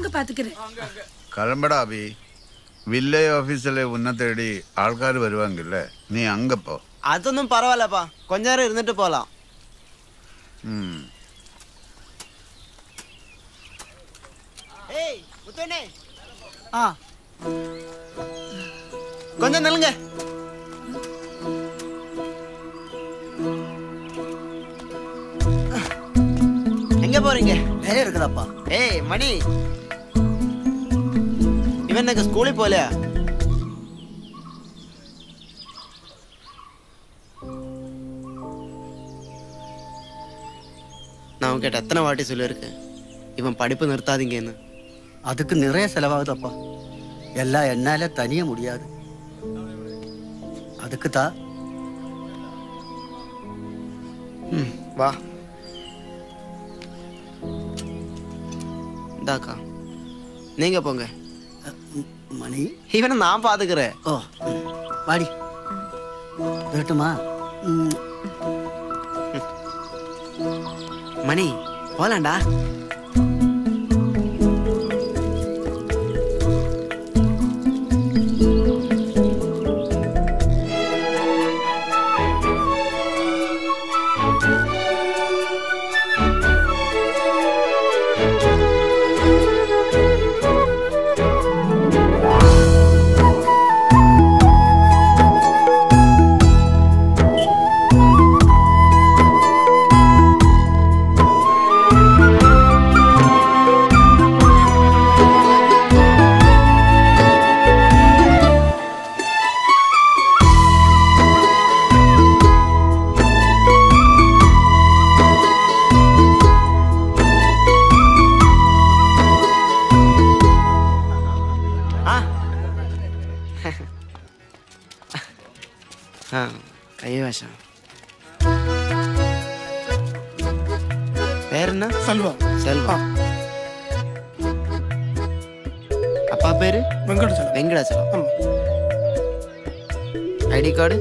பாத்துக்கிறேன் கிளம்படா அபி வில்லேஜ் ஆஃபீஸில் உன்னை தேடி ஆள்கார் வருவாங்கல்ல நீ அங்கே போ അതൊന്നും പറവല്ലപ്പാ കൊഞ്ച നേരം ഇരുന്നിട്ട് പോലാം ம் ഏയ് മുത്തോനെ ആ கொஞ்சம் நில்லுங்க எங்க போறீங்க வேலை இருக்குதாப்பா ஏய் மணி இவன் எனக்கு ஸ்கூலுக்கு போகலையா நான் உங்ககிட்ட எத்தனை வாட்டி சொல்லியிருக்கேன் இவன் படிப்பு நிறுத்தாதீங்கன்னு அதுக்கு நிறைய செலவாகுதப்பா எல்லாம் என்னால தனிய முடியாது அதுக்கு தான் ம் வா இந்தாக்கா நீங்க போங்க மணி இவனை நான் பாத்துக்கிறேன் ஓ ம், வாடி வேட்டுமா ம், மணி போலாம்டா ആ ആ കൈവശം പേരെന്നാ செல்வா செல்வா அப்பா பேரு வெங்கடாச்சலம் வெங்கடாச்சலம் ஆமா. ஐடி கார்டு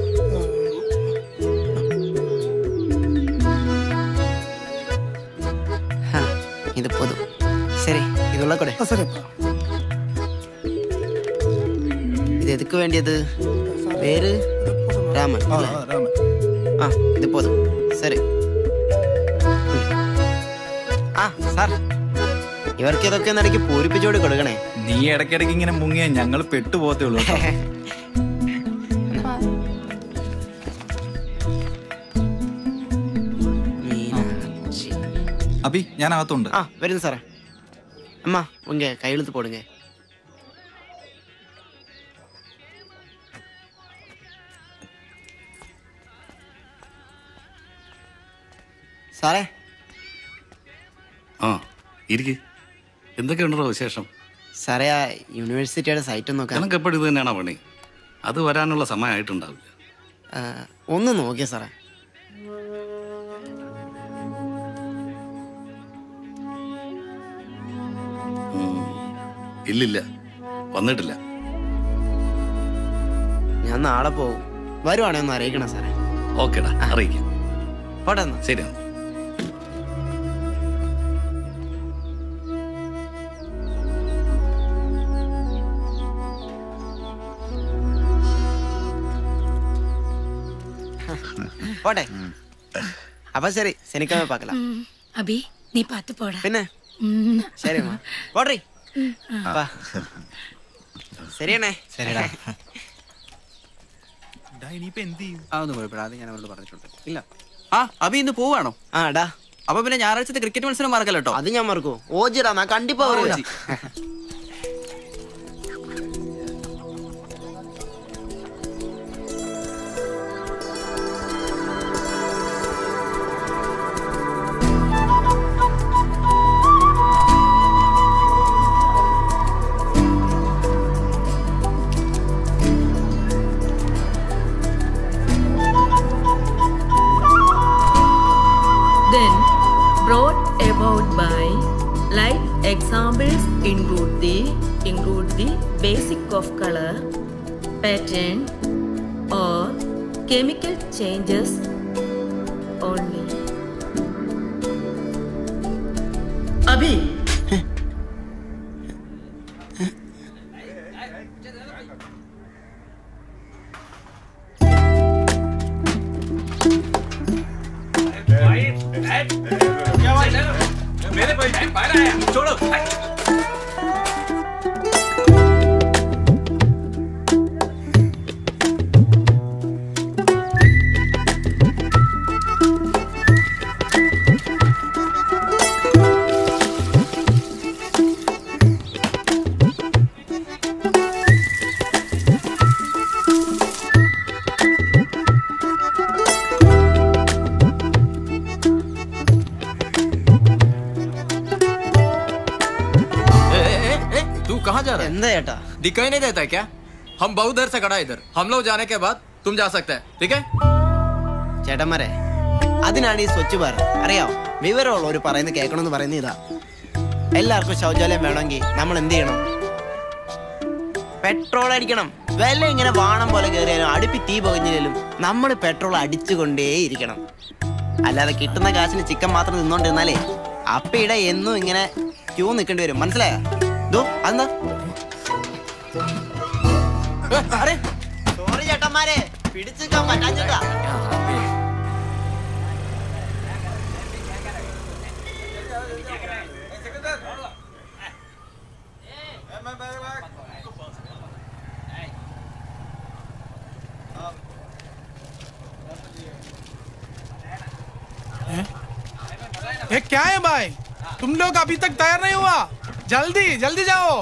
இது போதும் சரி இது உள்ள கொடு ஆ, சரிப்பா இது எதுக்கு வேண்டியது பேரு ராமன் ஆ இல்ல? ஆ, ராமன் ആ ഇത് പോതും ശരി ആ സാർ ഇവർക്ക് ഇതൊക്കെ ഒന്ന് ഇടയ്ക്ക് പൂരിപ്പിച്ചോട് കൊടുക്കണേ നീ ഇടയ്ക്കിടയ്ക്ക് ഇങ്ങനെ മുങ്ങിയ ഞങ്ങൾ പെട്ടുപോകത്തേ ഉള്ളൂ കേട്ടോ. മീനാക്ഷി. അബി ഞാൻ അകത്തുണ്ട് ആ വരുന്നു സാറേ അമ്മ ഉങ്ക കൈയെഴുത്ത് പോടുങ്ക സാറേ ആ ഇരിക്ക് എന്തൊക്കെയുണ്ടോ വിശേഷം സാറേ ആ യൂണിവേഴ്സിറ്റിയുടെ സൈറ്റ് നോക്കാൻ നിനക്ക് എപ്പോഴും ഇത് തന്നെയാണോ പണി അത് വരാനുള്ള സമയമായിട്ടുണ്ടാവില്ല ആ, ഒന്ന് നോക്കിയ സാറേ ഇല്ലില്ല വന്നിട്ടില്ല ഞാൻ നാളെ പോകും വരുവാണെ ഒന്ന് അറിയിക്കണം സാറേ ഓക്കേടാ അറിയിക്കാം പോട്ടെ എന്നാ ശരി போட்டே அப்ப சரி சனிக்கிழமை பார்க்கலாம் ம், அபி நீ பார்த்து போடா பின்ன ம். சரிம்மா போடுறி வா ശരിയാണേ ശരിടാ ഇനിയിപ്പോ എന്ത് ചെയ്യും അതൊന്നും കുഴപ്പമില്ല ഞാൻ അവരോട് പറഞ്ഞിട്ടുണ്ട് ഇല്ല ആ അഭി ഇന്ന് പോവാണോ ആ ഡാ അപ്പൊ പിന്നെ ഞായറാഴ്ചത്തെ ക്രിക്കറ്റ് മത്സരം മറക്കല്ലോ കേട്ടോ അത് ഞാൻ മറക്കും ഓജിടാ ഞാൻ കണ്ടിപ്പാ വരുവാ ഓജി. Then, brought about by light examples include the include the basic of color, pattern, or chemical changes only. அபி ए, ए, ए, ए, तू कहाँ जा रहा है എന്താ ചേട്ടാ दिखाई नहीं देता क्या हम बहुत देर से खड़ा है इधर हम लोग जाने के बाद तुम जा सकते हैं ठीक है ചേട്ടന്മാരെ അതിനാണ് ഈ സ്വച്ഛ് ഭാരത് അറിയാമോ വിവരമുള്ളവർ പറയുന്നത് കേൾക്കണമെന്ന് പറയുന്നത് ഇതാ എല്ലാവർക്കും ശൗചാലയം വേണമെങ്കിൽ നമ്മൾ എന്ത് ചെയ്യണം പെട്രോൾ അടിക്കണം വില ഇങ്ങനെ വാണം പോലെ കയറിയാലും അടുപ്പി തീ പൊകഞ്ഞാലും നമ്മൾ പെട്രോൾ അടിച്ചുകൊണ്ടേയിരിക്കണം അല്ലാതെ കിട്ടുന്ന കാശിന് ചിക്കൻ മാത്രം തിന്നോണ്ടിരുന്നാലേ അപ്പയുടെ എന്നും ഇങ്ങനെ ക്യൂ നിൽക്കേണ്ടി വരും മനസ്സിലായോ ദോ അതെന്താ സോറി ചേട്ടന്മാരെ പിടിച്ചു നിൽക്കാൻ പറ്റാഞ്ഞിട്ടാ ये क्या है भाई तुम लोग अभी तक तैयार नहीं हुआ जल्दी जल्दी जाओ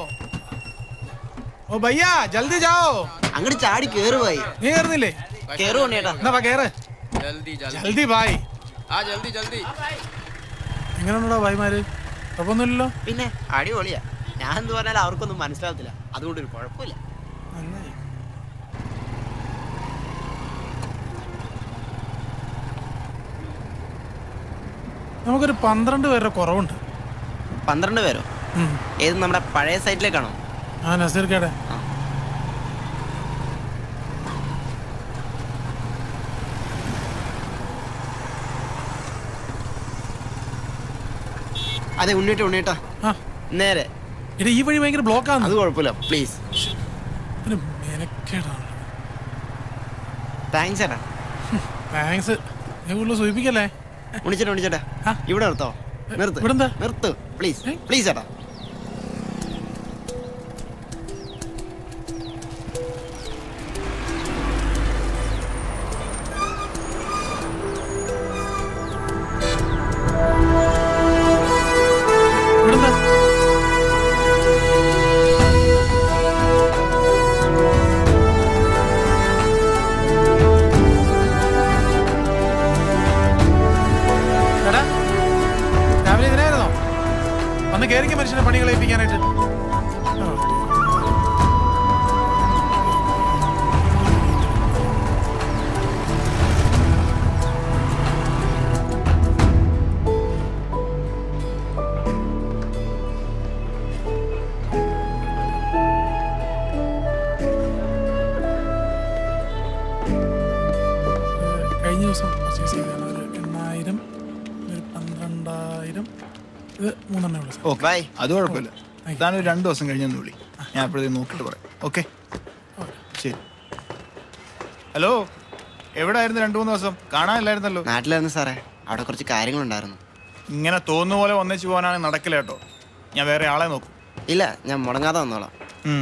ओ भैया जल्दी जाओ അങ്ങോട്ട് ചാടി കേറുവായി നീ കയറുന്നില്ലേ കേറുവോ ചേട്ടാ എന്നാ വാ കേറ് जल्दी जल्दी ജൽദി ഭായ് आ जल्दी जल्दी എങ്ങനെയുണ്ടോ ഭായിമാര് കുഴപ്പമൊന്നുമില്ലല്ലോ പിന്നെ അടിപൊളിയാ ഞാൻ എന്ത് പറഞ്ഞാലും അവർക്കൊന്നും മനസ്സിലാവത്തില്ല അതുകൊണ്ട് ഒരു കുഴപ്പമില്ല നന്നായി നമുക്കൊരു പന്ത്രണ്ട് പേരുടെ കുറവുണ്ട് പന്ത്രണ്ട് പേരോ ഉം. ഏത് നമ്മുടെ പഴയ സൈറ്റിലേക്കാണോ ആ നസീർക്കേടെ അതെ ഉണ്ണിട്ട് ഉണ്ണിട്ടാ ആ നേരെ എടാ ഈ വഴി ഭയങ്കര ബ്ലോക്കാണ് അത് കുഴപ്പമില്ല പ്ലീസ് പിന്നെ മെനക്കേടാണ് താങ്ക്സ് ചേട്ടാ താങ്ക്സ് നീ കൂടുതൽ സൂചിപ്പിക്കല്ലേ ഉണ്ണിച്ചേട്ടാ ഉണ്ണിച്ചേട്ടാ ആ. ഇവിടെ നിർത്തോ നിർത്ത് ഇവിടെന്താ? നിർത്ത് പ്ലീസ് ഏ? പ്ലീസ് ചേട്ടാ ഇവിടെന്താ എടാ രാവിലെ ഇതിനായിരുന്നോ വന്ന് കയറിക്ക മനുഷ്യനെ പണി കളയിപ്പിക്കാനായിട്ട് ആ. കഴിഞ്ഞ ദിവസം പർച്ചേസ് ചെയ്തതാണ് ഒരു എണ്ണായിരം ഒരു പന്ത്രണ്ടായിരം ഇത് മൂന്നെണ്ണേ ഉള്ളൂ സാർ ഓക്കെ ബൈ അത് കുഴപ്പമില്ല Thank you. താൻ ഒരു രണ്ട് ദിവസം കഴിഞ്ഞൊന്ന് വിളി ഞാൻ അപ്പോഴത്തേക്ക് നോക്കിയിട്ട് പറയാം ഓക്കെ ശരി ഹലോ എവിടായിരുന്നു രണ്ടു മൂന്ന് ദിവസം കാണാനില്ലായിരുന്നല്ലോ നാട്ടിലായിരുന്നു സാറേ അവിടെ കുറച്ച് കാര്യങ്ങളുണ്ടായിരുന്നു ഇങ്ങനെ തോന്നുന്ന പോലെ ഒന്നിച്ചു പോകാനാണെങ്കിൽ നടക്കില്ല കേട്ടോ ഞാൻ വേറെ ആളെ നോക്കും ഇല്ല ഞാൻ മുടങ്ങാതെ വന്നോളാം ഉം.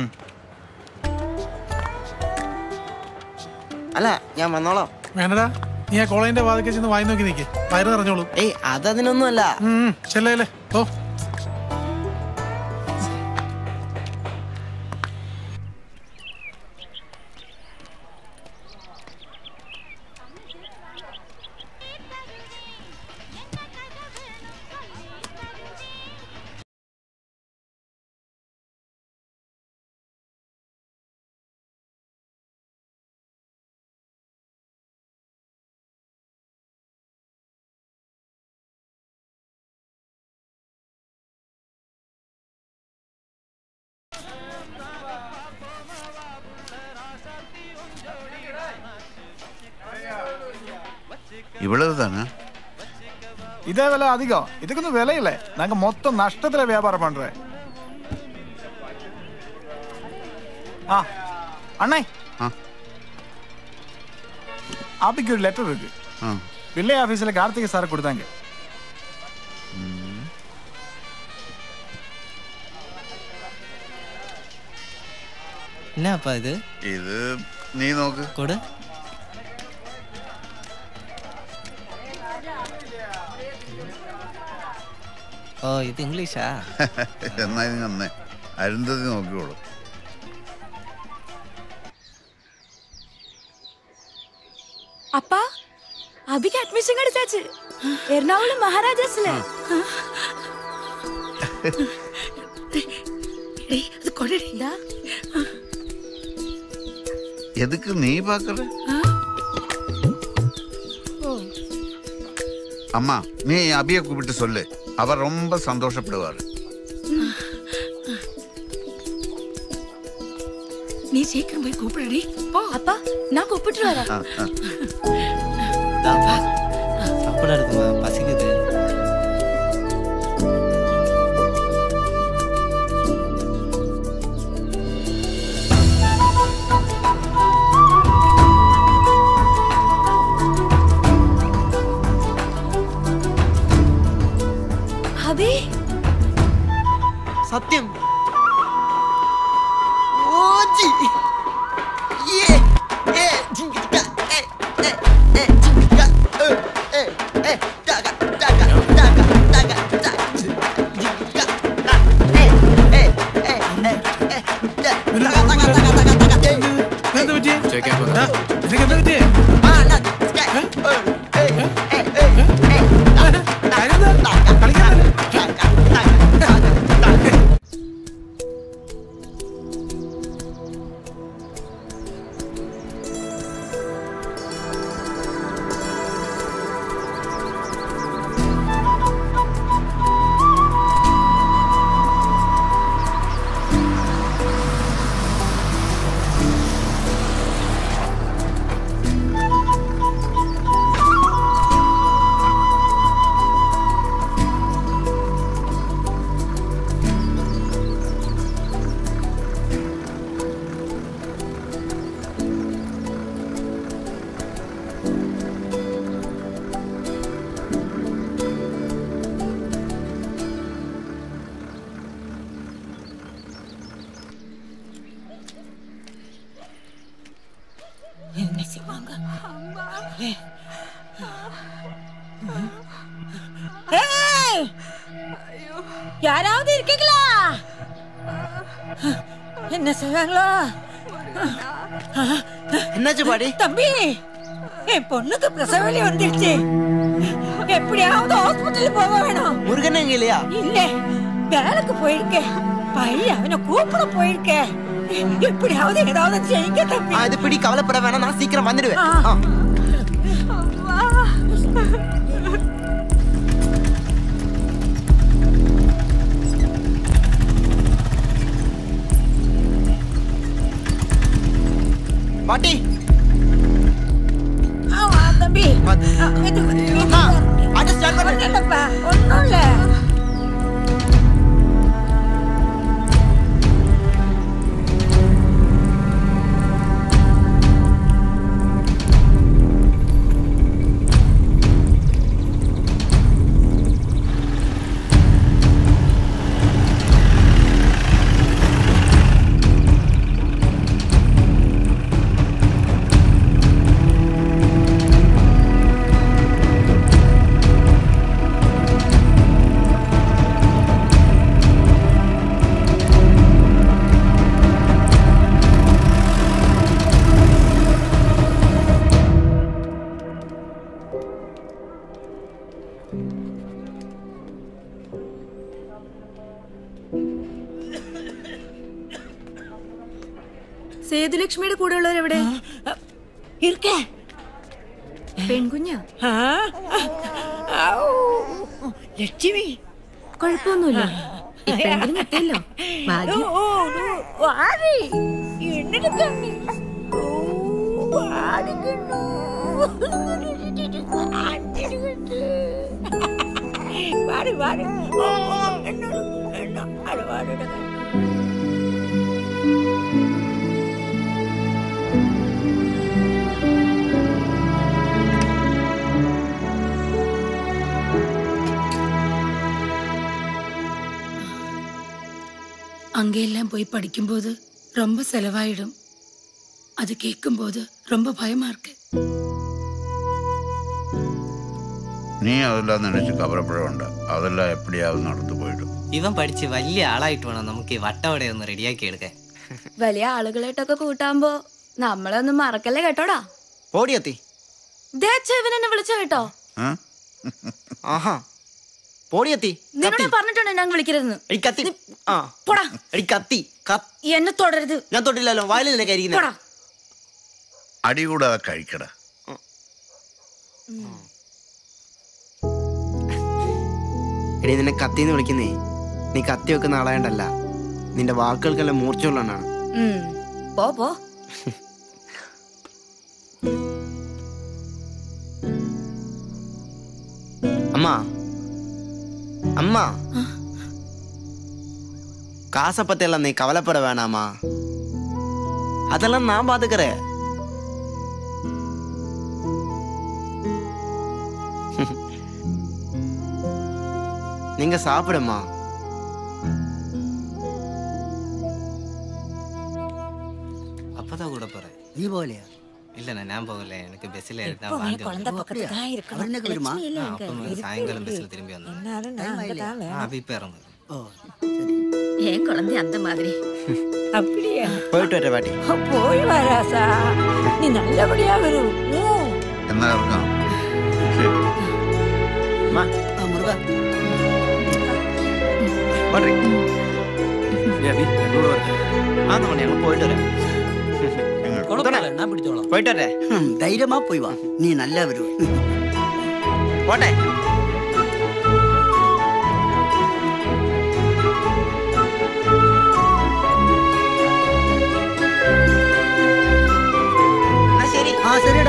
അല്ല ഞാൻ വന്നോളാം വേണ്ടടാ നീ ആ കോളേജിന്റെ വാതിക്കെ ചെന്ന് വായി നോക്കി നിൽക്കേ വയറ് നിറഞ്ഞോളൂ ഏയ് അതതിനൊന്നുമല്ല ചെല്ലേ ഓ இவ்வளவு தானே இதே விலை அதிகம் இதுக்கு ஒன்றும் விலை இல்லை நாங்கள் மொத்தம் நஷ்டத்தில் வியாபாரம் பண்ணுறேன் ആ അണ്ണേ ആ ആപ്പിക്ക് ഒരു ലെറ്റർ ഇருக்கு ആ വില്ലേജ് ഓഫീസിലെ കാർത്തിക സാറെ കൊടുത്താങ്ക എന്നാ ഇത് ഇത് നീ നോക്ക് കൊടു ഓ ഇത് ഇംഗ്ലീഷാ എന്നാ ഇത് നന്നേ അരുന്ധതി നോക്കിക്കോളൂ அப்பா அபிக்கு அட்மிஷன் கிடைச்சாச்சு எர்ணாகுளம் மகாராஜாஸ்ல டேய் அது கொடடி இந்தா எதுக்கு நீ பாக்குற அம்மா நீ அபிய கூப்பிட்டு சொல்லு அவர் ரொம்ப சந்தோஷப்படுவார் நீ சீக்கிரம் போய் கூப்பிடுடி போ அப்பா நான் கூப்பிட்டு வரேன் ஆ, ஆ. சாப்பிட இருக்குமா பசிக்குது அபி സത്യം ഓജി യേ ഏ ജിങ്കിക്ക ഏ ഏ ഏ ജിങ്കിക്ക ഏ ഏ ഏ ടക ടക ടക ടക ടക ജിങ്കിക്ക ഏ ഏ ഏ ഏ ഏ ടക ടക ടക ടക ടക എന്താ പറ്റി Check it out. നിനക്ക് എന്താ പറ്റി ആ ന സ്കൈ ഏ ഏ ഏ ഏ ഏ കാര്യം എന്താ? കളിക്കാനല്ലേ? என்ன செய்வாங்க ஏய்! யாராவது இருக்கீங்களா என்ன செய்வாங்களோ എന്നുവെച്ച് പാടി தம்பி என் பொண்ணுக்கு பிரசவ வலி வந்துடுச்சு எப்படியாவது ஹாஸ்பிட்டல் போக வேணும் മുരുകനെ ഇല്ലയാ இல்ல வேலைக்கு போயிருக்கேன் பையன் அவனை கூப்பிட போயிருக்கேன் எப்படியாவது ஏதாவது செய்யுங்க தம்பி ആ ഇത് പിടി കവലപ്പെടാൻ വേണം ഞാൻ സീക്കിരം വന്നിടുവേ ആ. ആ പാട്ടി ஆமா தம்பி பாத்து. ஆ, இது, இது, ஆ, அது start பண்ணு. ஒண்ணும் இல்லப்பா ஒண்ணும் இல்ல സേതുലക്ഷ്മിയുടെ കൂടെ ഉള്ളവർ എവിടെ இருக்கேன் പെൺകുഞ്ഞാ ஆ? ഔ, ലക്ഷ്മി കുഴപ്പമൊന്നുമില്ല ഇപ്പോഴെങ്കിലും എത്തിയല്ലോ ഭാഗ്യം ഓ, ഓ, വാടി എന്നിട്ട് തന്നെ ഓ, വാടിക്കുന്നു. വാടി വാടി ഓ, ഓ, എന്നോട്, എന്നോ, അത് വാടിയുടെ அங்கெல்லாம் போய் படிக்கும்போது ரொம்ப செலவாயிடும் அது கேட்கும்போது ரொம்ப பயமா இருக்கு നീ അതെല്ലാം നനച്ച് കവറപ്പഴമുണ്ട് അതെല്ലാം എപ്പിടിയാവും നടന്നു പോയിട്ടും ഇവൻ പഠിച്ച് വലിയ ആളായിട്ട് വേണം നമുക്ക് ഈ വട്ടവട ഒന്ന് റെഡിയാക്കി എടുക്കാൻ വലിയ ആളുകളായിട്ടൊക്കെ കൂട്ടാകുമ്പോ നമ്മളെ ഒന്നും മറക്കല്ലേ കേട്ടോടാ പോടിയെത്തി ദേ ചെവിൻ എന്നെ വിളിച്ചു കേട്ടോ ആഹാ പോടിയെത്തി നിന്നോട് ഞാൻ പറഞ്ഞിട്ടുണ്ട് ഞാൻ വിളിക്കരുതെന്ന് എടി കത്തി ആ പോടാ എടി കത്തി കത്തി എന്നെ തുടരുത് ഞാൻ തൊട്ടില്ലല്ലോ വായിലല്ലേ കരിക്കുന്നത് പോടാ അടി കൂടാതെ കഴിക്കട എടി നിന്നെ കത്തിന്ന് വിളിക്കുന്നേ നീ കത്തി വെക്കുന്ന ആളായണ്ടല്ല നിന്റെ വാക്കുകൾക്കെല്ലാം മൂർച്ചയുള്ളതാണ് ഉം. പോ പോ அம்மா அம்மா காசை பத்தி எல்லாம் நீ கவலைப்பட வேணாமா அதெல்லாம் நான் பாத்துக்கிறேன் நீங்க சாப்பிடுமா அப்பதான் கூட போறேன் நீ போகலையா இல்லண்ணா நான் போகல எனக்கு பஸ்ல எப்பவுமே குழந்தை பக்கத்துல தான் இருக்கணும். பிரச்சனை இல்லை இங்க. சாயங்காலம் இருக்கு, பஸ்ல இருக்கு. திரும்பி வந்தேன் என்னாலும் நான் அங்கதான் வேணும். அப்ப இப்ப இறங்குது ஏன் குழந்தை அந்த மாதிரி அப்படியா போயிட்டு வரேன் பாட்டி போய் வா ராசா நீ நல்லபடியா வரும் ம். എന്നാ ഇറങ്ങാം ശരി முருகா ஆமா ഞങ്ങൾ പോയിട്ട് വരാം പോയിട്ട് വരേ ம், தைரியமா போய் வா நீ நல்லா வருவ പോട്ടെ എന്നാ ശരി ஆ சரிடா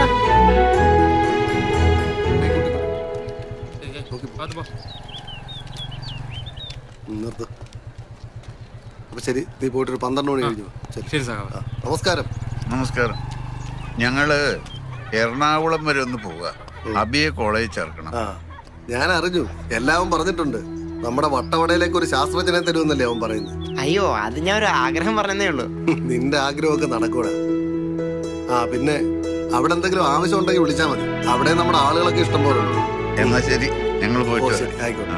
നിർത്ത് അപ്പൊ ശരി നീ പോയിട്ട് ഒരു പന്ത്രണ്ട് മണി കഴിഞ്ഞു ശരി സഖാവ്. ആ, നമസ്കാരം നമസ്കാരം ഞങ്ങള് എറണാകുളം വരെ ഒന്ന് പോവുക അബിയെ കോളേജിൽ ചേർക്കണം ആ ഞാൻ അറിഞ്ഞു എല്ലാവരും പറഞ്ഞിട്ടുണ്ട് നമ്മുടെ വട്ടവടയിലേക്ക് ഒരു ശാസ്ത്രജ്ഞനെ തരുമെന്നല്ലേ അവൻ പറയുന്നത് അയ്യോ അത് ഞാൻ ഒരു ആഗ്രഹം പറഞ്ഞതേ ഉള്ളൂ നിന്റെ ആഗ്രഹമൊക്കെ നടക്കൂടാ ആ പിന്നെ അവിടെ എന്തെങ്കിലും ആവശ്യം ഉണ്ടെങ്കിൽ വിളിച്ചാൽ മതി അവിടെ നമ്മുടെ ആളുകളൊക്കെ ഇഷ്ടം പോലെ ഉണ്ട് എന്നാ ശരി ഞങ്ങൾ ഓ, പോയിട്ട് ശരി വരാം. ആയിക്കോട്ടെ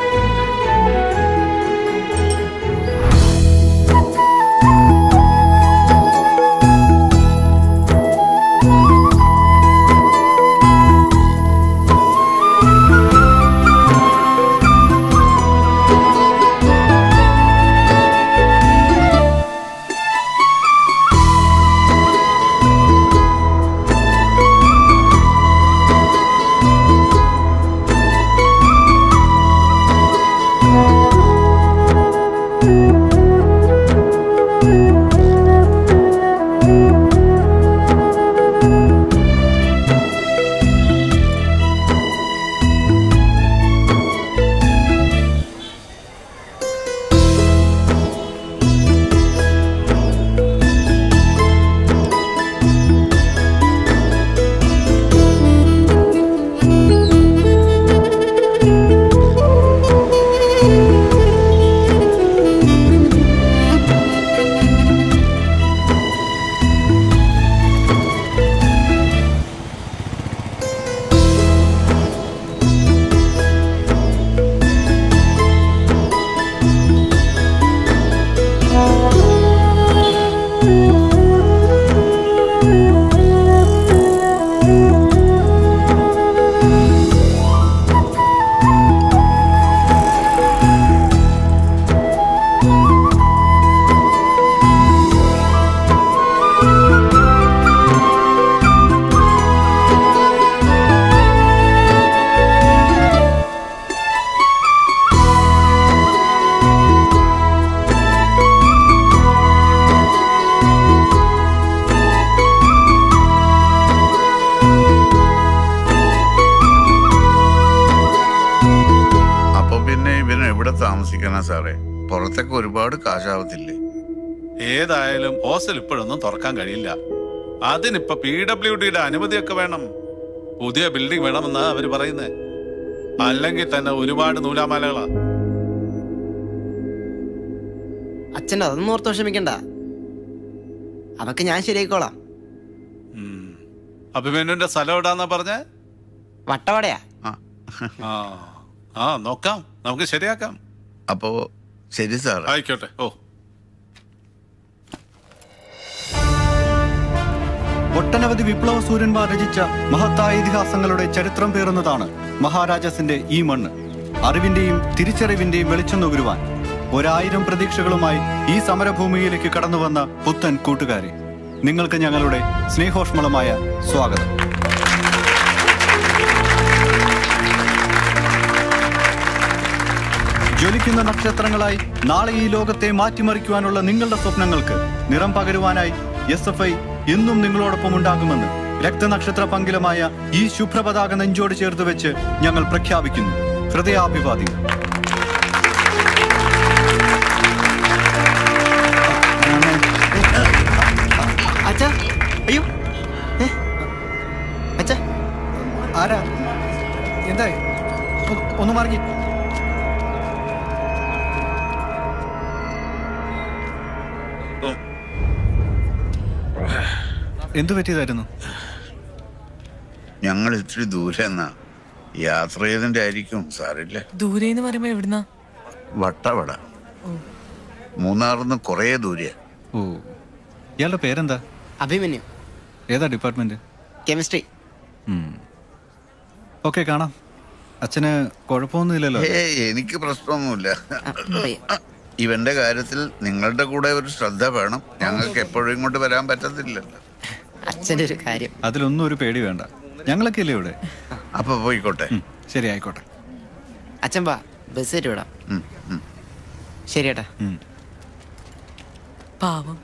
ആ താമസിക്കണ സാറേ പുറത്തൊക്കെ ഒരുപാട് കാശാവത്തില്ലേ ഏതായാലും ഹോസ്റ്റൽ ഇപ്പോഴൊന്നും തുറക്കാൻ കഴിയില്ല അതിനിപ്പോ പി ഡബ്ല്യു ഡിയുടെ അനുമതിയൊക്കെ വേണം പുതിയ ബിൽഡിംഗ് വേണമെന്നാ അവര് പറയുന്നത് അല്ലെങ്കിൽ തന്നെ ഒരുപാട് നൂലാമാലകളാ അച്ഛൻ അതൊന്നും ഓർത്ത് വിഷമിക്കണ്ട അതൊക്കെ ഞാൻ ശരിയായിക്കോളാം അഭിമന്യുന്റെ സ്ഥലം എവിടാന്നാ പറഞ്ഞേ വട്ടവടയാ ആ ആ നോക്കാം നമുക്ക് ശരിയാക്കാം അപ്പോ ശരി സാർ ആയിക്കോട്ടെ ഓ ഒട്ടനവധി വിപ്ലവ സൂര്യന്മാർ രചിച്ച മഹത്തായ ഇതിഹാസങ്ങളുടെ ചരിത്രം പേറുന്നതാണ് മഹാരാജാസിന്റെ ഈ മണ്ണ് അറിവിന്റെയും തിരിച്ചറിവിന്റെയും വെളിച്ചം നുകരുവാൻ ഒരായിരം പ്രതീക്ഷകളുമായി ഈ സമരഭൂമിയിലേക്ക് കടന്നു വന്ന പുത്തൻ കൂട്ടുകാരെ നിങ്ങൾക്ക് ഞങ്ങളുടെ സ്നേഹോഷ്മളമായ സ്വാഗതം ജ്വലിക്കുന്ന നക്ഷത്രങ്ങളായി നാളെ ഈ ലോകത്തെ മാറ്റിമറിക്കുവാനുള്ള നിങ്ങളുടെ സ്വപ്നങ്ങൾക്ക് നിറം പകരുവാനായി എസ് എഫ് ഐ എന്നും നിങ്ങളോടൊപ്പം ഉണ്ടാകുമെന്ന് രക്തനക്ഷത്ര പങ്കിലമായ ഈ ശുഭ്രപതാക നെഞ്ചോട് ചേർത്ത് വെച്ച് ഞങ്ങൾ പ്രഖ്യാപിക്കുന്നു ഹൃദയാഭിവാദികൾ അച്ഛാ അയ്യോ ഏ? അച്ഛാ ആരാ എന്താ ഒന്ന് മാറി എന്തു പറ്റിയതായിരുന്നു ഞങ്ങൾ ഇത്തിരി ദൂരെ എന്നാ യാത്ര ചെയ്തതിന്റെ ആയിരിക്കും സാറില്ല ദൂരെ എന്ന് പറയുമ്പോ എവിടുന്നാ വട്ടവട മൂന്നാറിന്ന് കുറേ ദൂരെയാ ഓ ഇയാളുടെ പേരെന്താ അഭിമന്യു ഏതാ ഡിപ്പാർട്ട്മെന്റ് കെമിസ്ട്രി ഓക്കെ കാണാം അച്ഛന് കുഴപ്പമൊന്നുമില്ലല്ലോ ഏയ് എനിക്ക് പ്രശ്നമൊന്നുമില്ല ഇവന്റെ കാര്യത്തിൽ നിങ്ങളുടെ കൂടെ ഒരു ശ്രദ്ധ വേണം ഞങ്ങൾക്ക് എപ്പോഴും ഇങ്ങോട്ട് വരാൻ പറ്റത്തില്ലല്ലോ അച്ഛൻ്റെ ഒരു കാര്യം അതിലൊന്നും ഒരു പേടി വേണ്ട ഞങ്ങളൊക്കെ അല്ലേ ഇവിടെ അപ്പൊ പോയിക്കോട്ടെ ശരി ആയിക്കോട്ടെ അച്ഛൻ വാ ബസ് കയറ്റി വിടാം ശരി ഏട്ടാ പാവം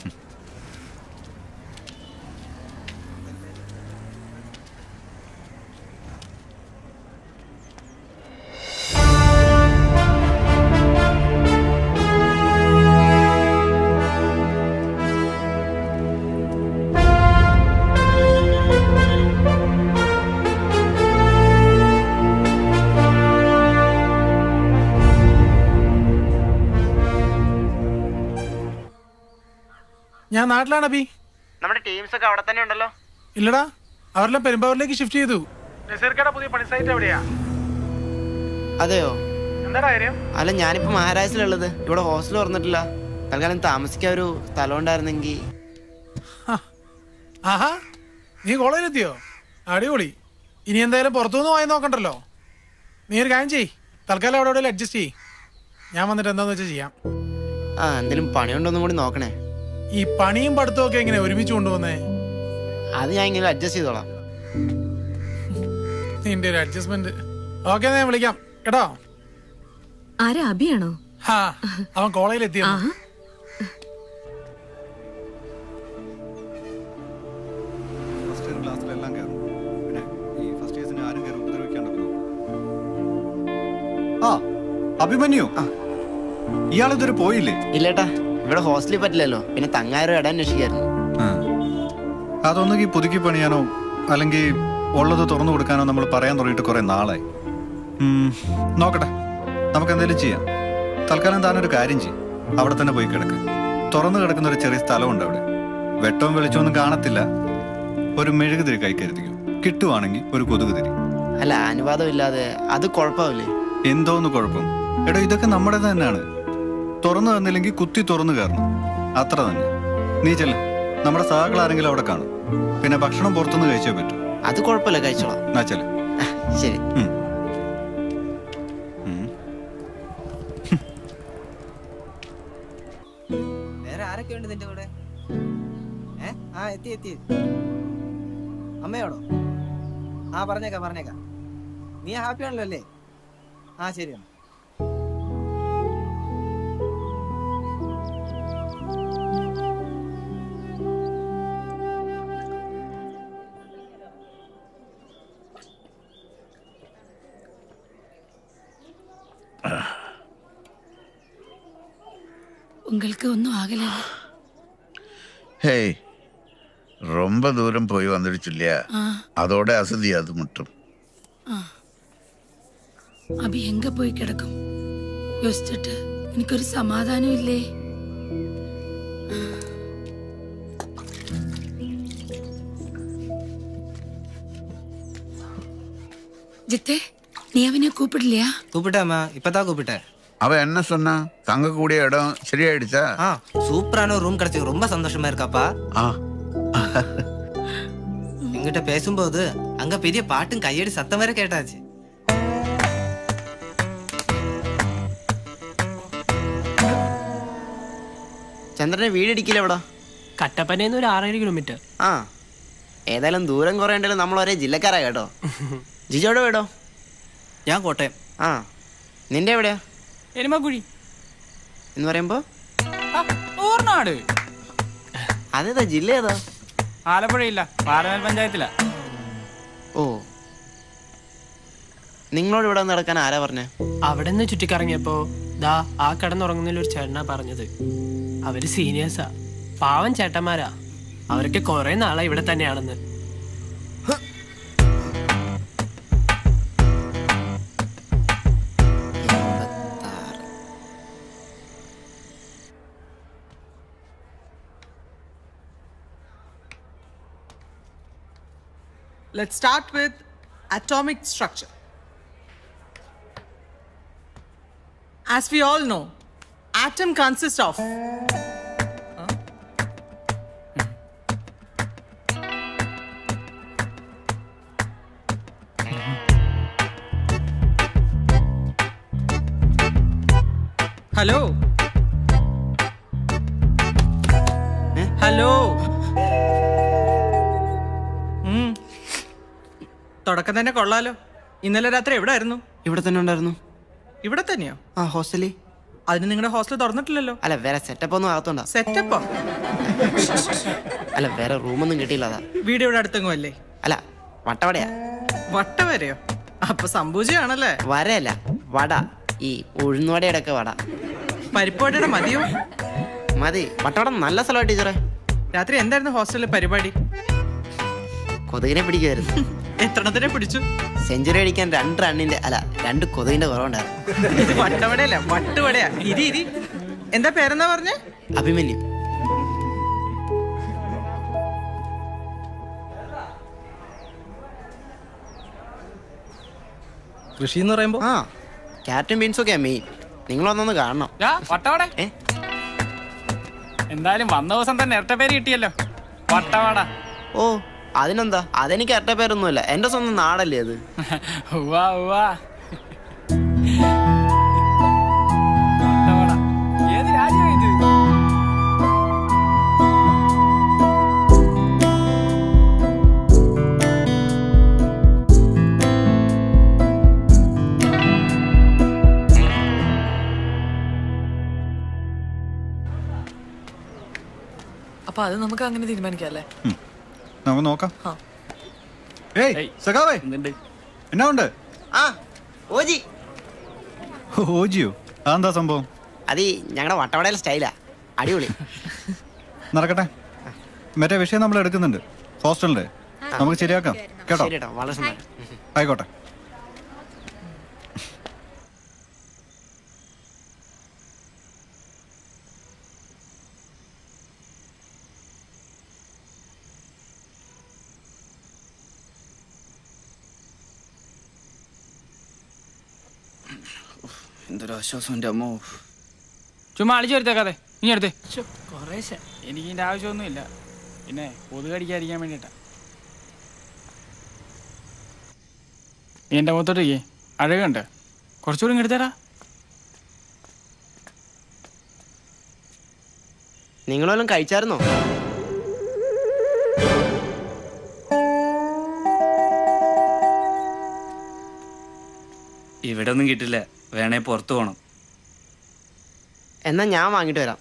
ഞാൻ നാട്ടിലാണ് അബി നമ്മുടെ ടീംസ് ഒക്കെ അവിടെ തന്നെ ഉണ്ടല്ലോ ഇല്ലടാ അവരെല്ലാം പെരുമ്പാവൂരിലേക്ക് ഷിഫ്റ്റ് ചെയ്തു നസീർക്കട പുതിയ പണി സൈറ്റ് എവിടെയാ അതെയോ എന്താടാ കാര്യം അല്ല ഞാനിപ്പോ മഹാരാഷ്ട്രയിലുള്ളത് ഇവിടെ ഹോസ്റ്റൽ തുറന്നിട്ടില്ല തൽക്കാലം താമസിക്കാൻ ഒരു സ്ഥലം ഉണ്ടായിരുന്നെങ്കിൽ ആഹാ നീ കോളേജിലെത്തിയോ അടിപൊളി ഇനി എന്തായാലും പുറത്തുനിന്ന് വാങ്ങി നോക്കണ്ടല്ലോ നീ ഒരു കാര്യം ചെയ് തൽക്കാലം അവിടെ എവിടെയെങ്കിലും അഡ്ജസ്റ്റ് ചെയ് ഞാൻ വന്നിട്ട് എന്താന്ന് വെച്ചാൽ ചെയ്യാം ആ എന്തെങ്കിലും പണിയുണ്ടോന്നും കൂടി നോക്കണേ ഈ പണിയും പഠിത്തവും ഒക്കെ എങ്ങനെ ഒരുമിച്ച് കൊണ്ടുപോകുന്നേ അത് ഞാൻ ഇങ്ങനെ അഡ്ജസ്റ്റ് ചെയ്തോളാം നിന്റെ ഒരു അഡ്ജസ്റ്റ്മെന്റ് ഓക്കെ ഞാൻ വിളിക്കാം കേട്ടോ ആരാ അബിയാണോ ഹാ അവൻ കോളേജിൽ എത്തിയോ ഫസ്റ്റ് ഇയർ ക്ലാസ്സിലെല്ലാം കയറും പിന്നെ ഈ ഫസ്റ്റ് ഇയേഴ്സിന് ആരും കയറി ഉപദ്രവിക്കാണ്ടൊക്കെ നോക്കും. ആ അഭിമന്യു ഇയാളിതൊരു പോയില്ലേ ഇല്ലേട്ടാ ഇവിടെ ഹോസ്റ്റലിൽ പറ്റില്ലല്ലോ പിന്നെ തങ്ങായിരം ഇടം അന്വേഷിക്കായിരുന്നു അതൊന്നുകിൽ പുതുക്കി പണിയാനോ അല്ലെങ്കിൽ ഉള്ളത് തുറന്നു കൊടുക്കാനോ നമ്മൾ പറയാൻ തുടങ്ങിയിട്ട് കുറെ നാളായി ഉം, നോക്കട്ടെ നമുക്ക് എന്തെങ്കിലും ചെയ്യാം തൽക്കാലം താനൊരു കാര്യം ചെയ്യും അവിടെ തന്നെ പോയി കിടക്ക് തുറന്നു കിടക്കുന്ന ഒരു ചെറിയ സ്ഥലമുണ്ട് അവിടെ വെട്ടവും വെളിച്ചമൊന്നും കാണത്തില്ല ഒരു മെഴുകുതിരി കൈ കരുതിക്കും കിട്ടുവാണെങ്കിൽ ഒരു കൊതുകുതിരി അല്ല അനുവാദം ഇല്ലാതെ അത് കുഴപ്പമില്ലേ എന്തോന്ന് കുഴപ്പം എടോ ഇതൊക്കെ നമ്മുടെ തന്നെയാണ് തുറന്നു തന്നില്ലെങ്കിൽ കുത്തി തുറന്നു കയറണം അത്ര തന്നെ നീ ചെല്ല നമ്മുടെ സഹാക്കൾ ആരെങ്കിലും അവിടെ കാണും പിന്നെ ഭക്ഷണം പുറത്തുനിന്ന് കഴിച്ചേ പറ്റൂ അത് കുഴപ്പമില്ല കഴിച്ചോളാം എന്നാ ചെല്ല ശരി വേറെ ആരൊക്കെ ഉണ്ട് നിന്റെ കൂടെ ഏ ആ എത്തി എത്തി അമ്മയോടോ ആ പറഞ്ഞേക്കാം പറഞ്ഞേക്കാം നീ ഹാപ്പി ആണല്ലോ അല്ലേ ആ ശരിയാണ് உங்களுக்கு ஒன்றும் ஆகலை ஹேய் ரொம்ப தூரம் போய் வந்துடுச்சு இல்லையா ஆ அதோட அசதி அது மட்டும் ஆ അഭി എങ്ക പോയി കിടക്കും യോസിച്ചിട്ട് എനിക്കൊരു സമാധാനം ഇല്ലേ ജിത്തേ നീ അവനെ കൂപ്പിടില്ലയാ கூப்பிட்டாமா இப்பதான் கூப்பிட்டேன் அவ என்ன சொன்னா தங்கக்கூடிய இடம் சரியாயிடுச்சா ஆ சூப்பரான ஒரு ரூம் கிடைச்சது ரொம்ப சந்தோஷமா இருக்காப்பா ஆ எங்கிட்ட பேசும்போது அங்க பெரிய பாட்டும் கையடி சத்தம் வேற கேட்டாச்சு ചന്ദ്രനെ വീടിടിക്കില്ല എവിടാ കട്ടപ്പനയിൽ ഒരു ആറേഴ് കിലോമീറ്റർ ആ ഏതായാലും ദൂരം കുറേ ഉണ്ടെങ്കിലും നമ്മൾ ഒരേ ജില്ലക്കാരാ കേട്ടോ ജിജോടെ വീടോ ഞാൻ കോട്ടയം ആ നിന്റെ എവിടെയാ എരുമക്കുഴി എന്ന് പറയുമ്പോ ഊർനാട് അതേതാ ജില്ല ഏതാ ആലപ്പുഴയില്ല പാലമേൽ പഞ്ചായത്തില ഓ നിങ്ങളോട് ഇവിടെ നടക്കാൻ ആരാ പറഞ്ഞേ അവിടെ നിന്ന് ചുറ്റിക്കറങ്ങിയപ്പോ ദാ ആ കിടന്നുറങ്ങുന്നതിൽ ഒരു ചേട്ടനാ പറഞ്ഞത് അവര് സീനിയേഴ്സാ പാവം ചേട്ടന്മാരാ അവരൊക്കെ കുറെ നാളാ ഇവിടെ തന്നെയാണെന്ന് Let's start with atomic structure. As we all know, atom consists of hello hello ഉം. തുടക്കം തന്നെ കൊള്ളാലോ ഇന്നലെ രാത്രി എവിടെ ആയിരുന്നു ഇവിടെ തന്നെ ഉണ്ടായിരുന്നു ഇവിടെ തന്നെയോ ആ ഹോസ്റ്റലിൽ അതിന് നിങ്ങളുടെ ഹോസ്റ്റൽ തുറന്നിട്ടില്ലല്ലോ അല്ല വേറെ സെറ്റപ്പ് ഒന്നും അകത്തുണ്ടാ സെറ്റപ്പോ അല്ല വേറെ റൂമൊന്നും കിട്ടിയില്ല അതാ വീട് ഇവിടെ അടുത്തെങ്ങും അല്ലേ അല്ല വട്ടവടയാ വട്ടവരെയോ അപ്പൊ സംഭൂജയാണല്ലേ വരയല്ല വട ഈ ഉഴുന്നുവടയുടെ ഒക്കെ വട പരിപ്പുവടയുടെ മതിയോ മതി വട്ടവട നല്ല സ്ഥലമാണ് ടീച്ചറെ രാത്രി എന്തായിരുന്നു ഹോസ്റ്റലിൽ പരിപാടി കൊതുകിനെ പിടിക്കുമായിരുന്നു എത്രണത്തിനെ പിടിച്ചു സെഞ്ചുറി അടിക്കാൻ രണ്ട് റണ്ണിന്റെ അല്ല രണ്ട് കൊതുകിന്റെ കുറവുണ്ടായിരുന്നു ഇത് വട്ടവടയല്ല വട്ടുവടയാ ഇരി ഇരി എന്താ പേരെന്നാ പറഞ്ഞേ അഭിമന്യു കൃഷി എന്ന് പറയുമ്പോ ആ ക്യാരറ്റും ബീൻസും ഒക്കെയാ മെയിൻ നിങ്ങൾ വന്നൊന്ന് കാണണം വട്ടവട എന്തായാലും വന്ന ദിവസം തന്നെ ഇരട്ട പേര് കിട്ടിയല്ലോ വട്ടവട ഓ അതിനെന്താ അതെനിക്ക് അറ്റ പേരൊന്നുമില്ല എന്റെ സ്വന്തം നാടല്ലേ അത് ഉവ്വാ ഉവ്വാ ഏത് രാജ്യം ഇത് അപ്പൊ അത് നമുക്ക് അങ്ങനെ തീരുമാനിക്കാം അല്ലേ നമുക്ക് നോക്കാം ആ. ഏയ് സഖാവേ എന്നാ ഉണ്ട് ആ ഓജി ഓജിയോ അതെന്താ സംഭവം അത് ഈ ഞങ്ങളുടെ വട്ടവടയിലെ സ്റ്റൈലാ അടിപൊളി നടക്കട്ടെ മറ്റേ വിഷയം നമ്മൾ എടുക്കുന്നുണ്ട് ഹോസ്റ്റലിന്റെ നമുക്ക് ശരിയാക്കാം കേട്ടോ ശരി കേട്ടോ വളരെ സന്തോഷം ആയിക്കോട്ടെ എന്തൊരു ആശ്വാസം എൻ്റെ അമ്മോ ചുമ്മാ അടിച്ചു വരുത്തേക്കാതെ ഇനി എടുത്തേ കുറേശ്ശെ എനിക്ക് ഇതിന്റെ ആവശ്യമൊന്നുമില്ല പിന്നെ കൊതുക് കടിക്കാതിരിക്കാൻ വേണ്ടിട്ടാ നീ എന്റെ മുഖത്തോട്ടേക്ക് അഴകുണ്ട് കുറച്ചുകൂടി ഇങ്ങ് എടുത്തേടാ നിങ്ങൾ വല്ലതും കഴിച്ചായിരുന്നോ ഇവിടെ ഒന്നും കിട്ടില്ല വേണേ പുറത്തു പോകണം എന്നാ ഞാൻ വാങ്ങിട്ട് വരാം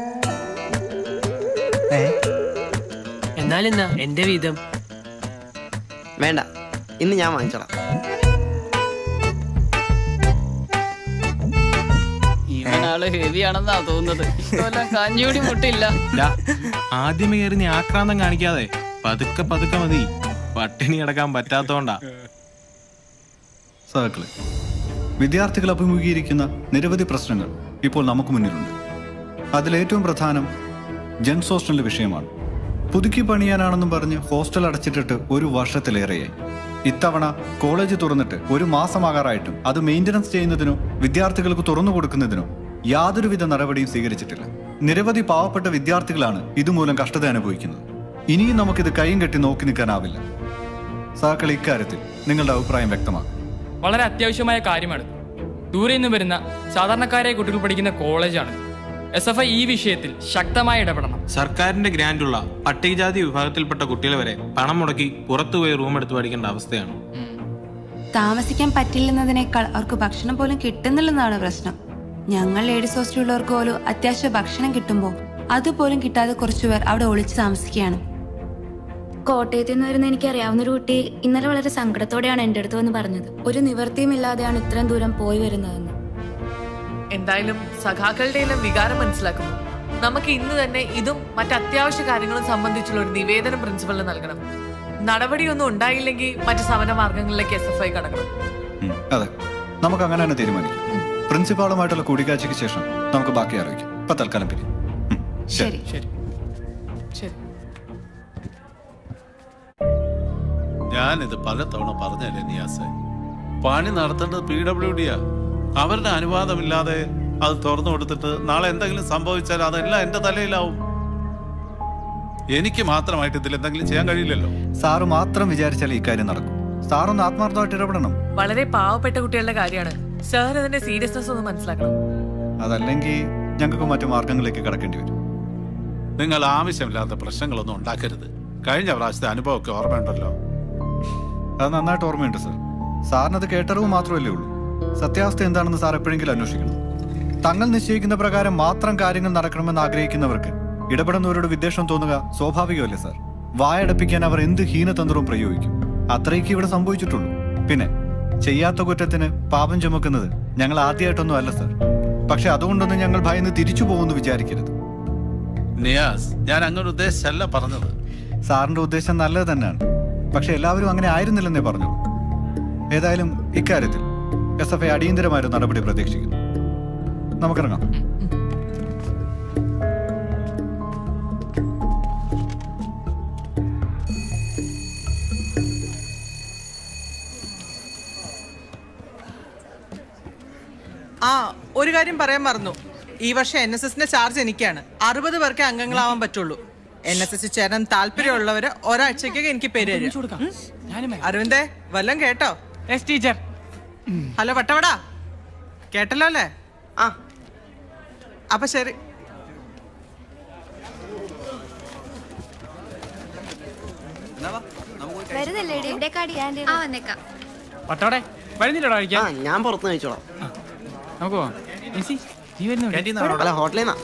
എന്നാലെന്നാ എന്റെ വീതം വേണ്ട ഇന്ന് ഞാൻ വാങ്ങിച്ചോളാം ഇവൻ ആള് ഹെവി ആണെന്നാ തോന്നുന്നത് ഇക്കൊല്ലം കഞ്ഞൂടി മുട്ടില്ല ഡാ, ആദ്യമേ കയറി നീ ആക്രാന്തം കാണിക്കാതെ പതുക്കെ പതുക്കെ മതി പട്ടിണി കിടക്കാൻ പറ്റാത്തോണ്ടാ സർക്കിള് വിദ്യാർത്ഥികൾ അഭിമുഖീകരിക്കുന്ന നിരവധി പ്രശ്നങ്ങൾ ഇപ്പോൾ നമുക്ക് മുന്നിലുണ്ട് അതിലേറ്റവും പ്രധാനം ജെൻസ് ഹോസ്റ്റലിന്റെ വിഷയമാണ് പുതുക്കി പണിയാനാണെന്നും പറഞ്ഞ് ഹോസ്റ്റൽ അടച്ചിട്ടിട്ട് ഒരു വർഷത്തിലേറെയായി ഇത്തവണ കോളേജ് തുറന്നിട്ട് ഒരു മാസമാകാറായിട്ടും അത് മെയിൻ്റനൻസ് ചെയ്യുന്നതിനോ വിദ്യാർത്ഥികൾക്ക് തുറന്നു കൊടുക്കുന്നതിനോ യാതൊരുവിധ നടപടിയും സ്വീകരിച്ചിട്ടില്ല നിരവധി പാവപ്പെട്ട വിദ്യാർത്ഥികളാണ് ഇതുമൂലം കഷ്ടത അനുഭവിക്കുന്നത് ഇനിയും നമുക്കിത് കൈയും കെട്ടി നോക്കി നിൽക്കാനാവില്ല സാക്കൾ ഇക്കാര്യത്തിൽ നിങ്ങളുടെ അഭിപ്രായം വ്യക്തമാക്കും വളരെ അത്യാവശ്യമായ കാര്യമാണ് ദൂരെ നിന്ന് വരുന്ന സാധാരണക്കാരായ കുട്ടികൾ പഠിക്കുന്ന കോളേജാണ് എസ് എഫ് ഐ ഈ വിഷയത്തിൽ ശക്തമായി ഇടപെടണം സർക്കാരിന്റെ ഗ്രാൻഡുള്ള പട്ടികജാതി വിഭാഗത്തിൽപ്പെട്ട കുട്ടികളെ വരെ പണം മുടക്കി പുറത്തുപോയി റൂം എടുത്ത് പഠിക്കേണ്ട അവസ്ഥയാണ് താമസിക്കാൻ പറ്റില്ലെന്നതിനേക്കാൾ അവർക്ക് ഭക്ഷണം പോലും കിട്ടുന്നില്ലെന്നാണ് പ്രശ്നം ഞങ്ങൾ ലേഡീസ് ഹോസ്റ്റലുള്ളവർക്ക് പോലും അത്യാവശ്യ ഭക്ഷണം കിട്ടുമ്പോൾ അതുപോലും കിട്ടാതെ കുറച്ചുപേർ അവിടെ ഒളിച്ചു താമസിക്കുകയാണ് കോട്ടയത്ത് നിന്ന് വരുന്ന എനിക്ക് അറിയാവുന്ന ഒരു കുട്ടി ഇന്നലെ വളരെ സങ്കടത്തോടെയാണ് എൻ്റെ അടുത്ത് വന്ന് പറഞ്ഞത് ഒരു നിവർത്തിയും ഇല്ലാതെയാണ് ഇത്രയും ദൂരം പോയി വരുന്നതെന്ന് എന്തായാലും സഖാക്കളുടെ എല്ലാം വികാരം മനസ്സിലാക്കുന്നു നമുക്ക് ഇന്ന് തന്നെ ഇതും മറ്റ് അത്യാവശ്യ കാര്യങ്ങളും സംബന്ധിച്ചുള്ള ഒരു നിവേദനം പ്രിൻസിപ്പലിന് നൽകണം നടപടിയൊന്നും ഉണ്ടായില്ലെങ്കിൽ മറ്റ് സമര മാർഗങ്ങളിലേക്ക് എസ് എഫ് ഐ കടക്കണം ഉം, അതെ നമുക്ക് അങ്ങനെ തന്നെ തീരുമാനിക്കാം പ്രിൻസിപ്പാളുമായിട്ടുള്ള കൂടിക്കാഴ്ചയ്ക്ക് ശേഷം നമുക്ക് ബാക്കി അറിയിക്കാം ഇപ്പൊ തൽക്കാലം പിരി ശരി ശരി ശരി ഞാനിത് പലതവണ പറഞ്ഞല്ലേ നിയാസെ പണി നടത്തേണ്ടത് പി ഡബ്ല്യു ഡിയാ അവരുടെ അനുവാദമില്ലാതെ അത് തുറന്നു കൊടുത്തിട്ട് നാളെ എന്തെങ്കിലും സംഭവിച്ചാൽ അതെല്ലാം എന്റെ തലയിലാവും എനിക്ക് മാത്രമായിട്ട് ഇതിൽ എന്തെങ്കിലും ചെയ്യാൻ കഴിയില്ലല്ലോ സാറ് മാത്രം വിചാരിച്ചാൽ ഈ കാര്യം നടക്കും സാറൊന്ന് ആത്മാർത്ഥമായിട്ട് ഇടപെടണം വളരെ പാവപ്പെട്ട കുട്ടികളുടെ കാര്യമാണ് സാർ അതിന്റെ സീരിയസ്നെസ് ഒന്ന് മനസ്സിലാക്കണം അതല്ലെങ്കിൽ ഞങ്ങൾക്ക് മറ്റു മാർഗങ്ങളിലേക്ക് കടക്കേണ്ടി വരും നിങ്ങൾ ആവശ്യമില്ലാത്ത പ്രശ്നങ്ങളൊന്നും ഉണ്ടാക്കരുത് കഴിഞ്ഞ പ്രാവശ്യത്തെ അനുഭവമൊക്കെ ഓർമ്മയുണ്ടല്ലോ അത് നന്നായിട്ട് ഓർമ്മയുണ്ട് സർ സാറിനത് കേട്ടറിവ് മാത്രമല്ലേ ഉള്ളൂ സത്യാവസ്ഥ എന്താണെന്ന് സാർ എപ്പോഴെങ്കിലും അന്വേഷിക്കണം തങ്ങൾ നിശ്ചയിക്കുന്ന പ്രകാരം മാത്രം കാര്യങ്ങൾ നടക്കണമെന്ന് ആഗ്രഹിക്കുന്നവർക്ക് ഇടപെടുന്നവരോട് വിദ്വേഷം തോന്നുക സ്വാഭാവികമല്ലേ സാർ വായടപ്പിക്കാൻ അവർ എന്ത് ഹീനതന്ത്രവും പ്രയോഗിക്കും അത്രയ്ക്ക് ഇവിടെ സംഭവിച്ചിട്ടുള്ളൂ പിന്നെ ചെയ്യാത്ത കുറ്റത്തിന് പാപം ചുമക്കുന്നത് ഞങ്ങൾ ആദ്യമായിട്ടൊന്നും അല്ല സാർ പക്ഷെ അതുകൊണ്ടൊന്നും ഞങ്ങൾ ഭയന്ന് തിരിച്ചു പോകുമെന്ന് വിചാരിക്കരുത് നിയാസ് ഞാൻ അങ്ങനെ ഉദ്ദേശിച്ചല്ല പറഞ്ഞത് സാറിന്റെ ഉദ്ദേശം നല്ലത് തന്നെയാണ് പക്ഷെ എല്ലാവരും അങ്ങനെ ആയിരുന്നില്ലെന്നേ പറഞ്ഞു ഏതായാലും ഇക്കാര്യത്തിൽ എസ് എഫ് ഐ അടിയന്തരമായൊരു നടപടി പ്രതീക്ഷിക്കുന്നു നമുക്കിറങ്ങാം ആ ഒരു കാര്യം പറയാൻ മറന്നു ഈ വർഷം എൻ എസ് എസിന്റെ ചാർജ് എനിക്കാണ് അറുപത് പേർക്ക് അംഗങ്ങളാവാൻ പറ്റുള്ളൂ എൻ എസ് എസ് ചേരാൻ താല്പര്യമുള്ളവര് ഒരാഴ്ചക്കൊക്കെ എനിക്ക് പേര് തരും. ഉം? അരവിന്ദേ വല്ലതും കേട്ടോ ടീച്ചർ ഹലോ വട്ടവടാ കേട്ടല്ലോ അല്ലേ ആ അപ്പൊ ശരി വരുന്നില്ലേ ആ വന്നേക്കാം പട്ടോടെ വരുന്നില്ലടാ കഴിക്കാൻ ഞാൻ പുറത്തുനിന്ന് കഴിച്ചോളാം നമുക്ക് പോവാം നിസി, നീ വരുന്നുണ്ടോ? അല്ല ഹോട്ടലിൽ നിന്നാ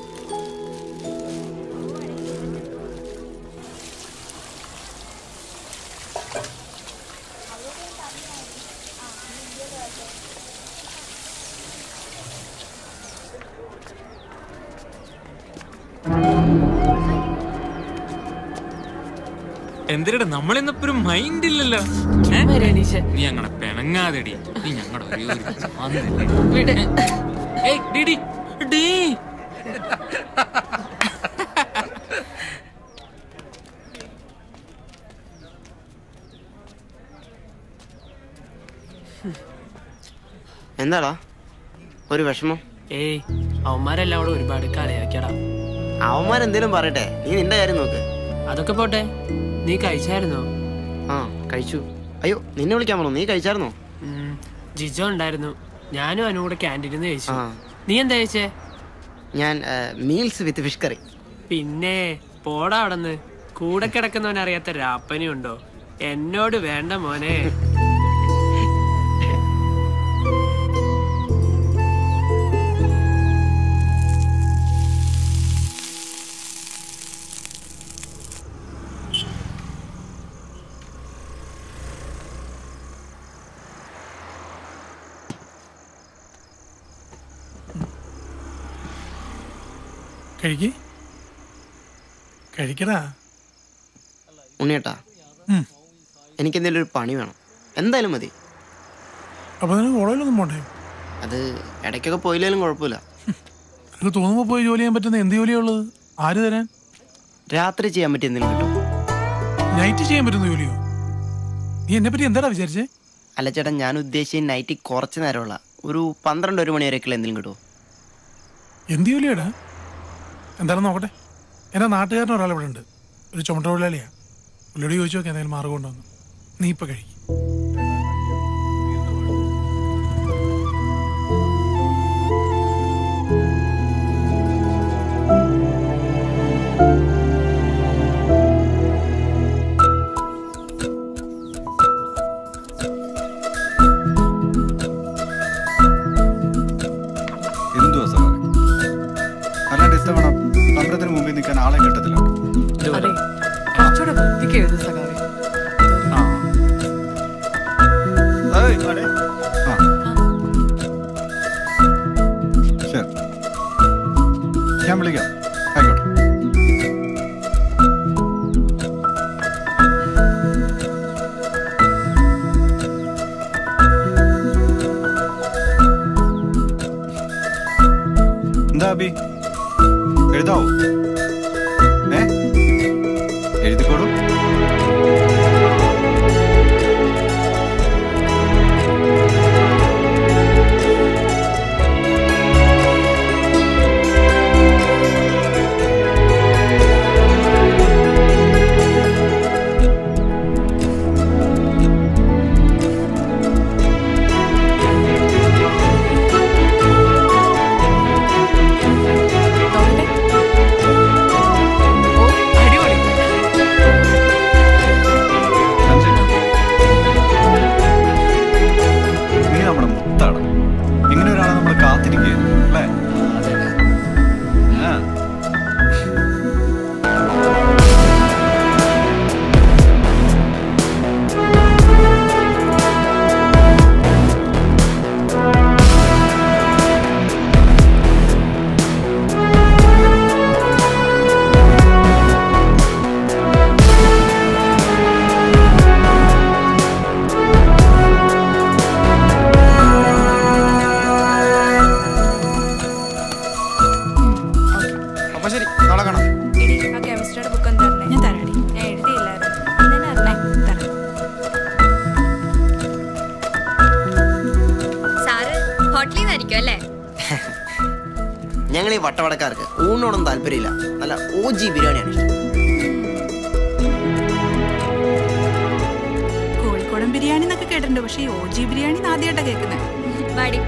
എന്തിനാ നമ്മളിന്നപ്പോ ഒരു മൈൻഡ് ഇല്ലല്ലോ ഏ? നീ അങ്ങനെ പിണങ്ങാതെടി നീ ഞങ്ങളുടെ ഒരേ ഒരു ചാന്നല്ലേ. ഏയ്, ഡി, ഡി, ഡി. എന്താടാ ഒരു വിഷമം ഏയ് അവന്മാരെല്ലാം അവിടെ ഒരുപാട് കളിയാക്കിയടാ അവന്മാരെന്തേലും പറയട്ടെ നീ നിന്റെ കാര്യം നോക്ക് അതൊക്കെ പോട്ടെ നീ കഴിച്ചായിരുന്നോ ആ കഴിച്ചു അയ്യോ നിന്നെ വിളിക്കാൻ പറഞ്ഞു നീ കഴിച്ചായിരുന്നോ ഉം, ജിജോ ഉണ്ടായിരുന്നു ഞാനും അനു കൂടെ ക്യാൻറ്റീനിൽ നിന്ന് കഴിച്ചു നീ എന്താ കഴിച്ചേ ഞാൻ മീൽസ് വിത്ത് ഫിഷ് കറി പിന്നെ പോടാ അവിടെന്ന് കൂടെ കിടക്കുന്നവൻ അറിയാത്ത രാപ്പനും ഉണ്ടോ എന്നോട് വേണ്ട മോനെ കഴിക്ക് കഴിക്കടാ ഉണ്ണിയേട്ടാ ഉം. എനിക്ക് എന്തെങ്കിലും ഒരു പണി വേണം എന്തായാലും മതി അപ്പൊ നിനക്ക് കോളേജിലൊന്നും പോണ്ടേ അത് ഇടയ്ക്കൊക്കെ പോയില്ലേലും കുഴപ്പമില്ല നിനക്ക് തോന്നുമ്പോ പോയി ജോലി ചെയ്യാൻ പറ്റുന്ന എന്ത് ജോലിയാ ഉള്ളത് ആര് തരാൻ രാത്രി ചെയ്യാൻ പറ്റിയ എന്തെങ്കിലും കിട്ടും നൈറ്റ് ചെയ്യാൻ പറ്റുന്ന ജോലിയോ നീ എന്നെ പറ്റി എന്താടാ വിചാരിച്ചേ അല്ല ചേട്ടാ ഞാൻ ഉദ്ദേശിച്ച നൈറ്റ് കുറച്ച് നേരമുള്ള ഒരു പന്ത്രണ്ട് ഒരു മണി വരെയൊക്കെ എന്തെങ്കിലും കിട്ടുമോ എന്ത് ജോലിയാടാ എന്താണെന്ന് നോക്കട്ടെ എൻ്റെ നാട്ടുകാരൻ ഒരാൾ ഇവിടെ ഉണ്ട് ഒരു ചുമട്ട തൊഴിലാളിയാ പുള്ളിയോട് ചോദിച്ചു നോക്കി എന്തെങ്കിലും മാർഗം ഉണ്ടോന്ന് നീ ഇപ്പൊ കഴിക്കും എന്തുവാ സാറേ അല്ലാണ്ട് ഇത്തവണ സമരത്തിന് മുമ്പിൽ നിൽക്കാൻ ആളെ കിട്ടത്തില്ല അതെ കുറച്ചുകൂടെ വൃത്തിക്ക് എഴുതു സഖാവേ ശരി ഞാൻ വിളിക്കാം ആയിക്കോട്ടെ എന്താ അബി എഴുതാവോ ഏ എഴുതിക്കോളൂ നീ നമ്മുടെ മുത്താണ് ഇങ്ങനെ ഒരാളെ നമ്മൾ കാത്തിരിക്കുകയാണ് അല്ലേ ആ അപ്പൊ ശരി നാളെ കാണാം ആ കെമിസ്ട്രിയുടെ ബുക്ക് ഒന്ന് തരണേ ഞാൻ തരാടി ഞാൻ എഴുതിയില്ലായിരുന്നു ഇന്നെ തരണേ തരാം സാറ് ഹോട്ടലിൽ നിന്നായിരിക്കും അല്ലേ ഞങ്ങൾ ഈ വട്ടവടക്കാർക്ക് ഊണോടൊന്നും താല്പര്യമില്ല നല്ല ഓ ജി ബിരിയാണിയാണ് ഇഷ്ടം കോഴിക്കോടൻ ബിരിയാണി എന്നൊക്കെ കേട്ടിട്ടുണ്ട് പക്ഷേ ഈ ഓജി ബിരിയാണി ആദ്യമായിട്ടാ കേൾക്കുന്നത് വാടി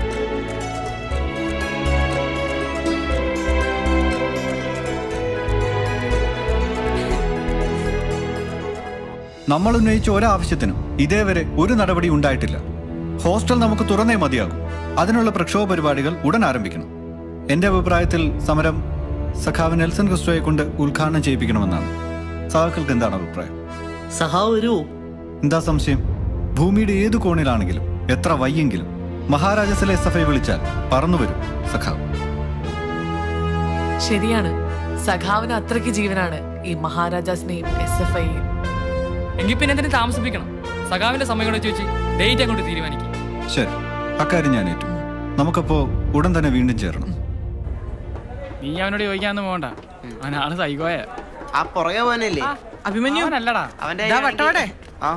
നമ്മൾ ഉന്നയിച്ച ഒരാവശ്യത്തിനും ഇതേവരെ ഒരു നടപടി ഉണ്ടായിട്ടില്ല ഹോസ്റ്റൽ നമുക്ക് തുറന്നേ മതിയാകും അതിനുള്ള പ്രക്ഷോഭ പരിപാടികൾ ഉടൻ ആരംഭിക്കണം എന്റെ അഭിപ്രായത്തിൽ സമരം സഖാവ് നെൽസൺ ക്രിസ്റ്റോയെ കൊണ്ട് ഉദ്ഘാടനം ചെയ്യിപ്പിക്കണമെന്നാണ് സഹാക്കൾക്ക് എന്താണ് അഭിപ്രായം സഹാവ് വരുമോ എന്താ സംശയം ഭൂമിയുടെ ഏതു കോണിലാണെങ്കിലും എത്ര വയ്യെങ്കിലും മഹാരാജസിലെ എസ് എഫ് ഐ വിളിച്ചാൽ പറന്നു വരും സഖാവ് ശരിയാണ് സഖാവിന് അത്രയ്ക്ക് ജീവനാണ് ഈ മഹാരാജാസിനെയും എസ് എഫ് ഐയും എങ്കിൽ പിന്നെ എന്തിനു താമസിപ്പിക്കണം സഖാവിന്റെ സമയം കൂടെ ചോദിച്ച് ഡേറ്റ് അങ്ങോട്ട് തീരുമാനിക്കും ശരി അക്കാര്യം ഞാൻ ഏറ്റു നമുക്കപ്പോ ഉടൻ തന്നെ വീണ്ടും ചേരണം നീ അവനോട് ചോദിക്കാന്ന് പോകണ്ട അവൻ ആള് സൈക്കോയ ആ പുറകെ പോകാനല്ലേ അഭിമന്യു അല്ലടാ അവന്റെ ദാ വട്ടവടെ ആ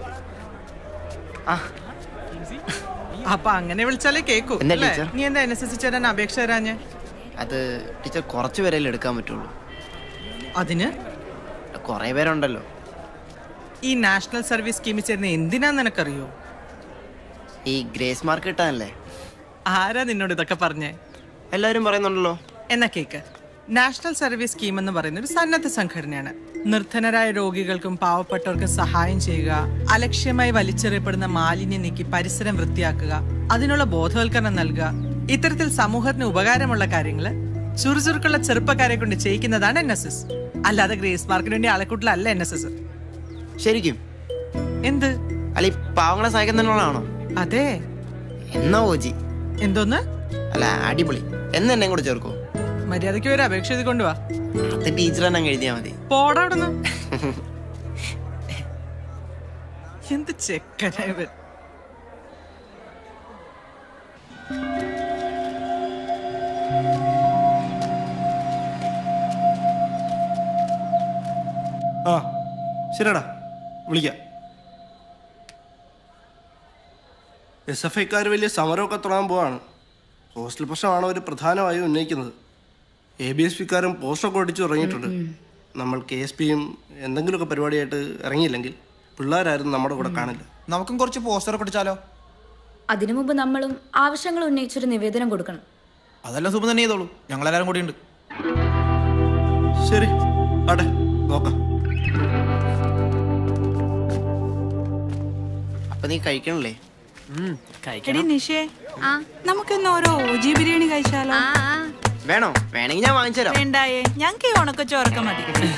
അപ്പൊ അങ്ങനെ വിളിച്ചാലേ കേക്കൂ എന്താ അല്ലേ? ടീച്ചർ? നീ എന്താ എൻ എസ് എസ് ചേരാൻ അപേക്ഷ തരാഞ്ഞ് അത് ടീച്ചർ കുറച്ച് പേരല്ലേ എടുക്കാൻ പറ്റുള്ളൂ അതിന് കുറെ പേരുണ്ടല്ലോ ഈ നാഷണൽ സർവീസ് സ്കീമിൽ ചേരുന്ന എന്തിനാന്ന് നിനക്കറിയോ ഈ ഗ്രേസ് മാർക്ക് കിട്ടാനല്ലേ ആരാ നിന്നോട് ഇതൊക്കെ പറഞ്ഞേ എല്ലാവരും പറയുന്നുണ്ടല്ലോ എന്നാ കേക്ക് നാഷണൽ സർവീസ് സ്കീം എന്ന് പറയുന്ന ഒരു സന്നദ്ധ സംഘടനയാണ് നിർധനരായ രോഗികൾക്കും പാവപ്പെട്ടവർക്കും സഹായം ചെയ്യുക അലക്ഷ്യമായി വലിച്ചെറിയപ്പെടുന്ന മാലിന്യം നീക്കി പരിസരം വൃത്തിയാക്കുക അതിനുള്ള ബോധവൽക്കരണം നൽകുക ഇത്തരത്തിൽ സമൂഹത്തിന് ഉപകാരമുള്ള കാര്യങ്ങള് ചുറുചുറുക്കുള്ള ചെറുപ്പക്കാരെ കൊണ്ട് ചെയ്യിക്കുന്നതാണ് എൻ എസ് എസ് അല്ലാതെ ഗ്രേസ് മാർക്കിന് വേണ്ടി ആളെക്കൂട്ടിലല്ല എൻ എസ് എസ് ശരിക്കും എന്ത് അല്ല ഈ പാവങ്ങളെ സഹായിക്കുന്നതിനുള്ളതാണോ അതെ എന്നാ ഓജി എന്തോന്ന് അല്ല അടിപൊളി എന്ന് എന്നെ കൂടെ ചേർക്കോ മര്യാദയ്ക്ക് ഒരു അപേക്ഷ എഴുതി കൊണ്ടുവാ അത് ടീച്ചർ തന്നെ അങ്ങ് എഴുതിയാ മതി പോടാ അവിടുന്ന് എന്ത് ചെക്കനാ ഇവൻ ആ ശരിടാ വിളിക്കാം എസ് എഫ് ഐക്കാർ വലിയ സമരമൊക്കെ തുടങ്ങാൻ പോവാണ് ഹോസ്റ്റൽ പ്രശ്നമാണ് അവർ പ്രധാനമായും ഉന്നയിക്കുന്നത് എ ബി എസ് പിക്കാരും പോസ്റ്ററൊക്കെ ഒട്ടിച്ച് തുടങ്ങിയിട്ടുണ്ട് നമ്മൾ കെ എസ് പിയും എന്തെങ്കിലുമൊക്കെ പരിപാടിയായിട്ട് ഇറങ്ങിയില്ലെങ്കിൽ പിള്ളേരാരും നമ്മുടെ കൂടെ കാണില്ല നമുക്കും കുറച്ച് പോസ്റ്റർ ഒട്ടിച്ചാലോ അതിനു മുമ്പ് നമ്മളും ആവശ്യങ്ങൾ ഉന്നയിച്ചൊരു നിവേദനം കൊടുക്കണം അതെല്ലാം സുഖം തന്നെ ചെയ്തോളൂ ഞങ്ങളെല്ലാരും കൂടി ഉണ്ട് ശരി ആട്ടെ നോക്കാം അപ്പൊ നീ കഴിക്കണല്ലേ എടി നിഷേ നമുക്കിന്ന് ഓരോ ഓജി ബിരിയാണി കഴിച്ചാലോ വേണോ വേണമെങ്കിൽ ഞാൻ വാങ്ങിച്ചു തരാം വേണ്ടായേ ഞങ്ങൾക്ക് ഈ ഉണക്കച്ചോറൊക്കെ മതി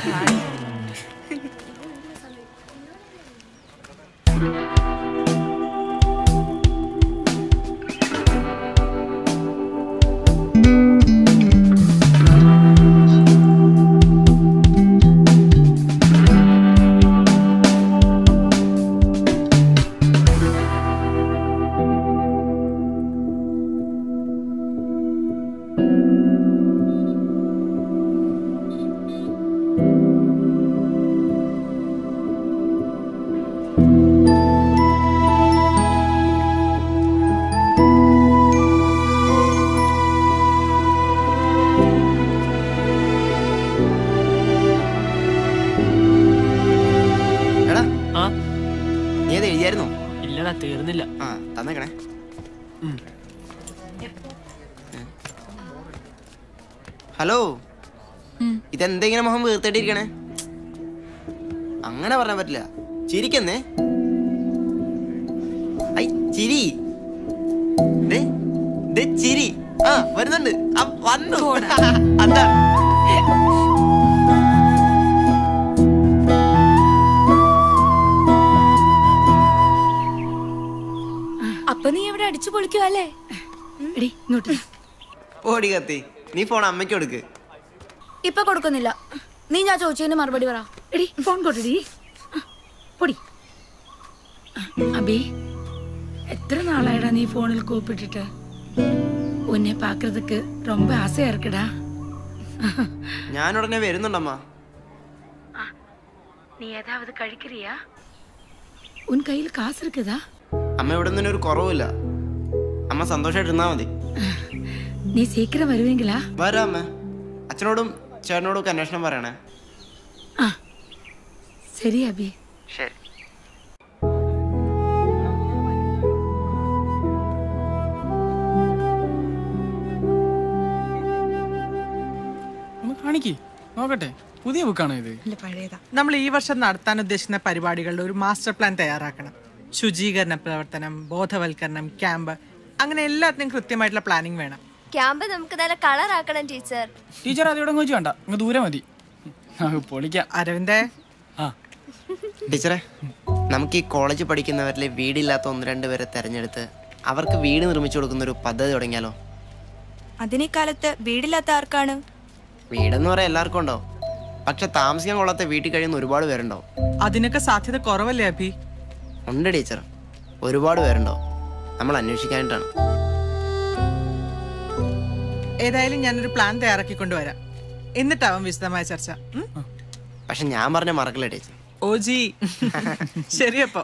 എടാ ആ നീ അത് എഴുതിയായിരുന്നോ ഇല്ലടാ തീർന്നില്ല ആ തന്നേക്കണേ ഹലോ ഇതെന്തെങ്കിലും മുഖം വീർത്തിട്ടിരിക്കണേ അങ്ങനെ പറയാൻ പറ്റില്ല ചിരിക്കുന്നേ ഐ ചിരി ദേ, ദേ ചിരി ആ വരുന്നുണ്ട് ആ, വന്നു അതാ അപ്പൊ നീ ഇവിടെ അടിച്ചു പൊളിക്കുവല്ലേ ഓടി കത്തി നീ ഫോൺ അമ്മയ്ക്ക് കൊടുക്ക് ഇപ്പൊ കൊടുക്കുന്നില്ല നീ ഞാൻ ചോദിച്ചതിന് മറുപടി പറ എടി ഫോൺ കൊടുടി പൊടി அபி எத்தனை நாளாயிடா நீ ஃபோனில் கூப்பிட்டுட்டு உன்னை பார்க்கறதுக்கு ரொம்ப ஆசையா இருக்குடா ഞാൻ ഉടനെ വരുന്നുണ്ടമ്മ நீ ஏதாவது கழிக்கிறியா உன் கையில் காசு இருக்குதா അമ്മ ഇവിടെ നിന്നൊരു ഒരു കുറവുമില്ല അമ്മ സന്തോഷമായിട്ടിരുന്നാ മതി நீ சீக்கிரம் வருவீங்களா വരാം അമ്മ അച്ഛനോടും ചേട്ടനോടും ഒക്കെ അന്വേഷണം പറയണേ சரி அபி ശരി ഒന്ന് കാണിക്ക് നോക്കട്ടെ പുതിയ ബുക്കാണോ ഇത് ഇല്ല പഴയതാ നമ്മൾ ഈ വർഷം നടത്താൻ ഉദ്ദേശിക്കുന്ന പരിപാടികളുടെ ഒരു മാസ്റ്റർ പ്ലാൻ തയ്യാറാക്കണം ശുചീകരണ പ്രവർത്തനം ബോധവൽക്കരണം ക്യാമ്പ് അങ്ങനെ എല്ലാത്തിനും കൃത്യമായിട്ടുള്ള പ്ലാനിങ് വേണം ക്യാമ്പ് നമുക്ക് നല്ല കളറാക്കണം ടീച്ചർ ടീച്ചർ അതിവിടെ വെച്ച് വേണ്ട അങ്ങ് ദൂരെ മതി നമുക്ക് പൊളിക്കാം അരവിന്ദേ ആ ടീച്ചറെ നമുക്ക് ഈ കോളേജ് പഠിക്കുന്നവരിലെ വീടില്ലാത്ത ഒന്ന് രണ്ട് പേരെ തെരഞ്ഞെടുത്ത് അവർക്ക് വീട് നിർമ്മിച്ചു കൊടുക്കുന്ന ഒരു പദ്ധതി തുടങ്ങിയാലോ അതിനേക്കാലത്ത് വീടില്ലാത്ത ആർക്കാണ് വീടെന്ന് പറയാൻ എല്ലാവർക്കും ഉണ്ടാവും പക്ഷെ താമസിക്കാൻ കൊള്ളാത്ത വീട്ടിൽ കഴിയുന്ന ഒരുപാട് പേരുണ്ടാവും അതിനൊക്കെ സാധ്യത കുറവല്ലേ അഭി ഉണ്ട് ടീച്ചർ ഒരുപാട് പേരുണ്ടാവും നമ്മൾ അന്വേഷിക്കാനായിട്ടാണ് ഏതായാലും ഞാനൊരു പ്ലാൻ തയ്യാറാക്കിക്കൊണ്ടുവരാം എന്നിട്ടാവും വിശദമായ ചർച്ച ഉം? പക്ഷെ ഞാൻ പറഞ്ഞ മറക്കില്ല ടീച്ചർ ഓ ജി ശരിയപ്പോ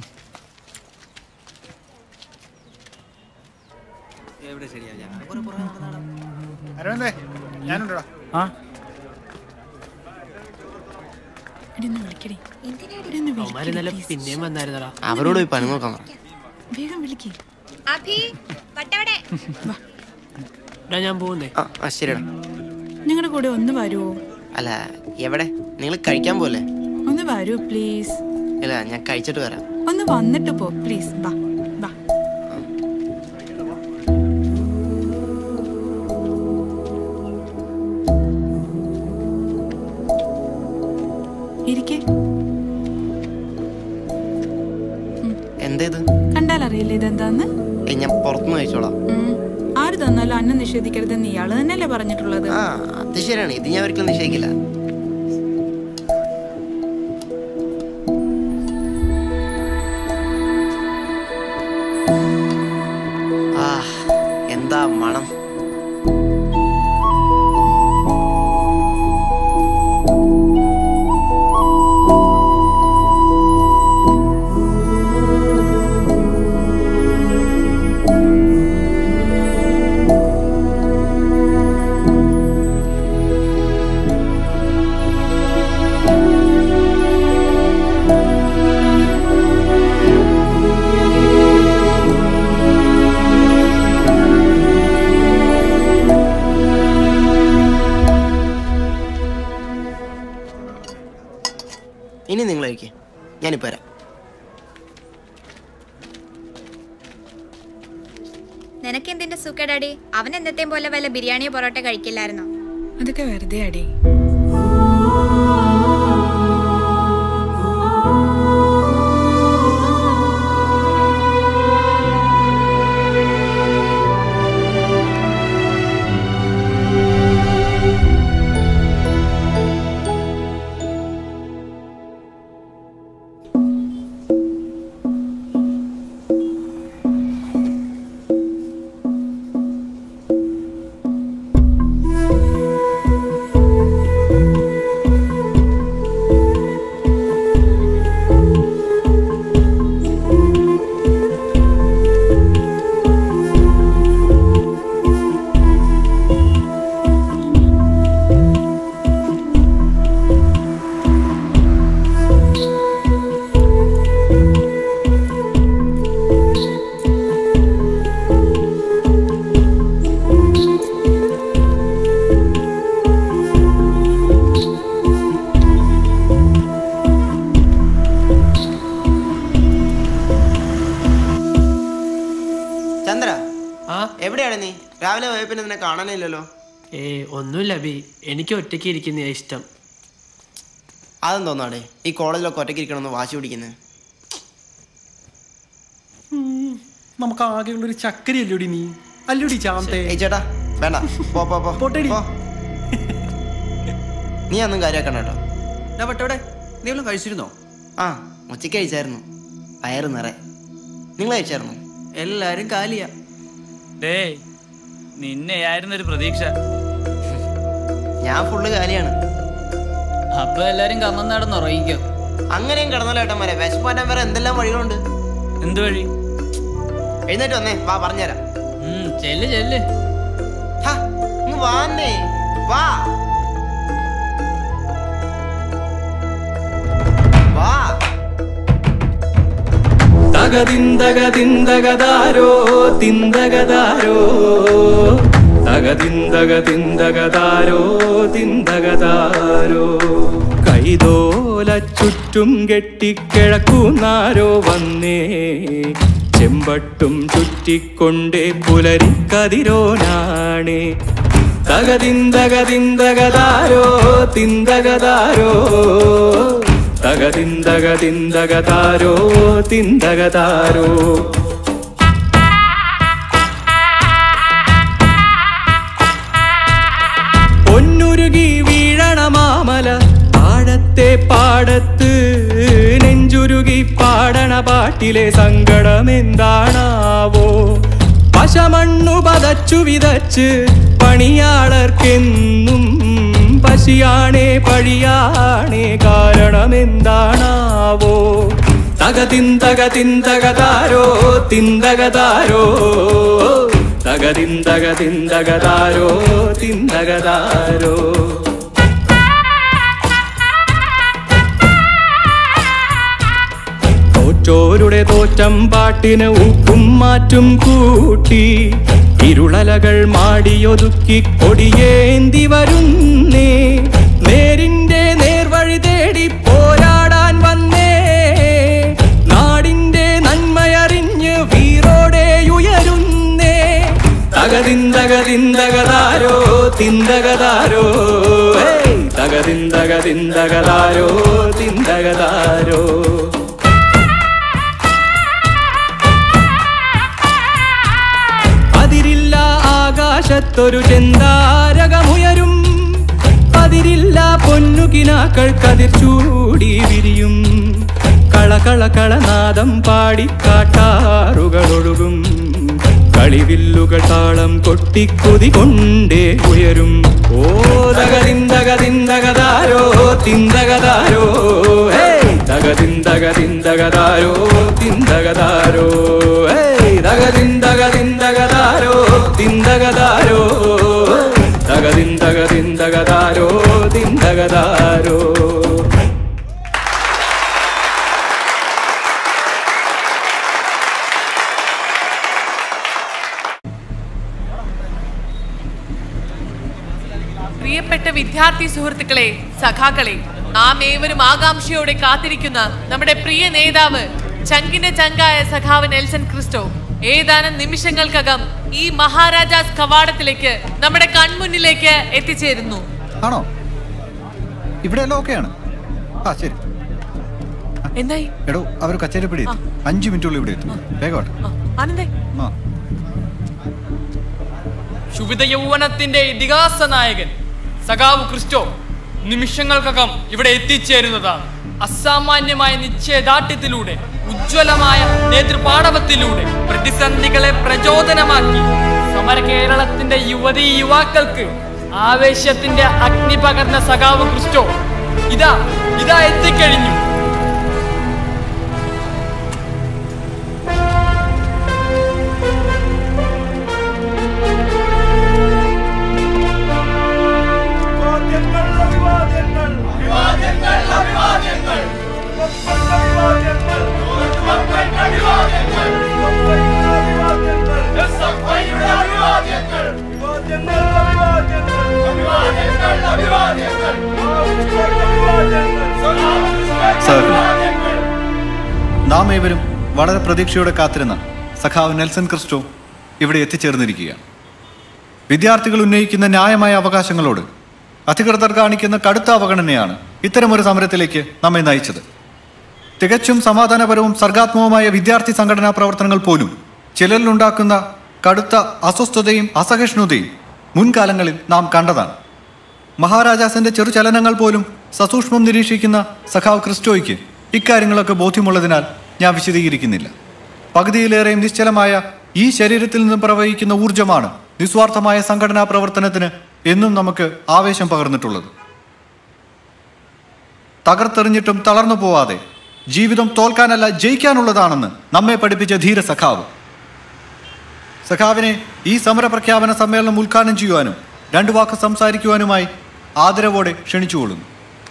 എവിടെ ശരിയാ അരവിന്ദേ ഞാനുണ്ടോ ആ എടി ഒന്ന് വിളിക്കടി എടി ഒന്ന് അവന്മാര് ഇന്നലെ വിളിക്കടി, please. പിന്നെയും വന്നായിരുന്നടാ അവരോട് പോയി പണി നോക്കാൻ പറ വേഗം വിളിക്കേ അഭി വട്ടവടെ എടാ ഞാൻ പോകുന്നേ ആ ആ ശരിടാ നിങ്ങളുടെ കൂടെ ഒന്ന് വരുമോ അല്ല എവിടെ നിങ്ങൾ കഴിക്കാൻ പോലെ ഒന്ന് വരൂ പ്ലീസ് ഇല്ല ഞാൻ കഴിച്ചിട്ട് വരാം ഒന്ന് വന്നിട്ട് പോ പ്ലീസ് ബാ ബാ ഇരിക്കേ എന്തേത് കണ്ടാലറിയാം അറിയില്ല ഇതെന്താന്ന് ഏയ് ഞാൻ പുറത്തുനിന്ന് കഴിച്ചോളാം ഉം. ആര് തന്നാലും അന്നം നിഷേധിക്കരുതെന്ന് ഇയാള് തന്നെയല്ലേ പറഞ്ഞിട്ടുള്ളത് ആ അത് ശരിയാണ് ഇത് ഞാൻ ഒരിക്കലും നിശ്ചയിക്കില്ല ആ എന്താ മണം ഇനി നിങ്ങൾ കഴിക്കേ ഞാനിപ്പോ വരാം നിനക്ക് എന്തിന്റെ സുഖ ഡാഡി അവൻ എന്നത്തെയും പോലെ വല്ല ബിരിയാണിയോ പൊറോട്ട കഴിക്കില്ലായിരുന്നോ അതൊക്കെ വെറുതെ അടി ചന്ദ്ര എവിടെയാണ് നീ രാവിലെ പോയ പിന്നെ നിന്നെ കാണാനില്ലല്ലോ ഏ ഒന്നുമില്ല ബി എനിക്ക് ഒറ്റയ്ക്ക് ഇരിക്കുന്ന ഇഷ്ടം അതെന്തോന്നാടെ ഈ കോളേജിലൊക്കെ ഒറ്റയ്ക്ക് ഇരിക്കണമെന്ന് വാശി പിടിക്കുന്നത് നമുക്ക് ആകെയുള്ളൊരു ചക്കരി അല്ലൂടി നീ അല്ലൂടി ചാമത്തെ ഏയ് ചേട്ടാ വേണ്ട പോ പോ പോ പോട്ടെടി. പോ. നീ ഒന്നും കാര്യമാക്കണ്ട കേട്ടോ ഞാൻ വട്ടവിടെ നീ വല്ലതും കഴിച്ചിരുന്നോ ആ ഉച്ചയ്ക്ക് കഴിച്ചായിരുന്നു വയറ് നിറ നിങ്ങൾ കഴിച്ചായിരുന്നു എല്ലാരും കാലിയാ ഡേ നിന്നെയായിരുന്നു ഒരു പ്രതീക്ഷ ഞാൻ ഫുള്ള് കാലിയാണ് അപ്പൊ എല്ലാരും കമ്മം നടന്ന് ഉറങ്ങിക്കോ അങ്ങനെയും കിടന്നല്ലോ ഏട്ടന്മാരെ വിശപ്പ് മാറ്റാൻ വേറെ എന്തെല്ലാം വഴികളുണ്ട് എന്ത് വഴി എഴുന്നേറ്റ് വന്നേ വാ പറഞ്ഞുതരാം ചെല്ല് ചെല്ല് ഹാ, ഇങ്ങ് വാന്നേ വാ വാ തകതിന്തകതിന്തകതാരോ തിന്തകതാരോ തകതിന്തകതിന്തകതാരോ തിന്തകതാരോ കൈതോല ചുറ്റും കെട്ടിക്കിഴക്കുന്നാരോ വന്നേ ചെമ്പട്ടും ചുറ്റിക്കൊണ്ടേ പുലരിക്കതിരോനാണേ തകതിന്തകതിന്തകതാരോ തിന്തകതാരോ തകതിന്തകതിന്തകതാരോ തിന്തകതാരോ പൊന്നുരുകി വീഴണ മാമല പാടത്തെ പാടത്ത് നെഞ്ചുരുകി പാടണ പാട്ടിലെ സങ്കടം എന്താണാവോ പശമണ്ണു പതച്ചു വിതച്ച് പണിയാളർക്കെന്നും പശിയാണേ പഴിയാണേ കാരണം എന്താണാവോ തകതിന്തകതിന്തകതാരോ തിന്തകതാരോ തകതിന്തകതിന്തകതാരോ തിന്തകതാരോ തോറ്റോരുടെ തോറ്റം പാട്ടിന് ഉപ്പും മാറ്റും കൂട്ടി ഇരുളലകൾ മാടിയൊതുക്കി കൊടിയേന്തി വരുന്നേ നേരിന്റെ നേർവഴി തേടി പോരാടാൻ വന്നേ നാടിന്റെ നന്മയറിഞ്ഞ് വീറോടെ ഉയരുന്നേ തകതിന്തകതിന്തകതാരോ തിന്തകതാരോ ഏയ്! തകതിന്തകതിന്തകതാരോ തിന്തകതാരോ ആകാശത്തൊരു ചെന്താരകമുയരും അതിരില്ല പൊന്നുകിനാക്കൾ കതിർ ചൂടി വിരിയും കളകള കളനാദം പാടി കാട്ടാറുകളൊഴുകും കളിവില്ലുകൾ താളം കൊട്ടിക്കുതി കൊണ്ടേ ഉയരും ഓ തകതിന്തകതിന്തകതാരോ തിന്തകതാരോ ഹേ തകതിന്തകതിന്തകതാരോ തിന്തകതാരോ ഹേ തകതിന്തകതിന്തകതാരോ തിന്തകതാരോ തകതിന്തകതിന്തകതാരോ തിന്തകതാരോ പ്രിയപ്പെട്ട വിദ്യാർത്ഥി സുഹൃത്തുക്കളെ സഖാക്കളെ നാം ഏവരും ആകാംക്ഷയോടെ കാത്തിരിക്കുന്ന നമ്മുടെ പ്രിയ നേതാവ് ചങ്കിന്റെ ചങ്കായ സഖാവ് നെൽസൺ ക്രിസ്റ്റോ ഏതാനും നിമിഷങ്ങൾക്കകം ഈ മഹാരാജാസ് കവാടത്തിലേക്ക് നമ്മുടെ കൺമുന്നിലേക്ക് എത്തിച്ചേരുന്നു ആണോ ഇവിടെ എല്ലാം ഓക്കെയാണ് ആ ശരി എന്തായി എടോ അവർ കച്ചേരിപ്പടി എത്തി അഞ്ചു മിനിറ്റുള്ളിൽ ഇവിടെ എത്തും വേഗോട്ടെ ആനന്ദേ ആ ശുഭിത യൗവനത്തിന്റെ ഇതിഹാസ നായകൻ സഖാവ് ക്രിസ്റ്റോ നിമിഷങ്ങൾക്കകം ഇവിടെ എത്തിച്ചേരുന്നതാണ് അസാമാന്യമായ നിശ്ചയദാർഢ്യത്തിലൂടെ ഉജ്ജ്വലമായ നേതൃപാടവത്തിലൂടെ പ്രതിസന്ധികളെ പ്രചോദനമാക്കി സമര കേരളത്തിന്റെ യുവതീ യുവാക്കൾക്ക് ആവേശത്തിന്റെ അഗ്നി പകർന്ന സഖാവ് ക്രിസ്റ്റോ ഇതാ ഇതാ എത്തിക്കഴിഞ്ഞു സാറിന് നാം ഏവരും വളരെ പ്രതീക്ഷയോടെ കാത്തിരുന്ന സഖാവ് നെൽസൺ ക്രിസ്റ്റോ ഇവിടെ എത്തിച്ചേർന്നിരിക്കുകയാണ് വിദ്യാർത്ഥികൾ ഉന്നയിക്കുന്ന ന്യായമായ അവകാശങ്ങളോട് അധികൃതർ കാണിക്കുന്ന കടുത്ത അവഗണനയാണ് ഇത്തരമൊരു സമരത്തിലേക്ക് നമ്മെ നയിച്ചത് തികച്ചും സമാധാനപരവും സർഗാത്മകവുമായ വിദ്യാർത്ഥി സംഘടനാ പ്രവർത്തനങ്ങൾ പോലും ചിലരിലുണ്ടാക്കുന്ന കടുത്ത അസ്വസ്ഥതയും അസഹിഷ്ണുതയും മുൻകാലങ്ങളിൽ നാം കണ്ടതാണ് മഹാരാജാസിന്റെ ചെറുചലനങ്ങൾ പോലും സസൂക്ഷ്മം നിരീക്ഷിക്കുന്ന സഖാവ് ക്രിസ്റ്റോയ്ക്ക് ഇക്കാര്യങ്ങളൊക്കെ ബോധ്യമുള്ളതിനാൽ ഞാൻ വിശദീകരിക്കുന്നില്ല പകുതിയിലേറെയും നിശ്ചലമായ ഈ ശരീരത്തിൽ നിന്നും പ്രവഹിക്കുന്ന ഊർജമാണ് നിസ്വാർത്ഥമായ സംഘടനാ പ്രവർത്തനത്തിന് എന്നും നമുക്ക് ആവേശം പകർന്നിട്ടുള്ളത് തകർത്തെറിഞ്ഞിട്ടും തളർന്നു പോവാതെ ജീവിതം തോൽക്കാനല്ല ജയിക്കാനുള്ളതാണെന്ന് നമ്മെ പഠിപ്പിച്ച ധീര സഖാവ് സഖാവിനെ ഈ സമര പ്രഖ്യാപന സമ്മേളനം ഉദ്ഘാടനം ചെയ്യുവാനും രണ്ടു വാക്ക് സംസാരിക്കുവാനുമായി ആദരവോടെ ക്ഷണിച്ചുകൊള്ളുന്നു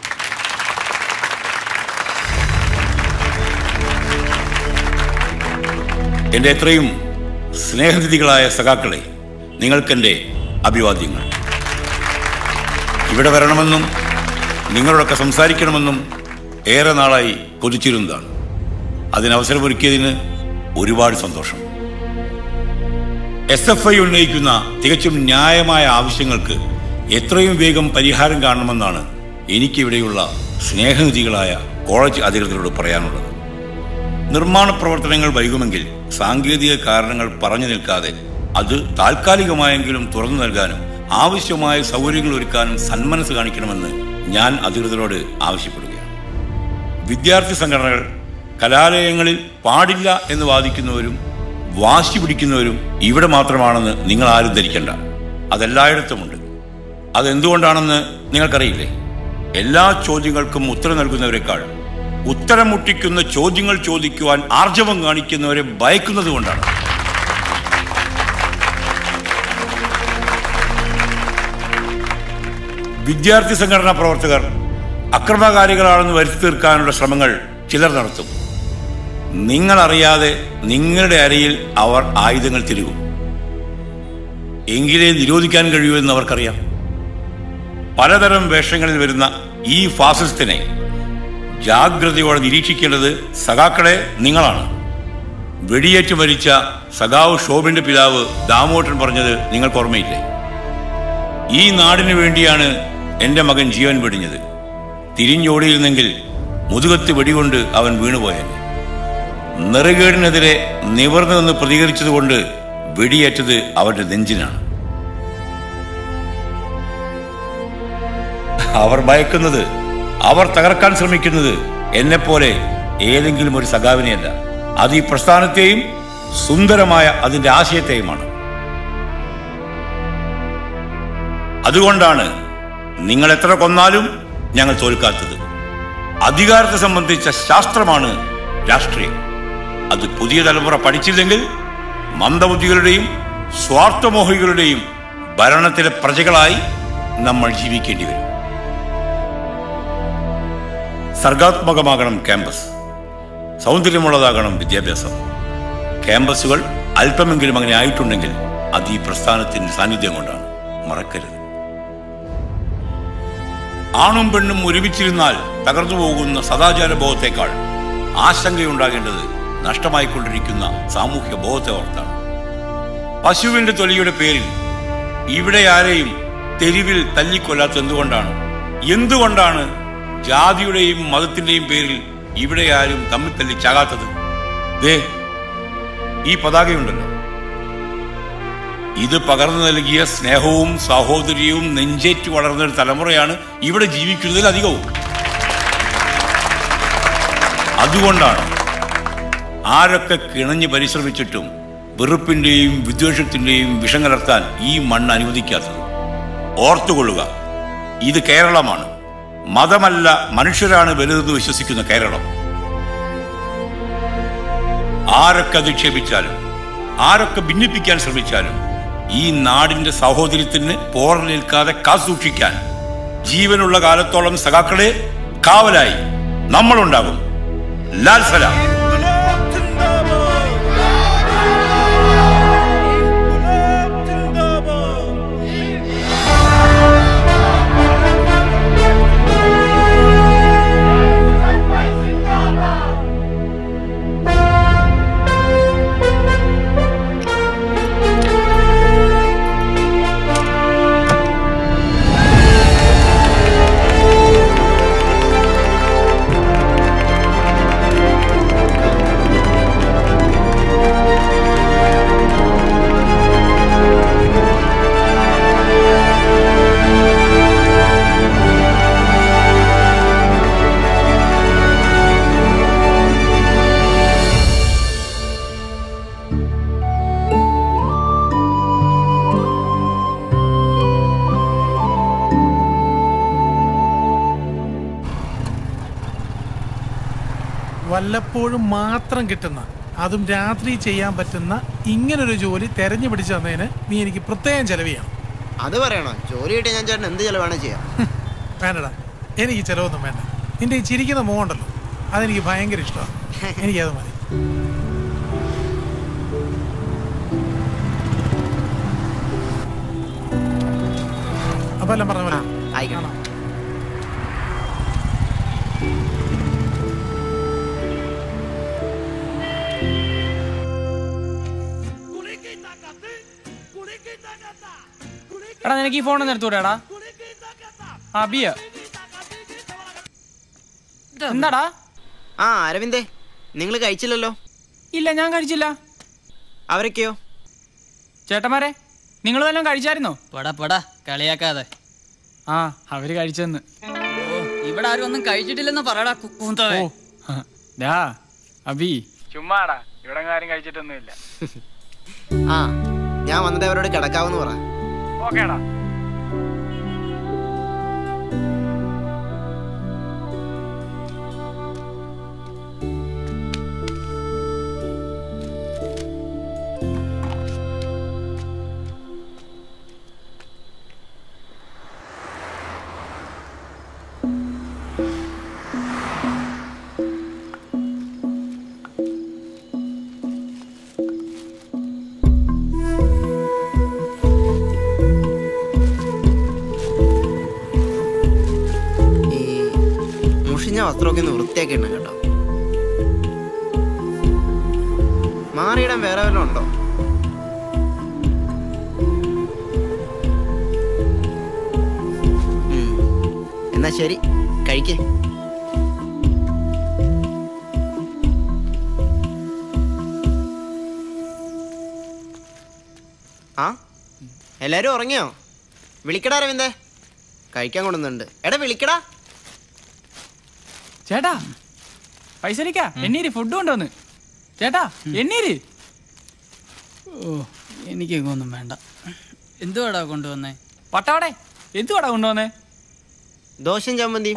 എൻ്റെ എത്രയും സ്നേഹനിധികളായ സഖാക്കളെ നിങ്ങൾക്കെൻ്റെ അഭിവാദ്യങ്ങൾ ഇവിടെ വരണമെന്നും നിങ്ങളോടൊക്കെ സംസാരിക്കണമെന്നും ഏറെ നാളായി കൊതിച്ചിരുന്നതാണ് അതിനവസരമൊരുക്കിയതിന് ഒരുപാട് സന്തോഷം എസ് എഫ് ഐ ഉന്നയിക്കുന്ന തികച്ചും ന്യായമായ ആവശ്യങ്ങൾക്ക് എത്രയും വേഗം പരിഹാരം കാണണമെന്നാണ് എനിക്കിവിടെയുള്ള സ്നേഹനിധികളായ കോളേജ് അധികൃതരോട് പറയാനുള്ളത് നിർമ്മാണ പ്രവർത്തനങ്ങൾ വൈകുമെങ്കിൽ സാങ്കേതിക കാരണങ്ങൾ പറഞ്ഞു നിൽക്കാതെ അത് താൽക്കാലികമായെങ്കിലും തുറന്നു നൽകാനും ആവശ്യമായ സൗകര്യങ്ങൾ ഒരുക്കാനും സന്മനസ് കാണിക്കണമെന്ന് ഞാൻ അധികൃതരോട് ആവശ്യപ്പെടുകയാണ് വിദ്യാർത്ഥി സംഘടനകൾ കലാലയങ്ങളിൽ പാടില്ല എന്ന് വാദിക്കുന്നവരും വാശി പിടിക്കുന്നവരും ഇവിടെ മാത്രമാണെന്ന് നിങ്ങൾ ആരും ധരിക്കണ്ട അതെല്ലായിടത്തുമുണ്ട് അതെന്തുകൊണ്ടാണെന്ന് നിങ്ങൾക്കറിയില്ലേ എല്ലാ ചോദ്യങ്ങൾക്കും ഉത്തരം നൽകുന്നവരെക്കാൾ ഉത്തരം മുട്ടിക്കുന്ന ചോദ്യങ്ങൾ ചോദിക്കുവാൻ ആർജവം കാണിക്കുന്നവരെ ഭയക്കുന്നത് കൊണ്ടാണ് വിദ്യാർത്ഥി സംഘടനാ പ്രവർത്തകർ അക്രമകാരികളാണെന്ന് വരുത്തി തീർക്കാനുള്ള ശ്രമങ്ങൾ ചിലർ നടത്തും നിങ്ങളറിയാതെ നിങ്ങളുടെ അരയിൽ അവർ ആയുധങ്ങൾ തിരുകും എങ്കിലേ നിരോധിക്കാൻ കഴിയൂ എന്ന് അവർക്കറിയാം പലതരം വേഷങ്ങളിൽ വരുന്ന ഈ ഫാസിസത്തിനെ ജാഗ്രതയോടെ നിരീക്ഷിക്കേണ്ടത് സഖാക്കളെ നിങ്ങളാണ് വെടിയേറ്റ് മരിച്ച സഖാവ് ഷോബിന്റെ പിതാവ് ദാമോട്ടൻ പറഞ്ഞത് നിങ്ങൾക്ക് ഓർമ്മയില്ലേ ഈ നാടിനു വേണ്ടിയാണ് എൻ്റെ മകൻ ജീവൻ വെടിഞ്ഞത് തിരിഞ്ഞോടിയിരുന്നെങ്കിൽ മുതുകത്ത് വെടികൊണ്ട് അവൻ വീണുപോയത് നെറുകേടിനെതിരെ നിവർന്നു നിന്ന് പ്രതികരിച്ചതുകൊണ്ട് വെടിയേറ്റത് അവരുടെ നെഞ്ചിനാണ് അവർ ഭയക്കുന്നത് അവർ തകർക്കാൻ ശ്രമിക്കുന്നത് എന്നെപ്പോലെ ഏതെങ്കിലും ഒരു സഖാവിനെയല്ല അത് ഈ പ്രസ്ഥാനത്തെയും സുന്ദരമായ അതിന്റെ ആശയത്തെയുമാണ് അതുകൊണ്ടാണ് നിങ്ങൾ എത്ര കൊന്നാലും ഞങ്ങൾ തോൽക്കാത്തത് അധികാരത്തെ സംബന്ധിച്ച ശാസ്ത്രമാണ് രാഷ്ട്രീയം അത് പുതിയ തലമുറ പഠിച്ചില്ലെങ്കിൽ മന്ദബുദ്ധികളുടെയും സ്വാർത്ഥമോഹികളുടെയും ഭരണത്തിലെ പ്രജകളായി നമ്മൾ ജീവിക്കേണ്ടി വരും സർഗാത്മകമാകണം ക്യാമ്പസ് സൗന്ദര്യമുള്ളതാകണം വിദ്യാഭ്യാസം ക്യാമ്പസുകൾ അല്പമെങ്കിലും അങ്ങനെ ആയിട്ടുണ്ടെങ്കിൽ അത് ഈ പ്രസ്ഥാനത്തിന്റെ സാന്നിധ്യം കൊണ്ടാണ് മറക്കരുത് ആണും പെണ്ണും ഒരുമിച്ചിരുന്നാൽ തകർന്നു പോകുന്ന സദാചാര ബോധത്തെക്കാൾ ആശങ്കയുണ്ടാകേണ്ടത് നഷ്ടമായിക്കൊണ്ടിരിക്കുന്ന സാമൂഹ്യ ബോധത്തെ ഓർത്താണ് പശുവിന്റെ തൊലിയുടെ പേരിൽ ഇവിടെ ആരെയും തെരുവിൽ തല്ലിക്കൊല്ലാത്ത എന്തുകൊണ്ടാണ് എന്തുകൊണ്ടാണ് ജാതിയുടെയും മതത്തിന്റെയും പേരിൽ ഇവിടെ ആരും തമ്മിൽ തല്ലി ചാകാത്തത് ദേ ഈ പതാകയുണ്ടല്ലോ ഇത് പകർന്നു നൽകിയ സ്നേഹവും സാഹോദര്യവും നെഞ്ചേറ്റ് വളർന്ന ഒരു തലമുറയാണ് ഇവിടെ ജീവിക്കുന്നതിൽ അധികവും അതുകൊണ്ടാണ് ആരൊക്കെ കിണഞ്ഞ് പരിശ്രമിച്ചിട്ടും വെറുപ്പിന്റെയും വിദ്വേഷത്തിന്റെയും വിഷം കലർത്താൻ ഈ മണ്ണ് അനുവദിക്കാത്തത് ഓർത്തുകൊള്ളുക ഇത് കേരളമാണ് മതമല്ല മനുഷ്യരാണ് വലുതെന്ന് വിശ്വസിക്കുന്ന കേരളം ആരൊക്കെ അധിക്ഷേപിച്ചാലും ആരൊക്കെ ഭിന്നിപ്പിക്കാൻ ശ്രമിച്ചാലും ഈ നാടിന്റെ സഹോദര്യത്തിന് പോറലേൽക്കാതെ കാസൂക്ഷിക്കാൻ ജീവനുള്ള കാലത്തോളം സഖാക്കളെ കാവലായി നമ്മളുണ്ടാകും ലാൽ സലാം വല്ലപ്പോഴും മാത്രം കിട്ടുന്ന അതും രാത്രി ചെയ്യാൻ പറ്റുന്ന ഇങ്ങനൊരു ജോലി തെരഞ്ഞു പിടിച്ചു തന്നതിന് നീ എനിക്ക് പ്രത്യേകം ചെലവ് ചെയ്യണം അത് പറയണോ ജോലി കിട്ടിയ ഞാൻ ചേട്ടൻ എന്ത് ചെലവാണ് ചെയ്യാം വേണ്ടടാ എനിക്ക് ചെലവൊന്നും വേണ്ട നിന്റെ ഈ ചിരിക്കുന്ന മോണ്ടല്ലോ അതെനിക്ക് ഭയങ്കര ഇഷ്ടമാണ് എനിക്കത് മതി അപ്പൊ എല്ലാം പറഞ്ഞ പോലെ ആയിക്കോട്ടെ എടാ നിനക്ക് ഈ ഫോൺ ഒന്ന് എടുത്തൂടാടാ ആ ബിയ എന്താടാ ആ അരവിന്ദേ നിങ്ങൾ കഴിച്ചില്ലല്ലോ ഇല്ല ഞാൻ കഴിച്ചില്ല അവരൊക്കെയോ ചേട്ടന്മാരെ നിങ്ങൾ വല്ലതും കഴിച്ചായിരുന്നോ പടാ പടാ കളിയാക്കാതെ ആ അവര് കഴിച്ചെന്ന് ഇവിടെ ആരും ഒന്നും കഴിച്ചിട്ടില്ലെന്ന് പറയടാ കൂന്തവേ ഡാ അബി ചുമ്മാടാ ഇവിടെ ആരും കഴിച്ചിട്ടൊന്നുമില്ല ആ ഞാൻ വന്നിട്ട് അവരോട് കിടക്കാവെന്ന് പറ ഓക്കേടാ ഈ മുഷിഞ്ഞ വസ്ത്രമൊക്കെ ഒന്ന് വൃത്തിയാക്കി ഇടണം കേട്ടോ മാറിയിടാൻ വേറെ വല്ലതും ഉണ്ടോ ഉം. എന്നാ ശരി കഴിക്കേ ആ എല്ലാരും ഉറങ്ങിയോ വിളിക്കടാ അരവിന്ദേ കഴിക്കാൻ കൊണ്ടുവന്നുണ്ട് എടാ വിളിക്കടാ ചേട്ടാ പൈസ അടിക്കാ എണ്ണീര് ഫുഡ് കൊണ്ടുവന്ന് ചേട്ടാ എണ്ണീര് ഓ എനിക്കൊന്നും വേണ്ട എന്തുവാടാ കൊണ്ടുവന്നേ പട്ടാവടെ എന്തുവാടാ കൊണ്ടുവന്നേ ദോശയും ചമ്മന്തിയും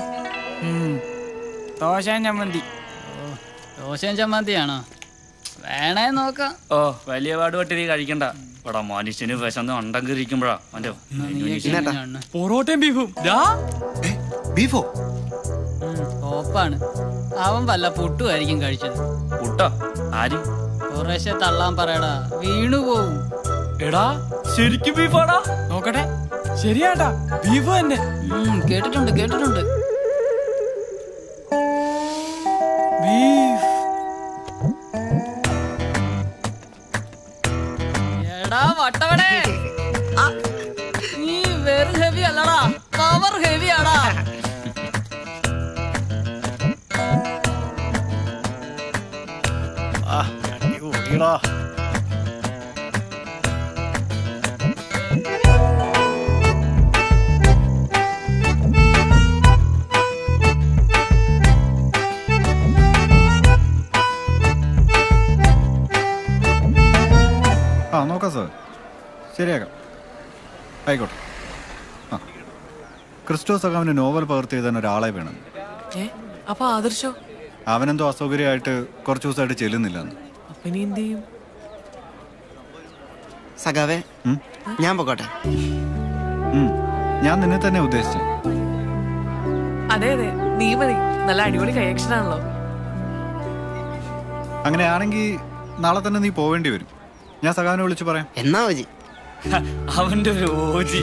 ദോശ ചമ്മന്തി ദോശയും ചമ്മന്തിയാണോ വേണേ നോക്കാം ഓ വലിയ പാടുപെട്ട് നീ കഴിക്കണ്ട ഇവിടെ മനുഷ്യന് വിശന്ന് ഉണ്ടെങ്കിൽ ഇരിക്കുമ്പോഴാ അവന്റെ പൊറോട്ടയും ബീഫും ദാ ബീഫോ ഓപ്പാണ് അവൻ വല്ല പുട്ടുമായിരിക്കും കഴിച്ചത് പുട്ടോ ആര് കുറേശ്ശെ തള്ളാൻ പറയടാ വീണു പോവും എടാ ശരിക്കും ബീഫാടാ നോക്കട്ടെ ശരിയാട്ടാ ബീഫ് തന്നെ കേട്ടിട്ടുണ്ട് കേട്ടിട്ടുണ്ട് ബീഫ് എടാ വട്ടവടേ നീ വെറും ഹെവി അല്ലടാ പവർ ഹെവി ആടാ അടിപൊളിയടാ ആ നോക്കാം സാർ ശരിയാക്കാം ആയിക്കോട്ടെ ആ ക്രിസ്റ്റോസ് ഒക്കെ അവന് നോവൽ പകർത്തി എഴുതാൻ ഒരാളെ വേണം ഏ അപ്പൊ ആദർശോ അവനെന്തോ അസൗകര്യമായിട്ട് കുറച്ച് ദിവസമായിട്ട് ചെല്ലുന്നില്ലെന്ന് അപ്പൊ ഇനി എന്ത് ചെയ്യും സഖാവേ ഉം? ഞാൻ പൊക്കോട്ടെ ഉം. ഞാൻ നിന്നെ തന്നെ ഉദ്ദേശിച്ചു അതെ അതെ നീ മതി നല്ല അടിപൊളി കൈയക്ഷൻ ആണല്ലോ അങ്ങനെയാണെങ്കിൽ നാളെ തന്നെ നീ പോവേണ്ടി വരും ഞാൻ സഖാവിനെ വിളിച്ച് പറയാം എന്നാ മതി അവന്റെ ഒരു ഓജി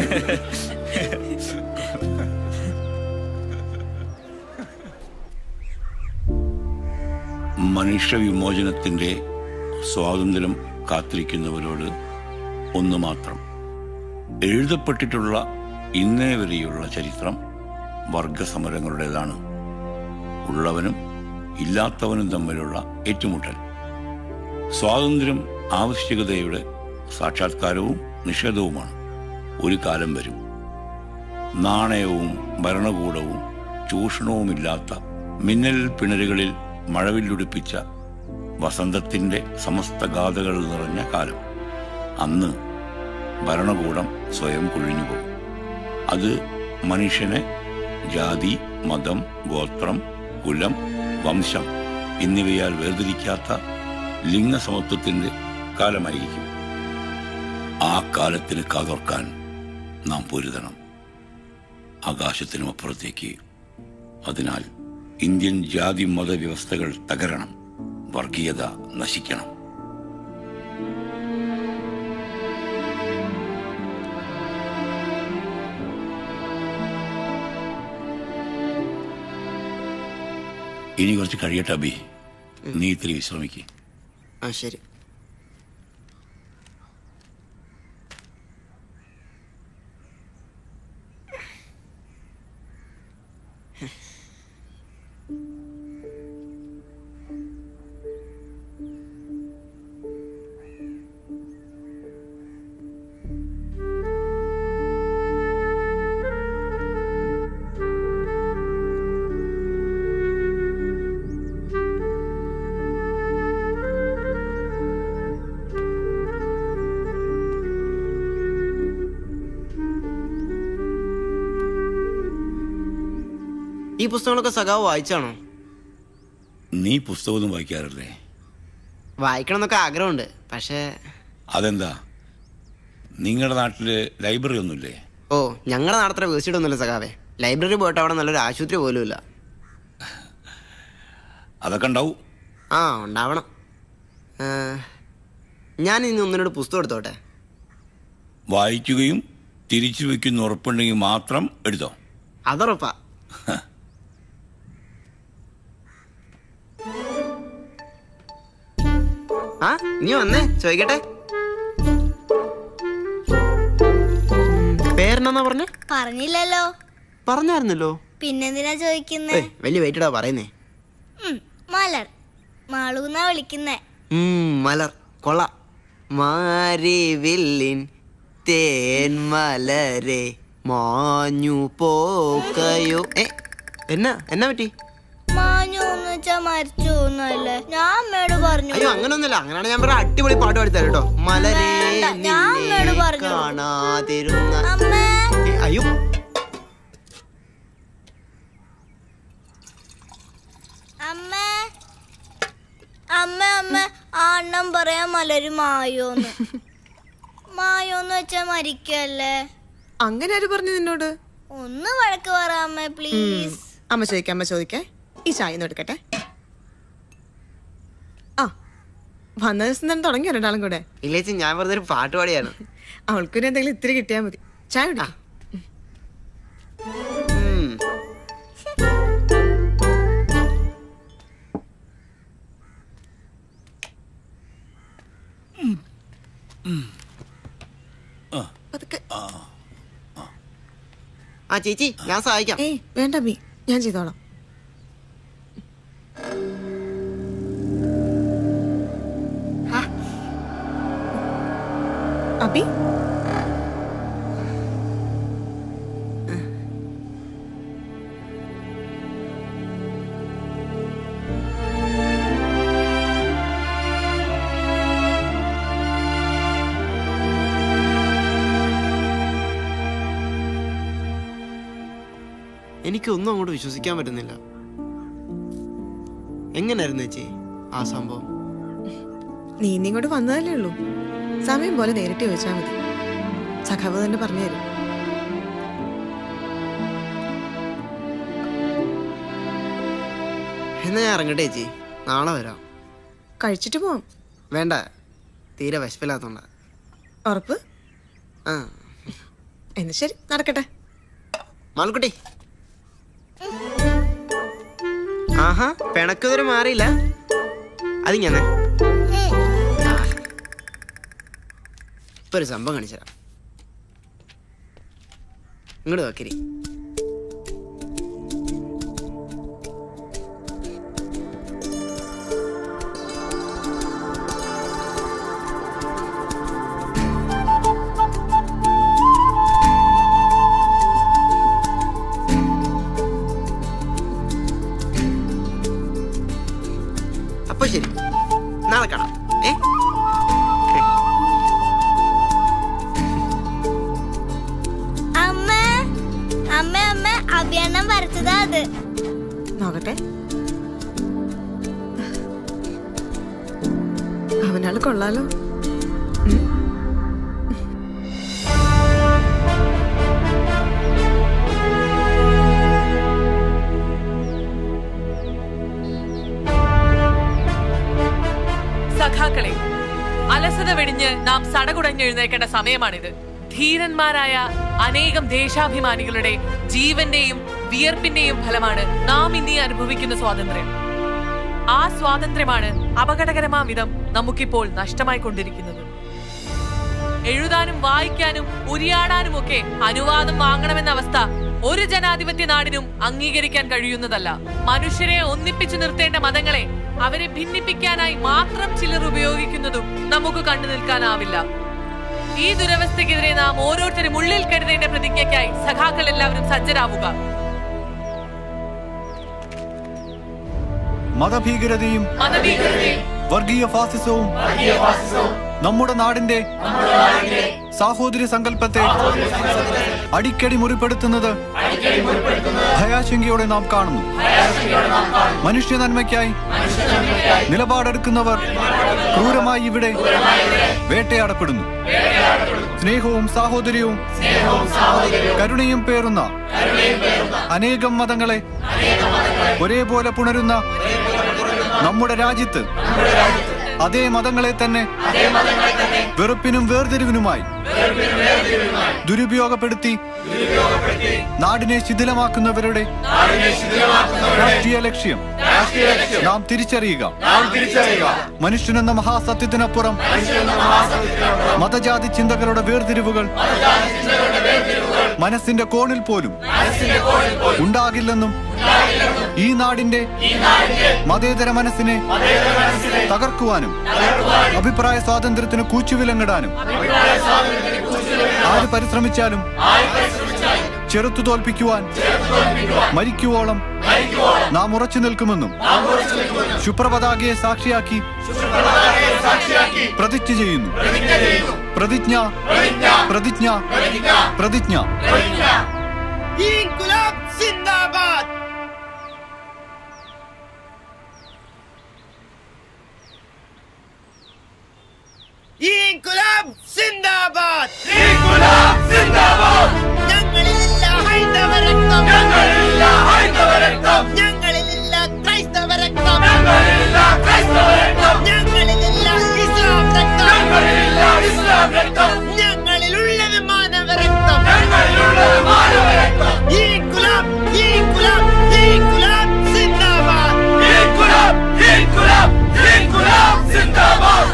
മനുഷ്യവിമോചനത്തിൻ്റെ സ്വാതന്ത്ര്യം കാത്തിരിക്കുന്നവരോട് ഒന്ന് മാത്രം എഴുതപ്പെട്ടിട്ടുള്ള ഇന്നേ വരെയുള്ള ചരിത്രം വർഗസമരങ്ങളുടേതാണ് ഉള്ളവനും ഇല്ലാത്തവനും തമ്മിലുള്ള ഏറ്റുമുട്ടൽ സ്വാതന്ത്ര്യം ആവശ്യകതയുടെ സാക്ഷാത്കാരവും നിഷേധവുമാണ് ഒരു കാലം വരും നാണയവും ഭരണകൂടവും ചൂഷണവുമില്ലാത്ത മിന്നൽ പിണരുകളിൽ മഴവില്ലുടിപ്പിച്ച വസന്തത്തിന്റെ സമസ്ത ഗാഥകൾ നിറഞ്ഞ കാലം അന്ന് ഭരണകൂടം സ്വയം കൊഴിഞ്ഞുപോകും അത് മനുഷ്യനെ ജാതി മതം ഗോത്രം കുലം വംശം എന്നിവയാൽ വേർതിരിക്കാത്ത ലിംഗസമത്വത്തിന്റെ കാലമായിരിക്കും ആ കാലത്തിന് കാതോർക്കാൻ നാം പൊരുതണം ആകാശത്തിനും അപ്പുറത്തേക്ക് അതിനാൽ ഇന്ത്യൻ ജാതി മത വ്യവസ്ഥകൾ തകരണം വർഗീയത നശിക്കണം ഇനി കുറച്ച് കഴിയട്ടെ അബി നീ ഇത്തിരി വിശ്രമിക്കുക ആ ശരി ഈ പുസ്തകങ്ങളൊക്കെ സഖാവ് വായിച്ചാണോ നീ പുസ്തകമൊന്നും വായിക്കാറില്ലേ വായിക്കണം എന്നൊക്കെ ആഗ്രഹമുണ്ട് പക്ഷേ അതെന്താ നിങ്ങളുടെ നാട്ടില് ലൈബ്രറി ഒന്നുമില്ലേ ഓ ഞങ്ങളുടെ നാടത്ര വേഴ്സിട്ടൊന്നുമില്ല സഖാവേ ലൈബ്രറി പോയിട്ട് അവിടെ നല്ലൊരു ആശുപത്രി പോലും ഇല്ല അതൊക്കെ ഉണ്ടാവും ആ ഉണ്ടാവണം ആ, ഞാൻ ഇനി ഒന്നിനോട് പുസ്തകം എടുത്തോട്ടെ വായിക്കുകയും തിരിച്ചു വെക്കുന്ന ഉറപ്പുണ്ടെങ്കിൽ മാത്രം എടുത്തോ അതുറപ്പാ ആ നീ വന്നേ ചോദിക്കട്ടെ പേരെന്നാ പറഞ്ഞേ പറഞ്ഞില്ലല്ലോ പറഞ്ഞായിരുന്നല്ലോ പിന്നെന്തിനാ ചോദിക്കുന്നേ ഏയ് വലിയ വെയിറ്റഡാ പറയുന്നേ ഉം, മലർ മാളൂന്നാ വിളിക്കുന്നേ ഉം, മലർ കൊള്ള മാരിവില്ലിൻ തേൻ മലരെ മാഞ്ഞു പോക്കയോ ഏ എന്നാ എന്നാ പറ്റി മാഞ്ഞു എന്ന് വെച്ചാ മരിച്ചു പോകുന്നല്ലേ ഞാൻ അമ്മയോട് പറഞ്ഞു അയ്യോ അങ്ങനൊന്നുമില്ല അങ്ങനെയാണ് ഞാൻ പറയാം അടിപൊളി പാട്ട് പാടി തരാം കേട്ടോ മലരേ വേണ്ട, ഞാൻ അമ്മയോട് നിന്നെ പറഞ്ഞു. കാണാതിരുന്ന അമ്മേ ഏ, അയ്യോ അമ്മേ അമ്മ അമ്മ ആ അണ്ണം പറയാ മലര് മായോന്ന് മായോന്ന് വെച്ചാ മരിക്കല്ലേ അങ്ങനെ ആര് പറഞ്ഞു നിന്നോട് ഒന്ന് വഴക്ക് പറ അമ്മ പ്ലീസ് അമ്മ ചോദിക്കാം അമ്മ ചോദിക്കേ ഈ ചായ ഒന്ന് എടുക്കട്ടെ ആ വന്ന ദിവസം തന്നെ തുടങ്ങിയോ രണ്ടാളും കൂടെ ഇല്ലേച്ചി ഞാൻ വെറുതെ ഒരു പാട്ട് പാടിയാണ് അവൾക്കൊരു എന്തെങ്കിലും ഇത്തിരി കിട്ടിയാൽ മതി ചായ കുടിക്കാം ഉം. ആ ചേച്ചി ഞാൻ സഹായിക്കാം ഏയ് വേണ്ട ബി ഞാൻ ചെയ്തോളാം അബി എനിക്കൊന്നും അങ്ങോട്ട് വിശ്വസിക്കാൻ പറ്റുന്നില്ല എങ്ങനായിരുന്നു ചേച്ചി ആ സംഭവം നീ ഇനി ഇങ്ങോട്ട് വന്നതല്ലേ ഉള്ളൂ സമയം പോലെ നേരിട്ട് ചോദിച്ചാൽ മതി സഖാവ് തന്നെ പറഞ്ഞു തരും എന്നാ ഞാൻ ഇറങ്ങട്ടെ ചേച്ചി നാളെ വരാം കഴിച്ചിട്ട് പോവാം വേണ്ട തീരെ വിശപ്പില്ലാത്തോണ്ട ഉറപ്പ് ആ എന്നാ ശരി നടക്കട്ടെ മാൽക്കുട്ടി ആഹാ പിണക്കുതരം മാറിയില്ല അതിങ്ങനെ ഇപ്പൊ ഒരു സംഭവം കാണിച്ചുതരാം ഇങ്ങോട്ട് നോക്കിരി അപ്പൊ ശരി നാളെ കാണാം ഏ അമ്മ അമ്മ അമ്മ അഭിയണ്ണം വരച്ചതാ അത് നോക്കട്ടെ അവനാള് കൊള്ളാലോ സഖാക്കളെ അലസത വെടിഞ്ഞ് നാം സടകുടഞ്ഞെഴുന്നേൽക്കേണ്ട സമയമാണിത് ധീരന്മാരായ അനേകം ദേശാഭിമാനികളുടെ ജീവന്റെയും വിയർപ്പിന്റെയും ഫലമാണ് നാം ഇന്നീ അനുഭവിക്കുന്ന സ്വാതന്ത്ര്യം ആ സ്വാതന്ത്ര്യമാണ് അപകടകരമാം വിധം നമുക്കിപ്പോൾ നഷ്ടമായി കൊണ്ടിരിക്കുന്നത് എഴുതാനും വായിക്കാനും ഉരിയാടാനും ഒക്കെ അനുവാദം വാങ്ങണമെന്ന അവസ്ഥ ഒരു ജനാധിപത്യ നാടിനും അംഗീകരിക്കാൻ കഴിയുന്നതല്ല മനുഷ്യരെ ഒന്നിപ്പിച്ചു നിർത്തേണ്ട മതങ്ങളെ അവരെ ഭിന്നിപ്പിക്കാനായി മാത്രം ചിലർ ഉപയോഗിക്കുന്നതും നമുക്ക് കണ്ടു നിൽക്കാനാവില്ല ഈ ദുരവസ്ഥയ്ക്കെതിരെ നാം ഓരോരുത്തരും ഉള്ളിൽ കരുതേണ്ട പ്രതിജ്ഞയ്ക്കായി സഖാക്കൾ എല്ലാവരും സജ്ജരാവുക മതഭീകരതയും മതഭീകരതയും വർഗീയ ഫാസിസവും നമ്മുടെ നാടിന്റെ സാഹോദര്യ സങ്കല്പത്തെ അടിക്കടി മുറിപ്പെടുത്തുന്നത് ഭയാശങ്കയോടെ നാം കാണുന്നു മനുഷ്യ നന്മയ്ക്കായി നിലപാടെടുക്കുന്നവർ ക്രൂരമായി ഇവിടെ വേട്ടയാടപ്പെടുന്നു സ്നേഹവും സാഹോദര്യവും കരുണയും പേറുന്ന അനേകം മതങ്ങളെ ഒരേപോലെ പുണരുന്ന നമ്മുടെ രാജ്യത്ത് അതേ മതങ്ങളെ തന്നെ വെറുപ്പിനും വേർതിരിവിനുമായി ദുരുപയോഗപ്പെടുത്തി നാടിനെ ശിഥിലമാക്കുന്നവരുടെ രാഷ്ട്രീയ ലക്ഷ്യം നാം തിരിച്ചറിയുക മനുഷ്യനെന്ന മഹാസത്യത്തിനപ്പുറം മതജാതി ചിന്തകളുടെ വേർതിരിവുകൾ മനസ്സിന്റെ കോണിൽ പോലും ഉണ്ടാകില്ലെന്നും ഈ നാടിന്റെ മതേതര മനസ്സിനെ തകർക്കുവാനും അഭിപ്രായ സ്വാതന്ത്ര്യത്തിന് കൂച്ചുവിലങ്ങിടാനും ആര് പരിശ്രമിച്ചാലും ചെറുത്തു തോൽപ്പിക്കുവാൻ മരിക്കുവോളം നാം ഉറച്ചു നിൽക്കുമെന്നും ശുപ്രപതാകയെ സാക്ഷിയാക്കി പ്രതിജ്ഞ ചെയ്യുന്നു പ്രതിജ്ഞ പ്രതിജ്ഞ പ്രതിജ്ഞ ഇൻകുലാബ് സിന്ദാബാദ് ഇൻകുലാബ് സിന്ദാബാദ് ഇൻകുലാബ് സിന്ദാബാദ് ഞങ്ങളിലില്ല ഹൈന്ദവ രക്തം ഞങ്ങളിലില്ല ഹൈന്ദവ രക്തം ഞങ്ങളിലില്ല ക്രൈസ്തവ രക്തം ഞങ്ങളിലില്ല ക്രൈസ്തവ രക്തം ഞങ്ങളിലില്ല ഇസ്ലാം രക്തം ഞങ്ങളിലില്ല ഇസ്ലാം രക്തം ഞങ്ങളിലുള്ളത് മാനവ രക്തം ഞങ്ങളിലുള്ളത് മാനവ രക്തം ഇൻകുലാബ് ഇൻകുലാബ് ഇൻകുലാബ് സിന്ദാബാദ് ഇൻകുലാബ് ഇൻകുലാബ് ഇൻകുലാബ് സിന്ദാബാദ്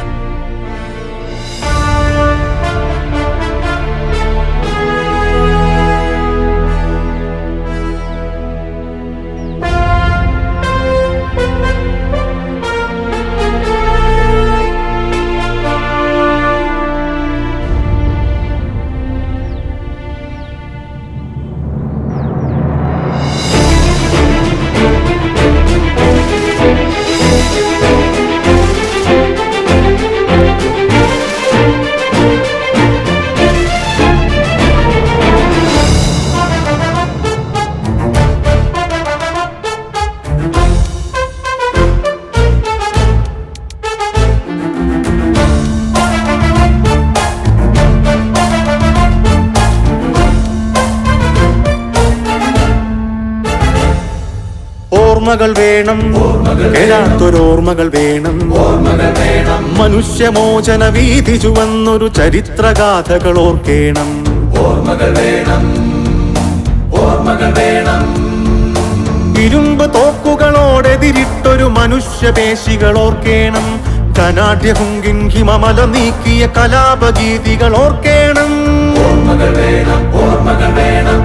ഓർമ്മകൾ വേണം കേരാത്തൊരോർമ്മകൾ വേണം മനുഷ്യമോചന വീതി ചുവന്നൊരു ചരിത്രഗാഥകൾ ഓർക്കേണം ഓർമ്മകൾ വേണം ഓർമ്മകൾ വേണം ഇരുമ്പ് തോക്കുകളോടെതിരിട്ടൊരു മനുഷ്യപേശികൾ ഓർക്കേണം കനാട്യഹുങ്കിൻ ഹിമമല നീക്കിയ കലാപഗീതികൾ ഓർക്കേണം ഓർമ്മകൾ വേണം ഓർമ്മകൾ വേണം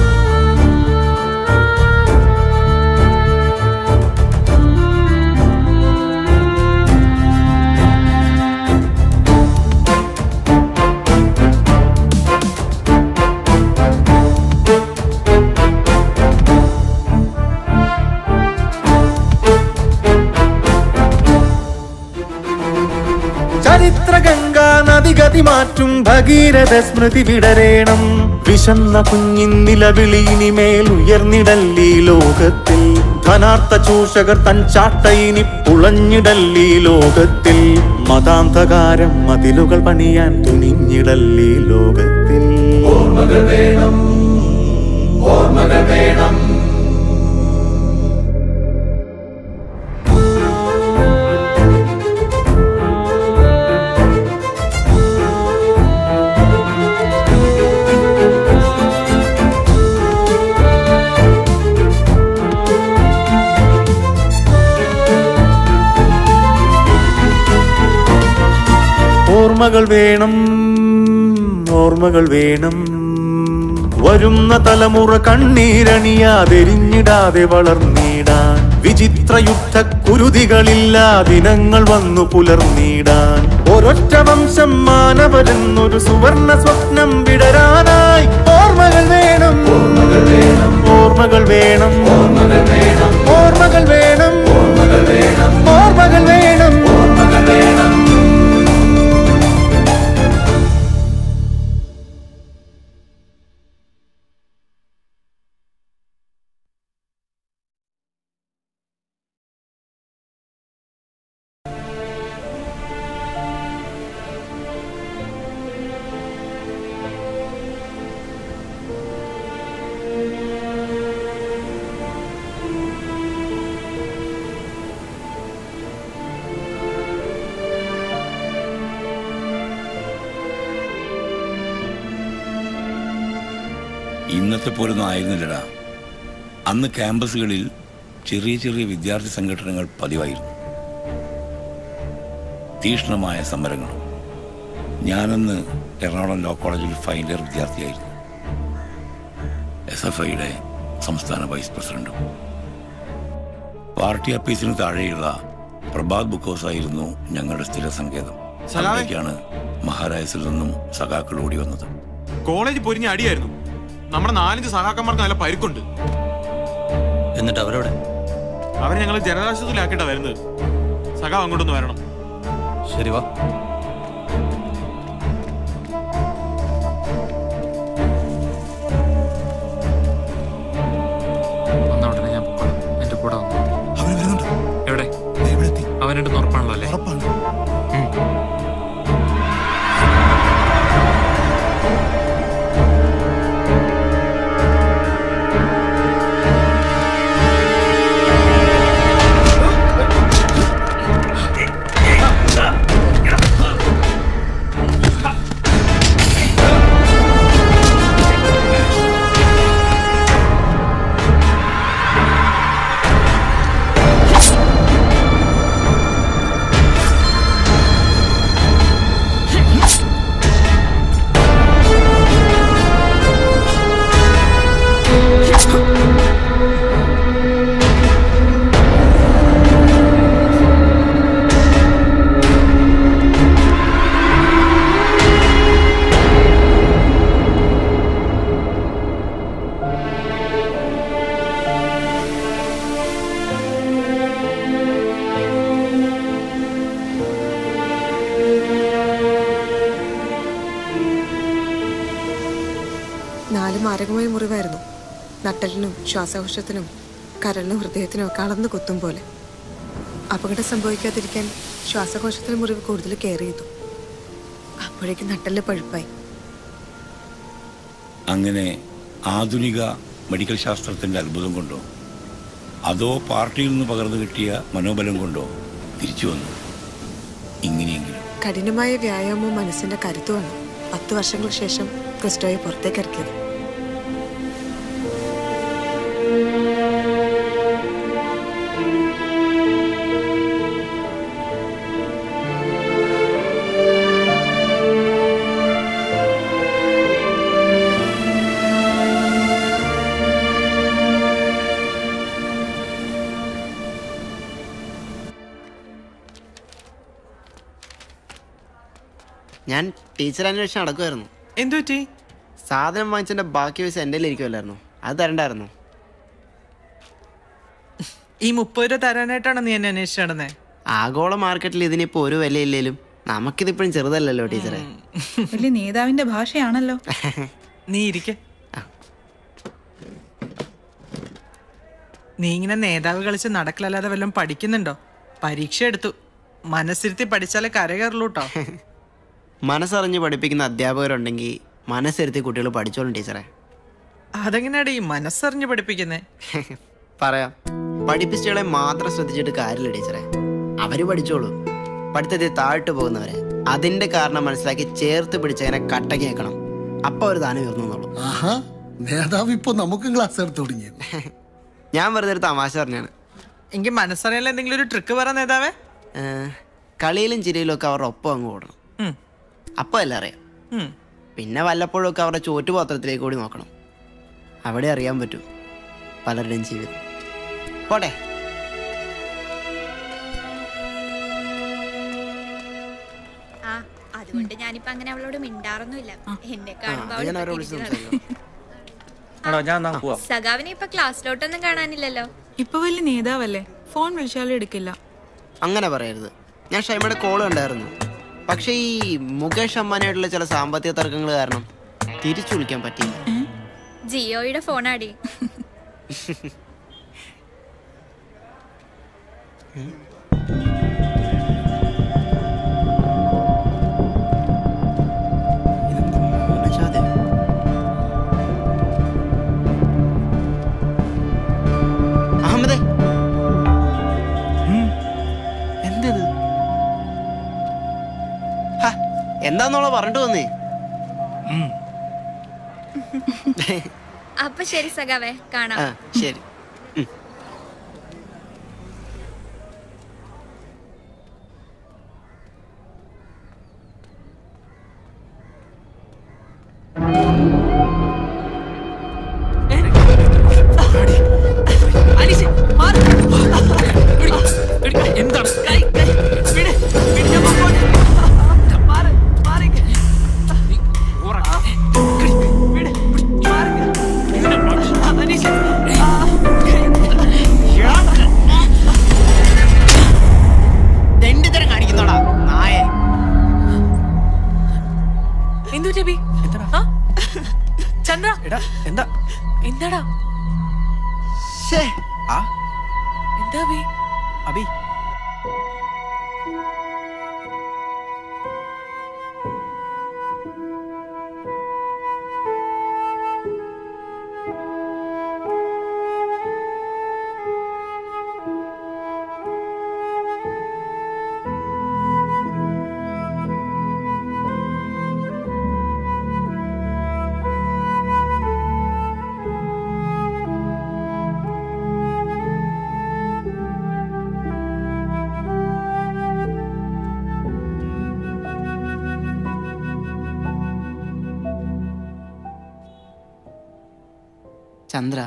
ചരിത്രഗംഗാ നദിഗതി മാറ്റും ഭഗീരഥ സ്മൃതി വിടരേണം വിശന്ന കുഞ്ഞിൻ നിലവിളി ഇനിമേൽ ഉയർന്നിടല്ലീ ലോകത്തിൽ ധനാർത്ഥ ചൂഷകർ തൻ ചാട്ടയിനി പുളഞ്ഞിടല്ലീ ലോകത്തിൽ മതാന്ധകാരം മതിലുകൾ പണിയാൻ തുനിഞ്ഞിടല്ലീ ലോകത്തിൽ ഓർമ്മകൾ വേണം ഓർമ്മകൾ വേണം ഓർമ്മകൾ വേണം ഓർമ്മകൾ വേണം വരുന്ന തലമുറ കണ്ണീരണിയാതെരിഞ്ഞിടാതെ വളർന്നിടാൻ വിചിത്ര യുദ്ധ കുരുതികളില്ലാ ദിനങ്ങൾ വന്നു പുലർന്നിടാൻ ഒരൊറ്റ വംശം മാനവരെന്നൊരു സുവർണ സ്വപ്നം വിടരാനായി ഓർമ്മകൾ വേണം ഓർമ്മകൾ വേണം ഓർമ്മകൾ വേണം ഓർമ്മകൾ വേണം ഓർമ്മകൾ വേണം ഓർമ്മകൾ വേണം ഓർമ്മകൾ വേണം ഓർമ്മകൾ വേണം ഇന്നത്തെ പോലൊന്നും ആയിരുന്നില്ലടാ അന്ന് ക്യാമ്പസുകളിൽ ചെറിയ ചെറിയ വിദ്യാർത്ഥി സംഘടനകൾ പതിവായിരുന്നു തീക്ഷ്ണമായ സമരങ്ങൾ ഞാനന്ന് എറണാകുളം ലോ കോളേജിൽ ഫൈനൽ ഇയർ വിദ്യാർത്ഥിയായിരുന്നു എസ് എഫ് ഐയുടെ സംസ്ഥാന വൈസ് പ്രസിഡന്റും പാർട്ടി ഓഫീസിന് താഴെയുള്ള പ്രഭാത് ബുക്കോസ് ആയിരുന്നു ഞങ്ങളുടെ സ്ഥിര സങ്കേതം സലാമേ. അവിടേക്കാണ് മഹാരാജസിൽ നിന്നും സഖാക്കൾ ഓടി വന്നത് കോളേജ് പൊരിഞ്ഞ അടിയായിരുന്നു നമ്മുടെ നാലഞ്ച് സഹാക്കന്മാർക്ക് നല്ല പരിക്കുണ്ട് എന്നിട്ട് അവരവിടെ അവരെ ഞങ്ങൾ ജനതാശുപത്രിയിലാക്കിയിട്ടാ വരുന്നത് സഖാവ് അങ്ങോട്ടൊന്ന് വരണം ശരി വാ വന്ന ഉടനെ ഞാൻ പൊക്കോളാം എന്റെ കൂടെ വന്നു എവിടെ അവനുണ്ടെന്ന് ഉറപ്പാണല്ലോ അല്ലേ നാല് മാരകമായ മുറിവായിരുന്നു നട്ടലിനും ശ്വാസകോശത്തിനും കരളിനും ഹൃദയത്തിനും ഒക്കെ അളന്ന് കുത്തും പോലെ അപകടം സംഭവിക്കാതിരിക്കാൻ ശ്വാസകോശത്തിന് മുറിവ് കൂടുതൽ കെയർ ചെയ്തു അപ്പോഴേക്കും നട്ടലിന് പഴുപ്പായി അങ്ങനെ ആധുനിക മെഡിക്കൽ ശാസ്ത്രത്തിന്റെ അത്ഭുതം കൊണ്ടോ അതോ പാർട്ടിയിൽ നിന്ന് പകർന്നു കിട്ടിയ മനോബലം കൊണ്ടോ തിരിച്ചു വന്നു ഇങ്ങനെയെങ്കിലും കഠിനമായ വ്യായാമവും മനസ്സിന്റെ കരുത്തുമാണ് പത്ത് വർഷങ്ങൾക്ക് ശേഷം ക്രിസ്റ്റോയെ പുറത്തേക്ക് ഇറക്കിയത് ഞാൻ ടീച്ചർ അന്വേഷണം നടക്കുമായിരുന്നു എന്തു പറ്റി സാധനം വാങ്ങിച്ചതിന്റെ ബാക്കി പൈസ എൻ്റെ ഇരിക്കുമല്ലായിരുന്നു അത് തരണ്ടായിരുന്നു ഈ മുപ്പത് രൂപ തരാനായിട്ടാണ് നീ എന്നെ അന്വേഷിച്ച് നടന്നേ ആഗോള മാർക്കറ്റിൽ ഇതിനിപ്പോ ഒരു വിലയില്ലേലും നമുക്കിതിപ്പോഴും ചെറുതല്ലല്ലോ ടീച്ചറെ വലിയ നേതാവിന്റെ ഭാഷയാണല്ലോ നീ ഇരിക്കെ നീ ഇങ്ങനെ നേതാവ് കളിച്ച് നടക്കലല്ലാതെ വല്ലതും പഠിക്കുന്നുണ്ടോ പരീക്ഷ എടുത്തു മനസ്സിരുത്തി പഠിച്ചാലേ കരകയറുള്ളൂ കേട്ടോ മനസ്സറിഞ്ഞ് പഠിപ്പിക്കുന്ന അധ്യാപകരുണ്ടെങ്കിൽ മനസ്സിരുത്തി കുട്ടികൾ പഠിച്ചോളും ടീച്ചറെ അതെങ്ങനെയാടി ഈ മനസ്സറിഞ്ഞ് പഠിപ്പിക്കുന്നേ പറയാം പഠിപ്പിച്ചകളെ മാത്രം ശ്രദ്ധിച്ചിട്ട് കാര്യമില്ല ടീച്ചറെ അവര് പഠിച്ചോളൂ പഠിത്തത്തിൽ താഴ്ത്തു പോകുന്നവരെ അതിന്റെ കാരണം മനസ്സിലാക്കി ചേർത്ത് പിടിച്ചങ്ങനെ കട്ടക്കി വെക്കണം അപ്പൊ ഒരു താനം ഉയർന്നുള്ളൂ ആഹാ നേതാവ് ഇപ്പൊ നമുക്കും ക്ലാസ് എടുത്തു തുടങ്ങിയത് ഞാൻ വെറുതെ ഒരു തമാശ പറഞ്ഞാണ് എങ്കിൽ മനസ്സറിയാൻ എന്തെങ്കിലും ഒരു ട്രിക്ക് പറ നേതാവേ കളിയിലും ചിരിയിലും ഒക്കെ അവരുടെ ഒപ്പം അങ്ങ് ഓടണം ഉം. അപ്പൊ എല്ലാം അറിയാം ഉം. പിന്നെ വല്ലപ്പോഴും ഒക്കെ അവരുടെ ചോറ്റുപാത്രത്തിലേക്ക് കൂടി നോക്കണം അവിടെ അറിയാൻ പറ്റും പലരുടെയും ജീവിതം പോട്ടെ ആ അതുകൊണ്ട് ഞാനിപ്പോ അങ്ങനെ അവളോട് മിണ്ടാറൊന്നുമില്ല എന്നെ കാണുമ്പോ അത് ഞാൻ അവരെ അവള് വിളിച്ച് തിരിച്ച് എടാ ഞാൻ എന്നാ പോവാ സഖാവിനെ ഇപ്പൊ ക്ലാസ്സിലോട്ടൊന്നും കാണാനില്ലല്ലോ ഇപ്പൊ വലിയ നേതാവല്ലേ ഫോൺ വിളിച്ചാലും എടുക്കില്ല അങ്ങനെ പറയരുത് ഞാൻ ഷൈമയുടെ കോൾ കണ്ടായിരുന്നു പക്ഷേ ഈ മുകേഷ് അമ്മാനായിട്ടുള്ള ചില സാമ്പത്തിക തർക്കങ്ങൾ കാരണം തിരിച്ചു വിളിക്കാൻ പറ്റിയില്ല ജിയോയുടെ ഫോണാടി അഹമ്മദേ എന്തത് ഹ, എന്താന്നുള്ള പറഞ്ഞിട്ട് വന്നേ അപ്പൊ ശരി സഖാവേ കാണാം ആ ശരി ഉം. എന്താണ് മാറി, മാറി. എന്തു രവി ആ? ചന്ദ്ര എന്താ എന്താടാ ആ എന്താ അഭി അബി ചന്ദ്ര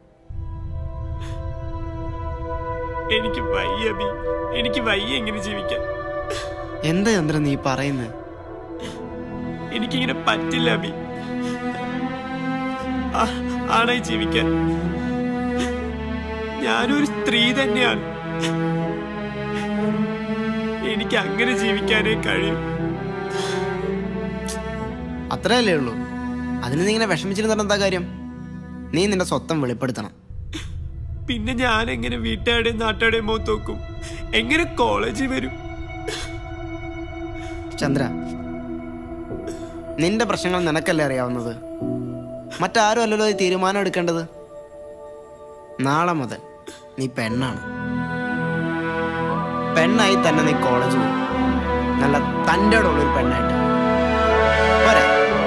എനിക്ക് വയ്യ അബി എനിക്ക് വയ്യ എങ്ങനെ ജീവിക്കാൻ എന്താ ചന്ദ്ര നീ പറയുന്നത് എനിക്കിങ്ങനെ പറ്റില്ല അബി ആ- ആണായി ജീവിക്കാൻ ഞാനൊരു സ്ത്രീ തന്നെയാണ് എനിക്ക് അങ്ങനെ ജീവിക്കാനേ കഴിയും അത്രയല്ലേ ഉള്ളൂ അതിന് നീ ഇങ്ങനെ വിഷമിച്ചിരുന്നിട്ട് എന്താ കാര്യം നീ നിന്റെ സ്വത്തം വെളിപ്പെടുത്തണം പിന്നെ ഞാൻ എങ്ങനെ വീട്ടുകാരുടെയും നാട്ടുകാരുടെയും മുഖത്ത് നോക്കും എങ്ങനെ കോളേജിൽ വരും ചന്ദ്ര നിന്റെ പ്രശ്നങ്ങൾ നിനക്കല്ലേ അറിയാവുന്നത് മറ്റാരും അല്ലല്ലോ ഈ തീരുമാനം എടുക്കേണ്ടത് നാളെ മുതൽ നീ പെണ്ണാണ് പെണ്ണായി തന്നെ നീ കോളേജിൽ വരും നല്ല തൻ്റെ ഉള്ളൊരു പെണ്ണായിട്ട് പോരെ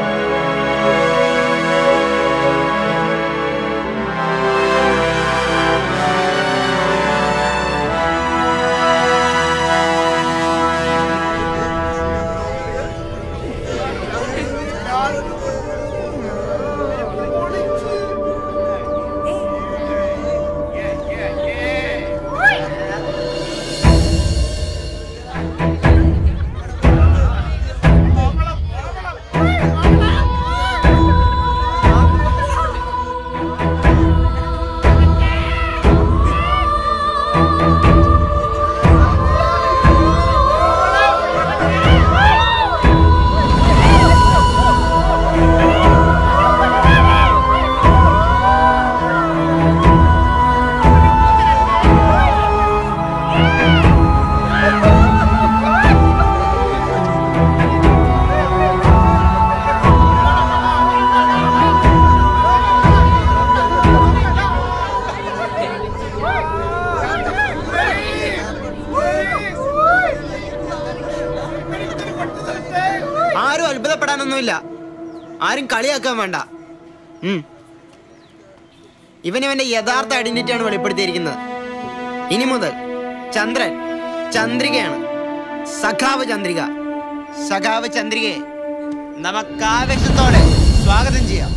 ആരും അത്ഭുതപ്പെടാനൊന്നുമില്ല ആരും കളിയാക്കാൻ വേണ്ട ഉം. ഇവൻ ഇവന്റെ യഥാർത്ഥ ഐഡന്റിറ്റിയാണ് വെളിപ്പെടുത്തിയിരിക്കുന്നത് ഇനി മുതൽ ചന്ദ്രൻ ചന്ദ്രികയാണ് സഖാവ് ചന്ദ്രിക സഖാവ് ചന്ദ്രികയെ നമുക്ക് ആവേശത്തോടെ സ്വാഗതം ചെയ്യാം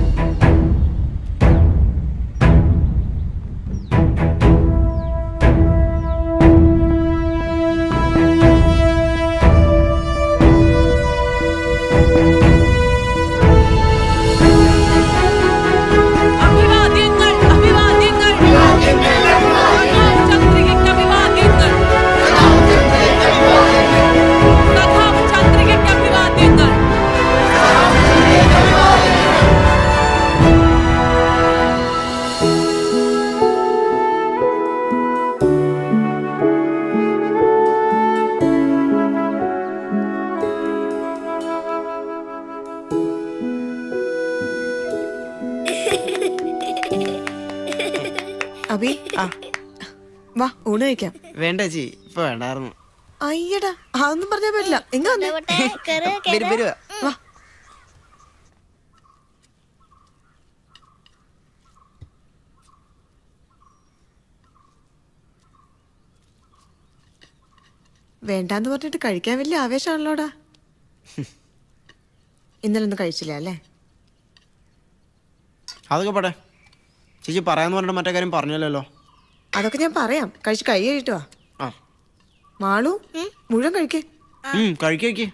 അഭിവാദ്യങ്ങൾ അഭിവാദ്യങ്ങൾ ചന്ദ്രികയ്ക്ക് അഭിവാദ്യങ്ങൾ സഖാവ് ചന്ദ്രികയ്ക്ക് അഭിവാദ്യങ്ങൾ അബി വാ ഊണ് കഴിക്കാം വേണ്ട ചേച്ചി ഇപ്പൊ വേണ്ടായിരുന്നു അയ്യടാ അതൊന്നും പറഞ്ഞാൽ പറ്റില്ല എങ്ങ വന്നേ വരും വരുവാ വാ വേണ്ടാന്ന് പറഞ്ഞിട്ട് കഴിക്കാൻ വലിയ ആവേശമാണല്ലോടാ ഇന്നലെ ഒന്നും കഴിച്ചില്ല അല്ലേ അതൊക്കെ പോട്ടെ ചേച്ചി പറയാന്ന് പറഞ്ഞിട്ട് മറ്റേ കാര്യം പറഞ്ഞല്ലോ അതൊക്കെ ഞാൻ പറയാം കഴിച്ച് കൈ കഴിട്ടുവാ ആ. മാളു മുഴുവൻ കഴിക്കേ കഴിക്കേ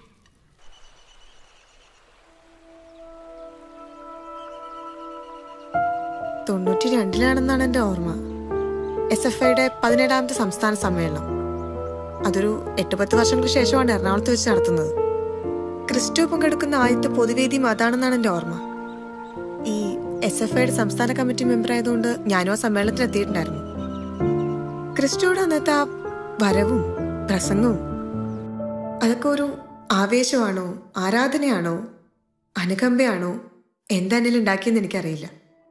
തൊണ്ണൂറ്റി രണ്ടിലാണെന്നാണ് എൻ്റെ ഓർമ്മ എസ് എഫ് ഐയുടെ പതിനേഴാമത്തെ സംസ്ഥാന സമ്മേളനം അതൊരു എട്ട് പത്ത് വർഷങ്ങൾക്ക് ശേഷമാണ് എറണാകുളത്ത് വെച്ച് നടത്തുന്നത് ക്രിസ്റ്റോ പങ്കെടുക്കുന്ന ആദ്യത്തെ പൊതുവേദിയും അതാണെന്നാണ് എൻ്റെ ഓർമ്മ ഈ എസ് എഫ് ഐയുടെ സംസ്ഥാന കമ്മിറ്റി മെമ്പർ ആയതുകൊണ്ട് ഞാനും ആ സമ്മേളനത്തിൽ എത്തിയിട്ടുണ്ടായിരുന്നു ക്രിസ്റ്റോയുടെ അന്നത്തെ ആ വരവും പ്രസംഗവും അതൊക്കെ ഒരു ആവേശമാണോ ആരാധനയാണോ അനുകമ്പയാണോ എന്താണെങ്കിലും ഉണ്ടാക്കിയെന്ന് എനിക്കറിയില്ല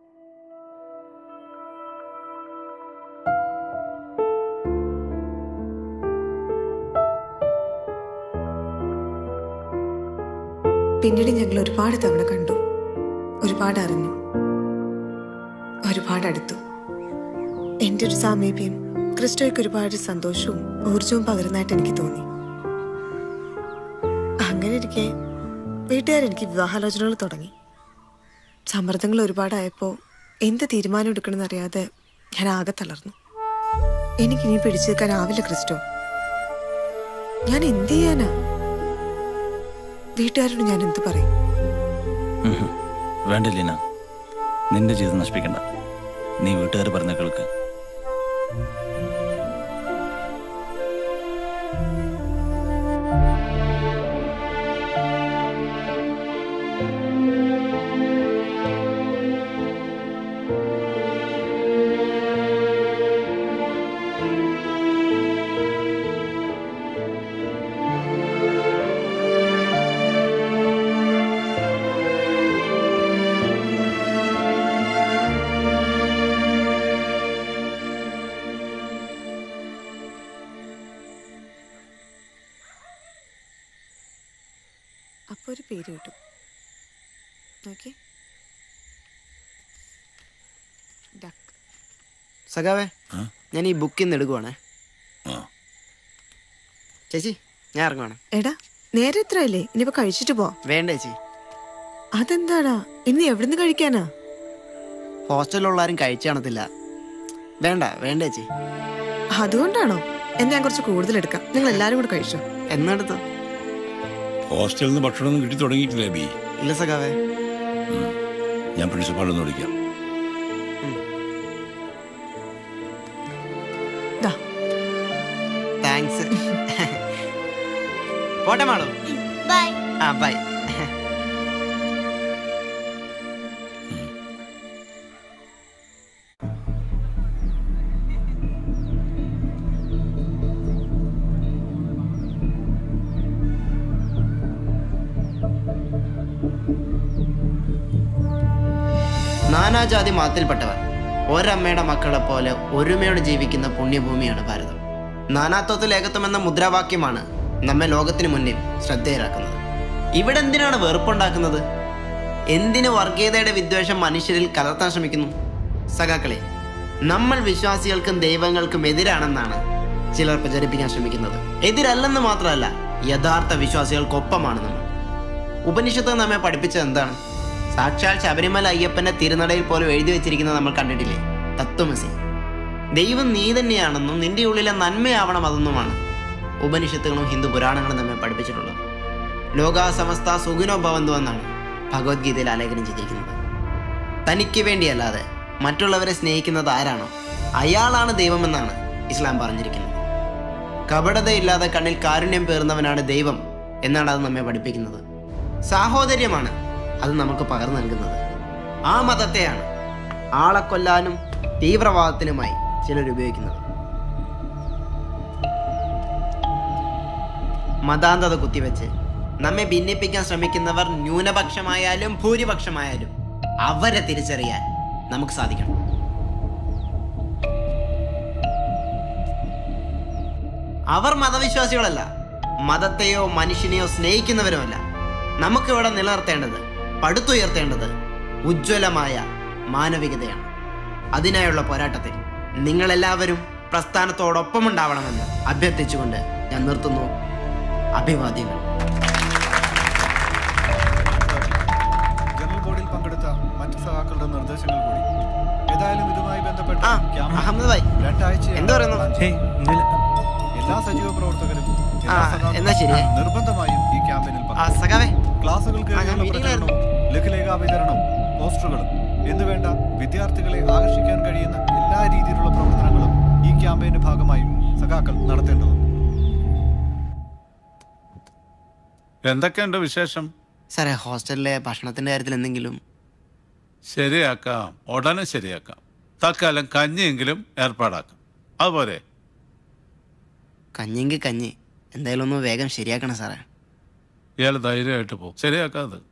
പിന്നീട് ഞങ്ങൾ ഒരുപാട് തവണ കണ്ടു ഒരുപാട് അറിഞ്ഞു ഒരുപാട് അടുത്തു എൻ്റെ ഒരു സാമീപ്യം ക്രിസ്റ്റോയ്ക്ക് ഒരുപാട് സന്തോഷവും ഊർജവും പകരുന്നതായിട്ട് എനിക്ക് തോന്നി അങ്ങനെ ഇരിക്കെ വീട്ടുകാരെനിക്ക് വിവാഹാലോചനകൾ തുടങ്ങി സമ്മർദ്ദങ്ങൾ ഒരുപാടായപ്പോൾ എന്ത് തീരുമാനം എടുക്കണമെന്ന് അറിയാതെ ഞാൻ ആകെ തളർന്നു എനിക്കിനി പിടിച്ചു നിൽക്കാനാവില്ല ക്രിസ്റ്റോ ഞാൻ എന്ത് ചെയ്യാനാ വീട്ടുകാരോട് ഞാൻ എന്ത് പറയും ഉം. വേണ്ട ലീന നിന്റെ ജീവിതം നശിപ്പിക്കണ്ട നീ വീട്ടുകാർ പറഞ്ഞ കേൾക്ക് അപ്പൊ ഒരു പേര് കിട്ടും ഓക്കെ സഖാവേ ഞാൻ ഈ ബുക്കിൽ നിന്ന് എടുക്കുവാണേ ചേച്ചി ഞാൻ ഇറങ്ങുവാണ് എടാ നേരെ എത്രയല്ലേ ഇനിയിപ്പോ കഴിച്ചിട്ട് പോ വേണ്ട ചേച്ചി അതെന്താടാ ഇനി എവിടുന്ന് കഴിക്കാനാ ഹോസ്റ്റലിലുള്ള ആരും കഴിച്ചു കാണത്തില്ല വേണ്ട വേണ്ട ചേച്ചി അതുകൊണ്ടാണോ എന്നാ ഞാൻ കുറച്ച് കൂടുതൽ എടുക്കാം നിങ്ങൾ എല്ലാരും കൂടെ കഴിച്ചോ എന്നെടുത്തു ഹോസ്റ്റലിൽ നിന്ന് ഭക്ഷണമൊന്നും കിട്ടി തുടങ്ങിയിട്ടില്ല ബി ഇല്ല സഖാവേ ഞാൻ പ്രിൻസിപ്പാളൊന്ന് വിളിക്കാം താങ്ക്സ് പോട്ടെ മാഡം ബൈ ആ ബൈ നാനാജാതി മതത്തിൽപ്പെട്ടവർ ഒരമ്മയുടെ മക്കളെ പോലെ ഒരുമയോടെ ജീവിക്കുന്ന പുണ്യഭൂമിയാണ് ഭാരതം നാനാത്വത്തിൽ ഏകത്വം എന്ന മുദ്രാവാക്യമാണ് നമ്മെ ലോകത്തിന് മുന്നിൽ ശ്രദ്ധേയരാക്കുന്നത് ഇവിടെ എന്തിനാണ് വെറുപ്പുണ്ടാക്കുന്നത് എന്തിന് വർഗീയതയുടെ വിദ്വേഷം മനുഷ്യരിൽ കലർത്താൻ ശ്രമിക്കുന്നു സഖാക്കളെ നമ്മൾ വിശ്വാസികൾക്കും ദൈവങ്ങൾക്കും എതിരാണെന്നാണ് ചിലർ പ്രചരിപ്പിക്കാൻ ശ്രമിക്കുന്നത് എതിരല്ലെന്ന് മാത്രമല്ല യഥാർത്ഥ വിശ്വാസികൾക്കൊപ്പമാണ് നമ്മൾ ഉപനിഷത്ത് നമ്മെ പഠിപ്പിച്ചത് എന്താണ് സാക്ഷാൽ ശബരിമല അയ്യപ്പന്റെ തിരുനടയിൽ പോലും എഴുതി വെച്ചിരിക്കുന്നത് നമ്മൾ കണ്ടിട്ടില്ലേ തത്വമസി ദൈവം നീ തന്നെയാണെന്നും നിന്റെ ഉള്ളിലെ നന്മയാവണം അതെന്നുമാണ് ഉപനിഷത്തുകളും ഹിന്ദു പുരാണങ്ങളും നമ്മെ പഠിപ്പിച്ചിട്ടുള്ളത് ലോകാസമസ്ത സുഖിനോ ഭവന്തു എന്നാണ് ഭഗവത്ഗീതയിൽ ആലേഖനം ചെയ്തിരിക്കുന്നത് തനിക്ക് വേണ്ടിയല്ലാതെ മറ്റുള്ളവരെ സ്നേഹിക്കുന്നത് ആരാണോ അയാളാണ് ദൈവമെന്നാണ് ഇസ്ലാം പറഞ്ഞിരിക്കുന്നത് കപടതയില്ലാതെ കണ്ണിൽ കാരുണ്യം പേറുന്നവനാണ് ദൈവം എന്നാണ് അത് നമ്മെ പഠിപ്പിക്കുന്നത് സാഹോദര്യമാണ് അത് നമുക്ക് പകർന്നു നൽകുന്നത് ആ മതത്തെയാണ് ആളെ കൊല്ലാനും തീവ്രവാദത്തിനുമായി ചിലർ ഉപയോഗിക്കുന്നത് മതാന്തത കുത്തിവെച്ച് നമ്മെ ഭിന്നിപ്പിക്കാൻ ശ്രമിക്കുന്നവർ ന്യൂനപക്ഷമായാലും ഭൂരിപക്ഷമായാലും അവരെ തിരിച്ചറിയാൻ നമുക്ക് സാധിക്കണം അവർ മതവിശ്വാസികളല്ല മതത്തെയോ മനുഷ്യനെയോ സ്നേഹിക്കുന്നവരുമല്ല നമുക്കിവിടെ നിലനിർത്തേണ്ടത് പടുത്തുയർത്തേണ്ടത് ഉജ്ജ്വലമായ മാനവികതയാണ് അതിനായുള്ള പോരാട്ടത്തിൽ നിങ്ങളെല്ലാവരും പ്രസ്ഥാനത്തോടൊപ്പം ഉണ്ടാവണമെന്ന് അഭ്യർത്ഥിച്ചുകൊണ്ട് ഞാൻ നിർത്തുന്നു അഭിവാദ്യങ്ങൾ ജനറൽ ബോഡിയിൽ പങ്കെടുത്ത മറ്റ് സഹാക്കളുടെ നിർദ്ദേശങ്ങൾ കൂടി ഏതായാലും ഇതുമായി ബന്ധപ്പെട്ട് ക്യാമ്പ് അഹമ്മദ് ഭായ് രണ്ടാഴ്ചയാണ് എന്ത് പറയുന്നു? പ്ലാൻ ചെയ്യുന്നത്. എല്ലാ സജീവ പ്രവർത്തകരും എല്ലാ ആ, സഹാക്കളും എന്നാ ശരി. നിർബന്ധമായും ഈ ക്യാമ്പയിനിൽ ആ, സഖാവേ. ക്ലാസുകൾ ആ, ഞാൻ പ്രചരണവും ലഘുലേഖാ വിതരണവും പോസ്റ്ററുകളും എന്നുവേണ്ട വിദ്യാർത്ഥികളെ ആകർഷിക്കാൻ കഴിയുന്ന എല്ലാ രീതിയിലുള്ള പ്രവർത്തനങ്ങളും ഈ ക്യാമ്പയിന്റെ ഭാഗമായി സഖാക്കൾ നടത്തേണ്ടതുണ്ട് എന്തൊക്കെയുണ്ട് വിശേഷം സാറേ ഹോസ്റ്റലിലെ ഭക്ഷണത്തിന്റെ കാര്യത്തിൽ എന്തെങ്കിലും ശരിയാക്കാം ഉടനെ ശരിയാക്കാം തൽക്കാലം കഞ്ഞിയെങ്കിലും ഏർപ്പാടാക്കാം അതുപോലെ കഞ്ഞിങ്കി കഞ്ഞി എന്തായാലും ഒന്ന് വേഗം ശരിയാക്കണം സാറേ ഇയാൾ ധൈര്യമായിട്ട് പോകും ശരിയാക്കാം അത്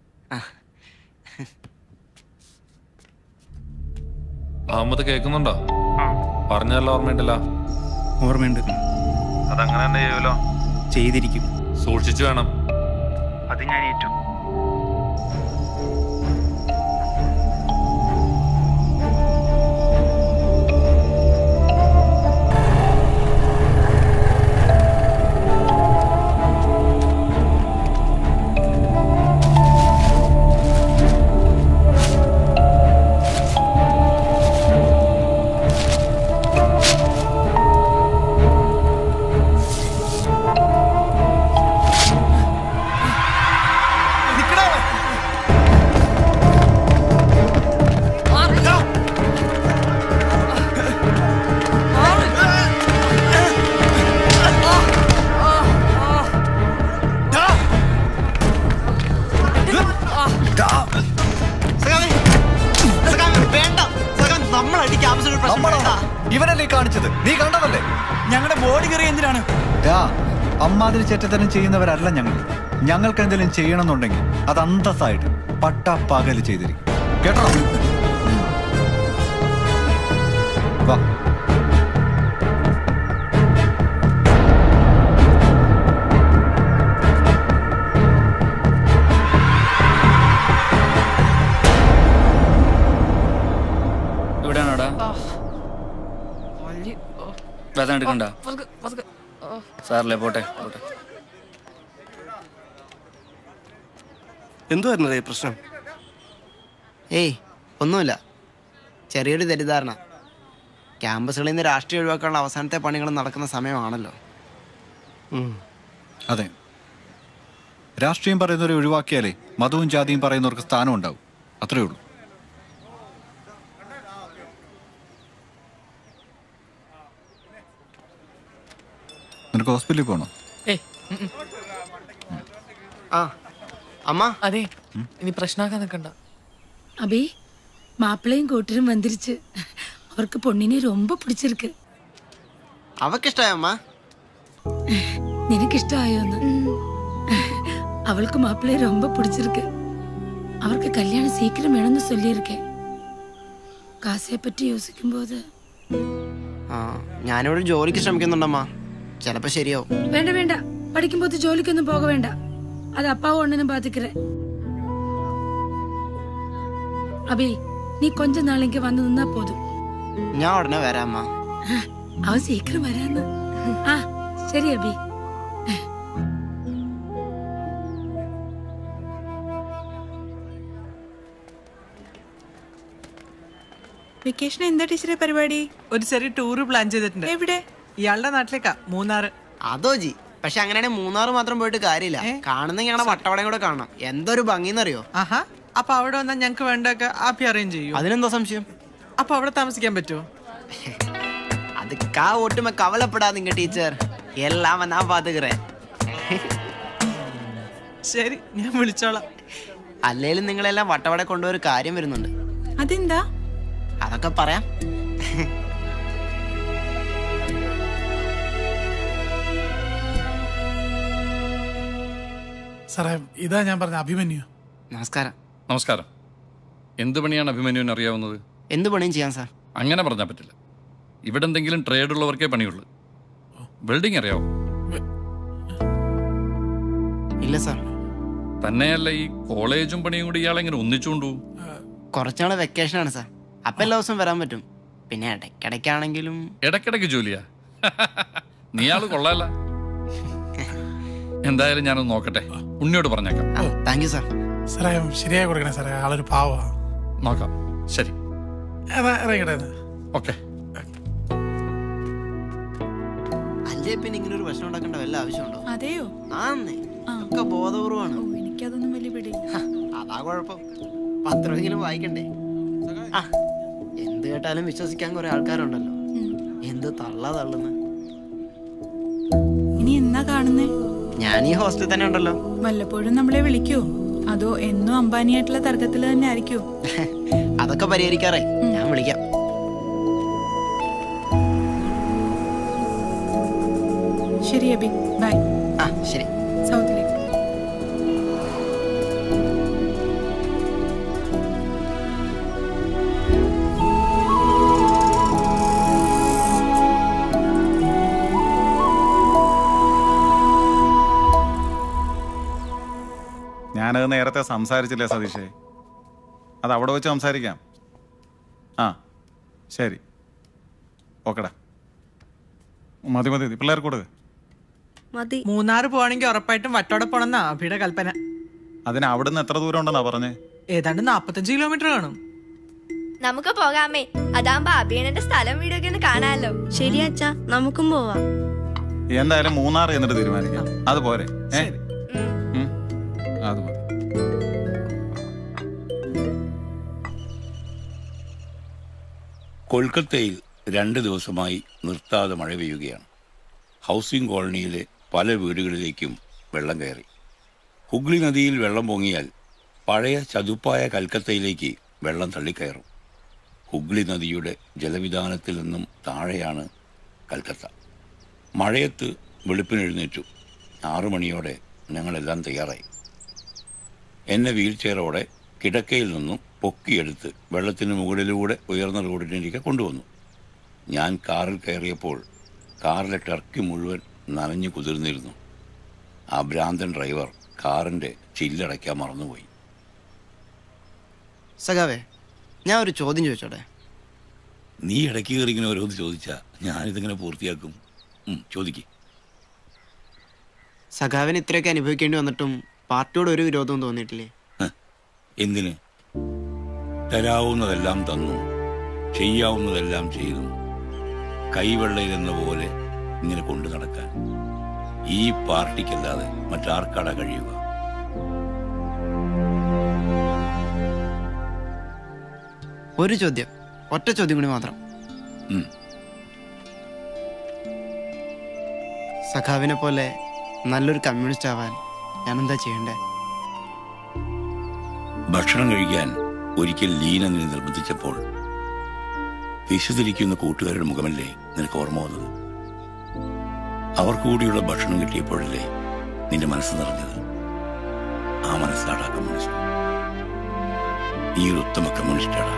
അഹമ്മദ് കേൾക്കുന്നുണ്ടോ പറഞ്ഞല്ലോ ഓർമ്മയുണ്ടല്ലോ ഓർമ്മയുണ്ട് അതങ്ങനെ തന്നെ ചെയ്യുമല്ലോ ചെയ്തിരിക്കും സൂക്ഷിച്ചു വേണം അത് ഞാൻ ഏറ്റു ഇവനല്ലേ ഈ കാണിച്ചത് നീ കണ്ടതല്ലേ ഞങ്ങളുടെ ബോഡി കയറി എന്തിനാണ് യാ, അമ്മാതിരി ചെറ്റത്തനം ചെയ്യുന്നവരല്ല ഞങ്ങൾ ഞങ്ങൾക്ക് എന്തെങ്കിലും ചെയ്യണമെന്നുണ്ടെങ്കിൽ അത് അന്തസ്സായിട്ട് പട്ടാപ്പകല് ചെയ്തിരിക്കും കേട്ടോ വാ എവിടെയാണോടാ വേദന എടുക്കണ്ട സാറില്ലേ പോട്ടെ പോട്ടെ എന്തുവായിരുന്നു പ്രശ്നം ഏയ് ഒന്നുമില്ല ചെറിയൊരു തെറ്റിദ്ധാരണ ക്യാമ്പസുകളിൽ നിന്ന് രാഷ്ട്രീയം ഒഴിവാക്കാനുള്ള അവസാനത്തെ പണികൾ നടക്കുന്ന സമയമാണല്ലോ അതെ രാഷ്ട്രീയം പറയുന്നവരെ ഒഴിവാക്കിയാലേ മതവും ജാതിയും പറയുന്നവർക്ക് സ്ഥാനം ഉണ്ടാവും അത്രേ ഉള്ളൂ നിനക്ക് ഹോസ്പിറ്റലിൽ പോകണോ ഏയ് ഉം, ഉം. ആ അമ്മ അതെ ഇനി പ്രശ്നമാക്കാൻ നിൽക്കണ്ട அபி மாப்பிள்ளையும் கூட்டரும் வந்துருச்சு அவருக்கு பொண்ணிനെ ரொம்ப பிடிச்சிருக்கு അവക്കിഷ്ടായ അമ്മ നിനക്ക് ഇഷ്ടമായോന്ന് அவளுக்கு மாப்பிள்ளைய ரொம்ப பிடிச்சிருக்கு அவருக்கு கல்யாணம் சீக்கிரம் வேணும்னு சொல்லியிருக்கேன் കാശയെ പറ്റി യോസിക്കുമ്പോൾ ആ ഞാനിവിടെ ജോലിക്ക് ശ്രമിക്കുന്നുണ്ടമ്മ ചിലപ്പോ ശരിയാവും വേണ്ട വേണ്ട പഠിക്കുമ്പോൾ ജോലിക്കൊന്നും പോക വേണ്ട അത് അപ്പാവും അണ്ണനും പാത്തിக்கிறேன் അബി നീ കൊഞ്ച നാളേക്ക് വന്ന് നിന്നാ പോതും ഞാൻ ഉടനെ വരാം അമ്മ അവ സീക്കിരം വരാന്ന് ആ ശരി അബി വെക്കേഷൻ എന്താ ടീച്ചറെ പരിപാടി ഒരു ചെറിയ ടൂർ പ്ലാൻ ചെയ്തിട്ടുണ്ട് എവിടെ ഇയാളുടെ നാട്ടിലേക്കാ മൂന്നാറ് അതോ ജി പക്ഷെ അങ്ങനെയാണെങ്കിൽ മൂന്നാറ് മാത്രം പോയിട്ട് കാര്യമില്ല കാണുന്നെങ്കിൽ ഞങ്ങളുടെ വട്ടവടയും കൂടെ കാണണം എന്തൊരു ഭംഗിന്നറിയോ ആഹാ അപ്പൊ അവിടെ വന്നാൽ ഞങ്ങൾക്ക് വേണ്ടൊക്കെ ആപ്പി അറേഞ്ച് ചെയ്യും അതിനെന്താ സംശയം അപ്പൊ അവിടെ താമസിക്കാൻ പറ്റുമോ அதுக்காக ஒட்டுமே கவலைப்படாதீங்க டீச்சர் எல்லாம் நான் பாத்துக்கிறேன் ശരി ഞാൻ വിളിച്ചോളാം അല്ലേലും നിങ്ങളെല്ലാം വട്ടവട കൊണ്ടുപോയൊരു കാര്യം വരുന്നുണ്ട് അതെന്താ അതൊക്കെ പറയാം സാറേ ഇതാ ഞാൻ പറഞ്ഞ അഭിമന്യു നമസ്കാരം നമസ്കാരം എന്ത് പണിയാണ് അഭിമന്യുവിന് അറിയാവുന്നത് എന്ത് പണിയും ചെയ്യാം സാർ അങ്ങനെ പറഞ്ഞാൽ പറ്റില്ല ഇവിടെ എന്തെങ്കിലും ട്രേഡ് ഉള്ളവർക്കേ പണിയുള്ളൂ വെൽഡിംഗ് അറിയാവോ ഇല്ല സാർ തന്നെയല്ല ഈ കോളേജും പണിയും കൂടി ഇയാളെങ്ങനെ ഒന്നിച്ചുകൊണ്ടു കുറച്ചാളെ വെക്കേഷൻ ആണ് സാർ അപ്പൊ എല്ലാ ദിവസവും വരാൻ പറ്റും പിന്നെ ഇടയ്ക്കിടയ്ക്കാണെങ്കിലും ഇടയ്ക്കിടയ്ക്ക് ജോലിയാ നീയാള് കൊള്ളാല എന്തായാലും ഞാനൊന്ന് നോക്കട്ടെ ഉണ്ണിയോട് പറഞ്ഞേക്കാം താങ്ക് യു സാർ സാറേ ശരിയായി കൊടുക്കണേ സാറേ ആളൊരു പാവാ നോക്കാം ശരി എന്നാ ഇറങ്ങിട്ടെ എന്നാ. ഓക്കെ അല്ലേ പിന്നെ ഇങ്ങനെ ഒരു പ്രശ്നം ഉണ്ടാക്കേണ്ട വല്ല ആവശ്യമുണ്ടോ അതെയോ ആന്നേ ഒക്കെ ബോധപൂർവമാണ് എനിക്കതൊന്നും വലിയ പിടി അതാ കുഴപ്പം പത്രമെങ്കിലും വായിക്കണ്ടേ ആ എന്ത് കേട്ടാലും വിശ്വസിക്കാൻ കുറെ ആൾക്കാരുണ്ടല്ലോ എന്ത് തള്ള തള്ളുന്ന ഇനി എന്നാ കാണുന്നേ ഞാൻ ഈ ഹോസ്റ്റലിൽ തന്നെ ഉണ്ടല്ലോ വല്ലപ്പോഴും നമ്മളെ വിളിക്കോ അതോ എന്നും അംബാനിയായിട്ടുള്ള തർക്കത്തിൽ തന്നെ ആയിരിക്കോ അതൊക്കെ പരിഹരിക്കാറേ ഞാൻ വിളിക്കാം ശരി അബി ബൈ ആ ശരി സൗത്തിലേക്ക് ഞാനത് നേരത്തെ സംസാരിച്ചില്ലേ സതീഷേ അത് അവിടെ വെച്ച് സംസാരിക്കാം ആ ശരി ഓക്കെടാ മതി മതി പിള്ളേർക്ക് കൊടുക്ക് മതി മൂന്നാറ് പോവാണെങ്കിൽ ഉറപ്പായിട്ടും വട്ടോടെ പോണെന്നാ അഭിയുടെ കൽപ്പന അതിന് അവിടുന്ന് എത്ര ദൂരം ഉണ്ടെന്നാ പറഞ്ഞേ ഏതാണ്ട് നാപ്പത്തഞ്ച് കിലോമീറ്റർ കാണും നമുക്ക് പോകാമേ അതാകുമ്പോ അഭിയനന്റെ സ്ഥലം വീടൊക്കെ ഒന്ന് കാണാലോ ശരി അച്ഛാ നമുക്കും പോവാം എന്തായാലും മൂന്നാർ എന്നിട്ട് തീരുമാനിക്കാം അത് പോരെ ഏ ഉം. അത് മതി കൊൽക്കത്തയിൽ രണ്ട് ദിവസമായി നിർത്താതെ മഴ പെയ്യുകയാണ് ഹൗസിംഗ് കോളനിയിലെ പല വീടുകളിലേക്കും വെള്ളം കയറി ഹുഗ്ലി നദിയിൽ വെള്ളം പൊങ്ങിയാൽ പഴയ ചതുപ്പായ കൽക്കത്തയിലേക്ക് വെള്ളം തള്ളിക്കയറും ഹുഗ്ലി നദിയുടെ ജലവിധാനത്തിൽ നിന്നും താഴെയാണ് കൽക്കത്ത മഴയത്ത് വെളുപ്പിനെഴുന്നേറ്റു ആറു മണിയോടെ ഞങ്ങളെല്ലാം തയ്യാറായി എന്നെ വീൽ ചെയറോടെ കിടക്കയിൽ നിന്നും പൊക്കിയെടുത്ത് വെള്ളത്തിന് മുകളിലൂടെ ഉയർന്ന റോഡിലേക്ക് കൊണ്ടുവന്നു ഞാൻ കാറിൽ കയറിയപ്പോൾ കാറിലെ ടർക്കി മുഴുവൻ നനഞ്ഞു കുതിർന്നിരുന്നു ആ ഭ്രാന്തൻ ഡ്രൈവർ കാറിൻ്റെ ചില്ലടയ്ക്കാൻ മറന്നുപോയി സഖാവേ ഞാൻ ഒരു ചോദ്യം ചോദിച്ചോട്ടെ നീ ഇടയ്ക്ക് കയറി ഇങ്ങനെ ഓരോന്ന് ചോദിച്ചാൽ ഞാനിതിങ്ങനെ പൂർത്തിയാക്കും ഉം, ചോദിക്ക് സഖാവിന് ഇത്രയൊക്കെ അനുഭവിക്കേണ്ടി വന്നിട്ടും പാർട്ടിയോട് ഒരു വിരോധവും തോന്നിയിട്ടില്ലേ എന്തിന് തരാവുന്നതെല്ലാം തന്നു ചെയ്യാവുന്നതെല്ലാം ചെയ്തു കൈവെള്ളയിലെന്ന പോലെ ഇങ്ങനെ കൊണ്ടു നടക്കാൻ ഈ പാർട്ടിക്കല്ലാതെ മറ്റാർക്കാടാ കഴിയുക ഒരു ചോദ്യം ഒറ്റ ചോദ്യം കൂടി മാത്രം ഉം. സഖാവിനെ പോലെ നല്ലൊരു കമ്മ്യൂണിസ്റ്റ് ആവാൻ ഞാൻ എന്താ ചെയ്യണ്ടേ ഭക്ഷണം കഴിക്കാൻ ഒരിക്കൽ ലീന നിന്നെ നിർബന്ധിച്ചപ്പോൾ വിശദിരിക്കുന്ന കൂട്ടുകാരുടെ മുഖമല്ലേ നിനക്ക് ഓർമ്മ വന്നത് അവർക്ക് കൂടിയുള്ള ഭക്ഷണം കിട്ടിയപ്പോഴല്ലേ നിന്റെ മനസ്സ് നിറഞ്ഞത് ആ മനസ്സാടാ കമ്മ്യൂണിസ്റ്റ് നീ ഒരു ഉത്തമ കമ്മ്യൂണിസ്റ്റാടാ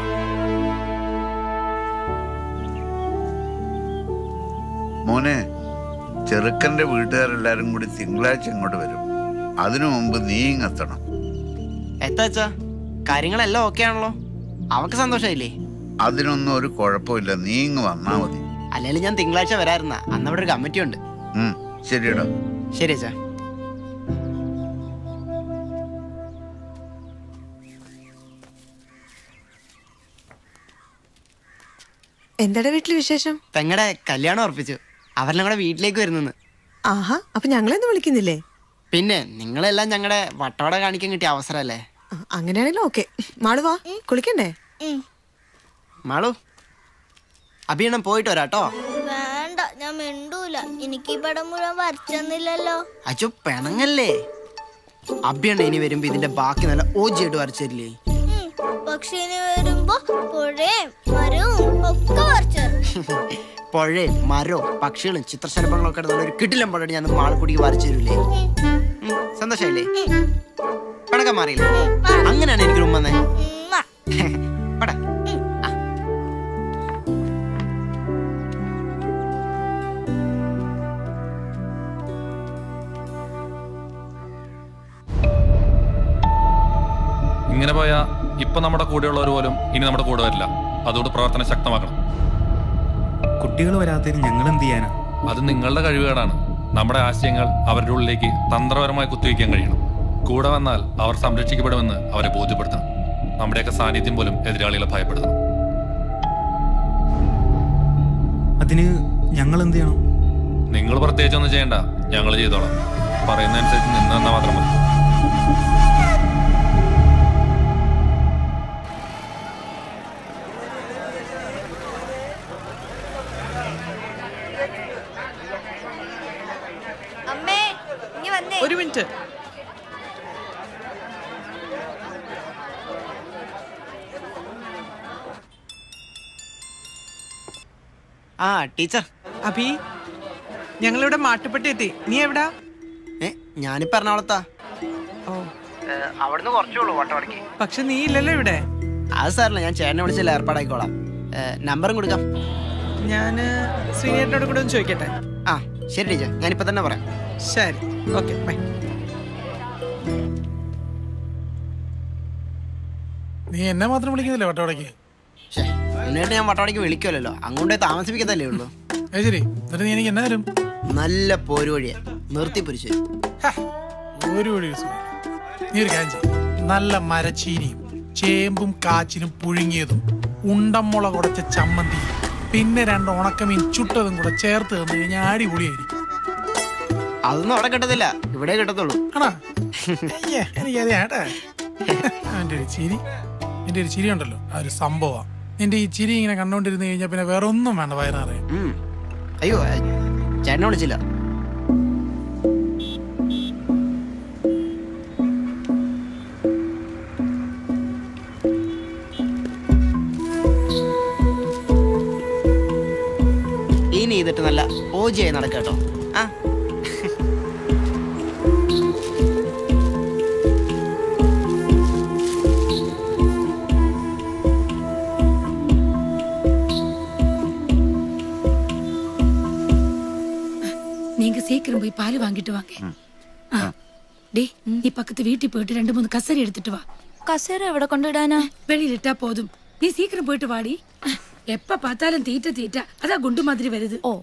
മോനെ ചെറുക്കന്റെ വീട്ടുകാരെല്ലാരും കൂടി തിങ്കളാഴ്ച ഇങ്ങോട്ട് വരും അതിനു മുമ്പ് നീ ഇങ്ങെത്തണം എത്താച്ചാ കാര്യങ്ങളെല്ലാം ഓക്കെ ആണല്ലോ അവക്ക് സന്തോഷമായില്ലേ അതിനൊന്നും ഒരു കുഴപ്പമില്ല നീ ഇങ്ങ് വന്നാ മതി അല്ലെങ്കിൽ ഞാൻ തിങ്കളാഴ്ച വരാറുന്ന അന്ന് അവിടെ ഒരു കമ്മിറ്റി ഉണ്ട് ഉം, ശരിയെടാ ശരി അച്ഛാ എന്താടാ വീട്ടില് വിശേഷം പെങ്ങടെ കല്യാണം ഉറപ്പിച്ചു അവരെല്ലാം കൂടെ വീട്ടിലേക്ക് വരുന്നെന്ന് ആഹാ അപ്പൊ ഞങ്ങളെന്ന് വിളിക്കുന്നില്ലേ പിന്നെ നിങ്ങളെല്ലാം ഞങ്ങളുടെ വട്ടവട കാണിക്കാൻ കിട്ടിയ അവസരമല്ലേ ആ, അങ്ങനെയാണെങ്കിലും ഓക്കെ മാളു വാ കുളിക്കണ്ടേ മാളു അഭിയണ്ണം പോയിട്ട് വരാട്ടോ വേണ്ട ഞാൻ മിണ്ടൂല എനിക്ക് ഈ പടം മുഴുവൻ വരച്ചെന്നില്ലല്ലോ അച്ഛോ പിണങ്ങല്ലേ അഭിയണ്ണ ഇനി വരുമ്പോ ഇതിന്റെ ബാക്കി നല്ല ഓജിയായിട്ട് വരച്ചു തരില്ലേ ഉം, പക്ഷെ ഇനി വരുമ്പോ പുഴയും മരവും ഒക്കെ വരച്ചു പുഴയും മരവും പക്ഷികളും ചിത്രശലഭങ്ങളും ഒക്കെ നല്ലൊരു കിട്ടിലം പടടി ഞാൻ മാളക്കുടിക്ക് വരച്ചു തരൂലേ ഉം, സന്തോഷായില്ലേ പിണക്കം മാറിയില്ലേ അങ്ങനെയാണ് എനിക്ക് ഉമ്മന്നേ പടാ ഇങ്ങനെ പോയാ ഇപ്പൊ നമ്മുടെ കൂടെയുള്ളവർ പോലും ഇനി നമ്മുടെ കൂടെ വരില്ല അതുകൊണ്ട് പ്രവർത്തനം ശക്തമാക്കണം കുട്ടികൾ വരാത്തതിന് ഞങ്ങൾ എന്ത് ചെയ്യാനാ അത് നിങ്ങളുടെ കഴിവുകേടാണ് നമ്മുടെ ആശയങ്ങൾ അവരുടെ ഉള്ളിലേക്ക് തന്ത്രപരമായി കുത്തിവയ്ക്കാൻ കഴിയണം കൂടെ വന്നാൽ അവർ സംരക്ഷിക്കപ്പെടുമെന്ന് അവരെ ബോധ്യപ്പെടുത്തണം നമ്മുടെയൊക്കെ സാന്നിധ്യം പോലും എതിരാളികളെ ഭയപ്പെടുത്തണം അതിന് ഞങ്ങൾ എന്ത് ചെയ്യണം നിങ്ങൾ പ്രത്യേകിച്ചൊന്നും ചെയ്യണ്ട ഞങ്ങൾ ചെയ്തോളാം പറയുന്നതനുസരിച്ച് നിന്ന് തന്നാൽ മാത്രം മതി അമ്മേ ഇനി വന്നേ ആ ടീച്ചർ അഭി ഞങ്ങളിവിടെ മാട്ടുപ്പെട്ടി എത്തി നീ എവിടാ ഏ ഞാനിപ്പോ എറണാകുളത്താ ഓ അവിടുന്ന് കുറച്ചുള്ളൂ വട്ടവടക്ക് പക്ഷെ നീ ഇല്ലല്ലോ ഇവിടെ അത് സാറില്ല ഞാൻ ചേട്ടനെ വിളിച്ചില്ല ഏർപ്പാടായിക്കോളാം ഏ, നമ്പറും കൊടുക്കാം ഞാന് ശ്രീനേട്ടനോട് കൂടെ ഒന്ന് ചോദിക്കട്ടെ ആ ശരി ടീച്ചർ ഞാനിപ്പോ തന്നെ പറയാം ശരി ഓക്കെ ബൈ നീ എന്നെ മാത്രം വിളിക്കുന്നില്ലേ വട്ടവടക്ക് എന്നിട്ട് ഞാൻ വട്ടവടക്ക് വിളിക്കുമല്ലോ അങ്ങോട്ടേ താമസിപ്പിക്കത്തല്ലേ ഉള്ളൂ അത് ശരി എന്നിട്ട് നീ എനിക്ക് എന്നാ തരും നല്ല പോരുവഴിയെ നിർത്തി പൊരിച്ച് ഒരു വഴി സുഖമില്ല. നീ ഒരു കാര്യം ചെയ്യ്. നല്ല മരച്ചീനിയും ചേമ്പും കാച്ചിനും പുഴുങ്ങിയതും ഉണ്ടമുളക് ഉടച്ച ചമ്മന്തിയും പിന്നെ രണ്ട് ഉണക്കമീൻ ചുട്ടതും കൂടെ ചേർത്ത് തന്നു കഴിഞ്ഞാൽ അടിപൊളിയായിരിക്കും അതൊന്നും അവിടെ കിട്ടത്തില്ല ഇവിടെ കിട്ടത്തുള്ളൂ ആണോ അയ്യേ എനിക്കത് ഏട്ടാ എൻ്റെ ഒരു ചിരി എൻ്റെ ഒരു ചിരി ഉണ്ടല്ലോ ആ ഒരു സംഭവം നിന്റെ ഈ ചിരി ഇങ്ങനെ കണ്ടോണ്ടിരുന്ന് കഴിഞ്ഞാൽ പിന്നെ വേറെ ഒന്നും വേണ്ട വയറിനറിയാം ഉം. അയ്യോ ഏ, ചേട്ടനെ വിളിച്ചില്ല ഇനി ചെയ്തിട്ട് നല്ല ഓജിയായി നടക്കട്ടോ ആ நீங்க சீக்கிரம் போய் பால் வாங்கிட்டு வாங்க ஆ. டேய் நீ பக்கத்து வீட்டுக்கு போயிட்டு ரெண்டு மூணு கசரி எடுத்துட்டு வா കസേര എവിടെ കൊണ്ടിടാനാ வெளியிலிட்டா போதும் நீ சீக்கிரம் போயிட்டு வாடி எப்ப பார்த்தாலும் தீட்ட தீட்ட அதான் குண்டு மாதிரி வருது ஓ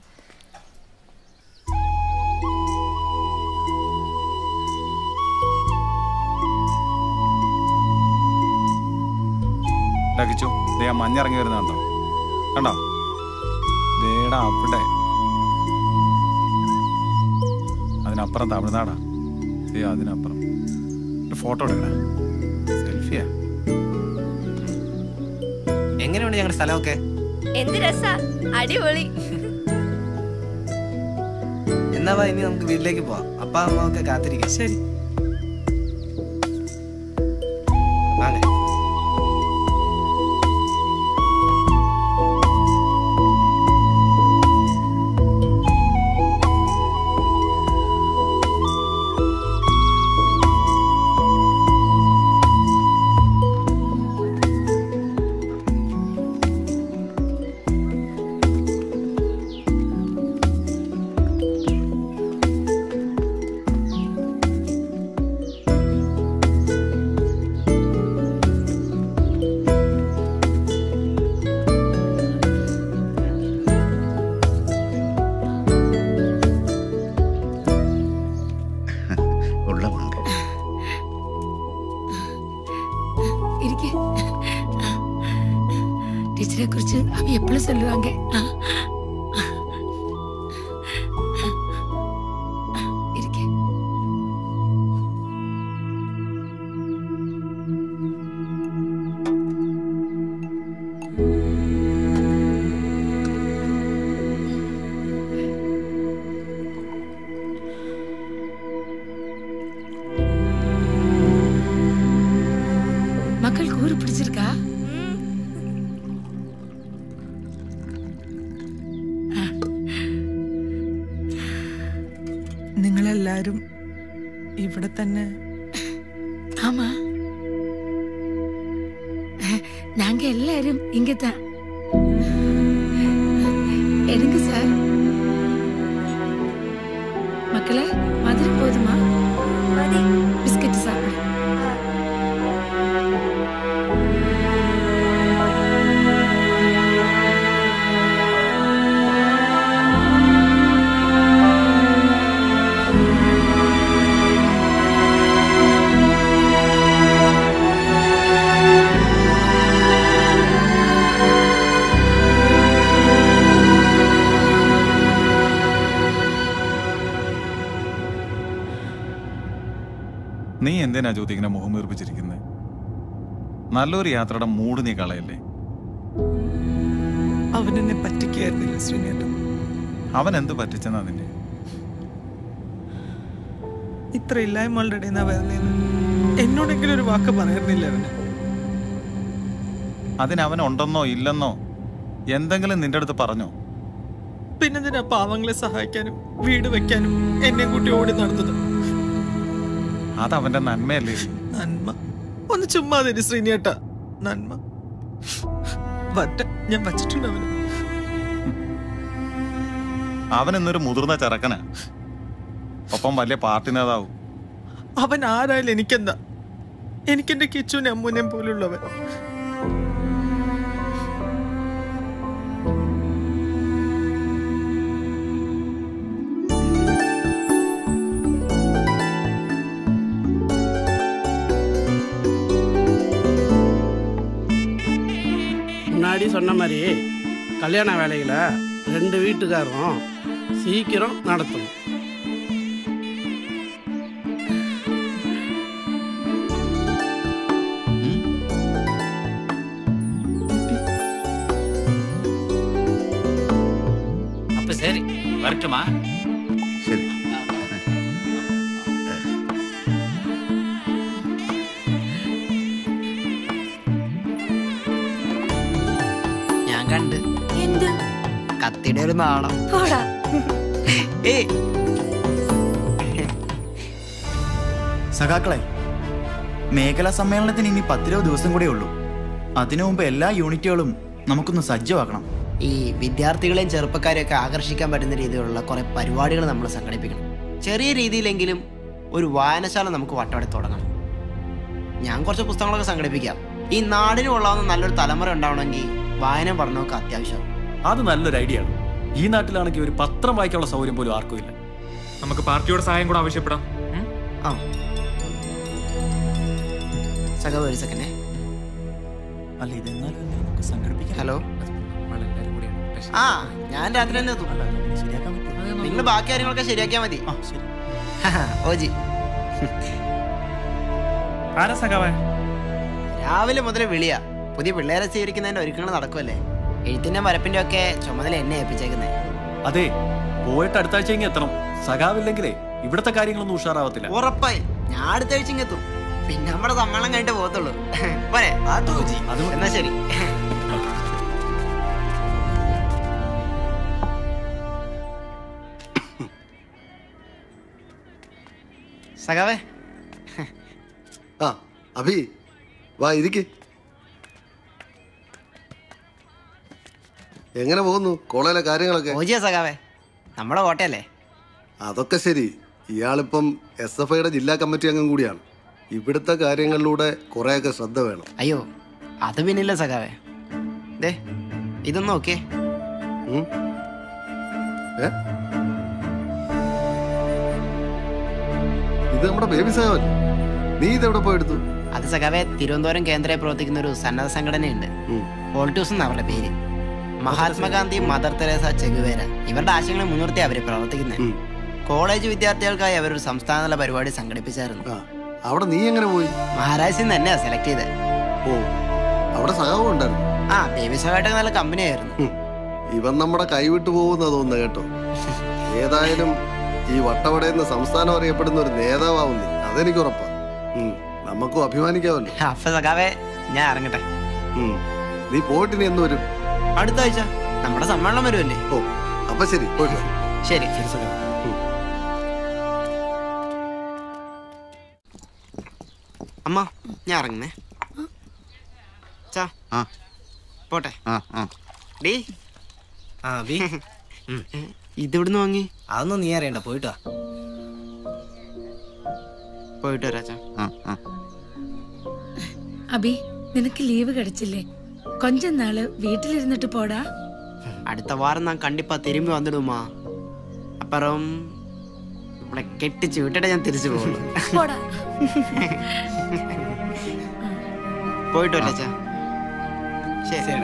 ലഭിച്ചു ദേ ആ മഞ്ഞിറങ്ങി വരുന്ന കണ്ടോ കണ്ടോ ദേടാ അവിടെ അതിനപ്പുറം തമിഴ്നാടാ ദേ അതിനപ്പുറം ഒരു ഫോട്ടോ എടുക്കണേ സെൽഫിയാ എങ്ങനെയുണ്ട് ഞങ്ങളുടെ സ്ഥലമൊക്കെ എന്ത് രസാ അടിപൊളി എന്നാ വാ ഇനി നമുക്ക് വീട്ടിലേക്ക് പോവാം അപ്പ അമ്മ ഒക്കെ കാത്തിരിക്കും ശരി വാങ്ങ உள்ள வாங்க இருக்கு டீச்சரை குறிச்சு அவ எப்பளும் சொல்லுவாங்க ஆ. இருக்கு மக்களுக்கு ஊரு பிடிச்சிருக்கா നിങ്ങളെല്ലാരും ഇവിടെ തന്നെ ஆமா நாங்க எல்லாரும் இங்கதான் எடுங்க சார் மக்களே மதுரை போதுமா பிஸ்கட் சாப்பிடு നീ എന്തിനാ ജ്യോതി ഇങ്ങനെ മുഖം വീർപ്പിച്ചിരിക്കുന്നത് നല്ലൊരു യാത്രയുടെ മൂഡ് നീ കളയല്ലേ അവനെന്നെ പറ്റിക്കായിരുന്നില്ല ശ്രീനേട്ടൻ അവൻ എന്ത് പറ്റിച്ചെന്നാ നിന്നെ ഇത്ര ഇല്ലായ്മകളുടെ ഇടയിൽ നിന്നാ വരുന്നതെന്ന് എന്നോടെങ്കിലും ഒരു വാക്ക് പറയായിരുന്നില്ല അവന് അതിന് അവൻ ഉണ്ടെന്നോ ഇല്ലെന്നോ എന്തെങ്കിലും നിന്റെ അടുത്ത് പറഞ്ഞോ പിന്നെന്തിനാ പാവങ്ങളെ സഹായിക്കാനും വീട് വെക്കാനും എന്നെ കൂട്ടി ഓടി നടന്നത് അത് അവന്റെ നന്മയല്ലേ നന്മ ഒന്ന് ചുമ്മാ തരി ശ്രീനിയേട്ട നന്മ വറ്റ ഞാൻ വച്ചിട്ടുണ്ട് അവന് അവൻ ഇന്നൊരു മുതിർന്ന ചെറുക്കനാ ഒപ്പം വലിയ പാർട്ടി നേതാവും അവൻ ആരായാലും എനിക്കെന്താ എനിക്കെന്റെ കിച്ചുവിനെ അമ്മൂനെയും പോലുള്ളവൻ முன்னாடி சொன்ன மாதிரி கல்யாண வேலையில ரெண்டு வீட்டுக்காரரும் சீக்கிரம் நடத்தணும் அப்ப சரி வரட்டுமா சரி ഞാൻ കണ്ട് എന്ത് കത്തിയുടെ ഒരു നാണം പോടാ ഏയ് സഖാക്കളെ മേഖലാ സമ്മേളനത്തിന് ഇനി പത്തിരുപത് ദിവസം കൂടെ ഉള്ളൂ അതിനു മുമ്പ് എല്ലാ യൂണിറ്റുകളും നമുക്കൊന്ന് സജ്ജമാക്കണം ഈ വിദ്യാർത്ഥികളെയും ചെറുപ്പക്കാരെയും ഒക്കെ ആകർഷിക്കാൻ പറ്റുന്ന രീതിയിലുള്ള കുറെ പരിപാടികൾ നമ്മൾ സംഘടിപ്പിക്കണം ചെറിയ രീതിയിലെങ്കിലും ഒരു വായനശാല നമുക്ക് വട്ടവട തുടങ്ങണം ഞാൻ കുറച്ച് പുസ്തകങ്ങളൊക്കെ സംഘടിപ്പിക്കാം ഈ നാടിന് കൊള്ളാവുന്ന നല്ലൊരു തലമുറ ഉണ്ടാവണമെങ്കിൽ വായന പഠനമൊക്കെ അത്യാവശ്യം അത് നല്ലൊരു ഐഡിയ ആണ് ഈ നാട്ടിലാണെങ്കിൽ ഒരു പത്രം വായിക്കാനുള്ള സൗകര്യം പോലും ആർക്കും ഇല്ല നമുക്ക് പാർട്ടിയുടെ സഹായം കൂടെ ആവശ്യപ്പെടാം ആ സഖാവ് ഒരു സെക്കൻഡേ അല്ല ഇതെന്നാലും എങ്ങനെ നമുക്ക് സംഘടിപ്പിക്കാം ഹലോ ആ ഞാൻ രാത്രി തന്നെ എത്തും നിങ്ങൾ ബാക്കി കാര്യങ്ങളൊക്കെ ശരിയാക്കിയാൽ മതി ഓജി ആരാ സഖാവേ രാവിലെ മുതൽ വിളിയാ പുതിയ പിള്ളേരെ സ്വീകരിക്കുന്നതിന്റെ ഒരുക്കങ്ങൾ നടക്കുമല്ലേ എഴുത്തിന്റെ വരപ്പിന്റെ ഒക്കെ ചുമതല എന്നെ ഏൽപ്പിച്ചേക്കുന്നേ അതെ പോയിട്ട് അടുത്ത ആഴ്ച ഇങ്ങ് എത്തണം സഖാവില്ലെങ്കിലേ ഇവിടുത്തെ കാര്യങ്ങളൊന്നും ഉഷാറാവത്തില്ല ഉറപ്പായി ഞാൻ അടുത്ത ആഴ്ച ഇങ്ങ് എത്തും പിന്നെ നമ്മുടെ സമ്മേളനം കഴിഞ്ഞിട്ട് പോകത്തുള്ളൂ പോരെ എന്നാ ശരി സഖാവേ ആ അഭി വാ ഇരിക്ക് എങ്ങനെ പോകുന്നു കോളേജിലെ കാര്യങ്ങളൊക്കെ ഓജിയാ സഖാവേ നമ്മുടെ കോട്ടയല്ലേ അതൊക്കെ ശരി ഇയാളിപ്പം എസ് എഫ് ഐയുടെ ജില്ലാ കമ്മിറ്റി അംഗം കൂടിയാണ് ഇവിടുത്തെ കാര്യങ്ങളിലൂടെ കുറേയൊക്കെ ശ്രദ്ധ വേണം അയ്യോ അത് പിന്നില്ല സഖാവേ ദേ ഇതൊന്നും ഓക്കെ ഉം. ഏ? ഇത് നമ്മുടെ ബേബി സഹാവല്ലേ നീ ഇതെവിടെ പോയി എടുത്തു അത് സഖാവേ തിരുവനന്തപുരം കേന്ദ്രയിൽ പ്രവർത്തിക്കുന്ന ഒരു സന്നദ്ധ സംഘടനയുണ്ട് പോളിറ്റൂസ് എന്നാ അവരുടെ പേര് മഹാത്മാഗാന്ധി മദർ തെരേസ ചെഗുവേര ഇവരുടെ ആശയങ്ങളെ മുൻനിർത്തി അവര് പ്രവർത്തിക്കുന്നത് കോളേജ് വിദ്യാർത്ഥികൾക്കായി അവരൊരു സംസ്ഥാനതല പരിപാടി സംഘടിപ്പിച്ചായിരുന്നു അവിടെ നീ എങ്ങനെ പോയി മഹാരാഷ്ട്രയിൽ നിന്ന് തന്നെയാ സെലക്ട് ചെയ്തത് ഓ അവിടെ സഹാവും ഉണ്ടായിരുന്നു ആ ബേബി സഹായിട്ട് നല്ല കമ്പനി ആയിരുന്നു ഇവൻ നമ്മുടെ കൈവിട്ടു പോകുന്ന തോന്നുന്നു കേട്ടോ ഏതായാലും ഈ വട്ടവടയിൽ നിന്ന് സംസ്ഥാനം അറിയപ്പെടുന്ന ഒരു നേതാവാവും നീ അതെനിക്ക് ഉറപ്പാ ഉം, നമുക്കും അഭിമാനിക്കാമല്ലോ അപ്പൊ സഖാവേ ഞാൻ ഇറങ്ങട്ടെ ഉം. നീ പോയിട്ട് ഇനി എന്ന് വരും അടുത്ത ആഴ്ച നമ്മുടെ സമ്മേളനം വരുമല്ലേ ഓ അപ്പൊ ശരി പോയിട്ട് വാ. ശരി അമ്മ ഞാൻ ഇറങ്ങുന്നേ ചാ ആ പോട്ടെ ആ ആ ഡീ ആ ബി ഇതിവിടുന്ന് വാങ്ങി അതൊന്നും നീ അറിയണ്ട പോയിട്ടാ പോയിട്ട് വരാച്ചാ ആ ആ അബി നിനക്ക് ലീവ് கிடைச்சில்லே கொஞ்ச நாள் வீட்டிலிருந்துட்டு போடா அடுத்த வாரம் நான் கண்டிப்பா திரும்பி வந்துடுமா அப்புறம் ഇവിടെ കെട്ടിച്ച് വിട്ടിട്ട് ഞാൻ തിരിച്ചു പോകുള്ളൂ പോടാ പോയിട്ട് വരാ അച്ഛാ ശരി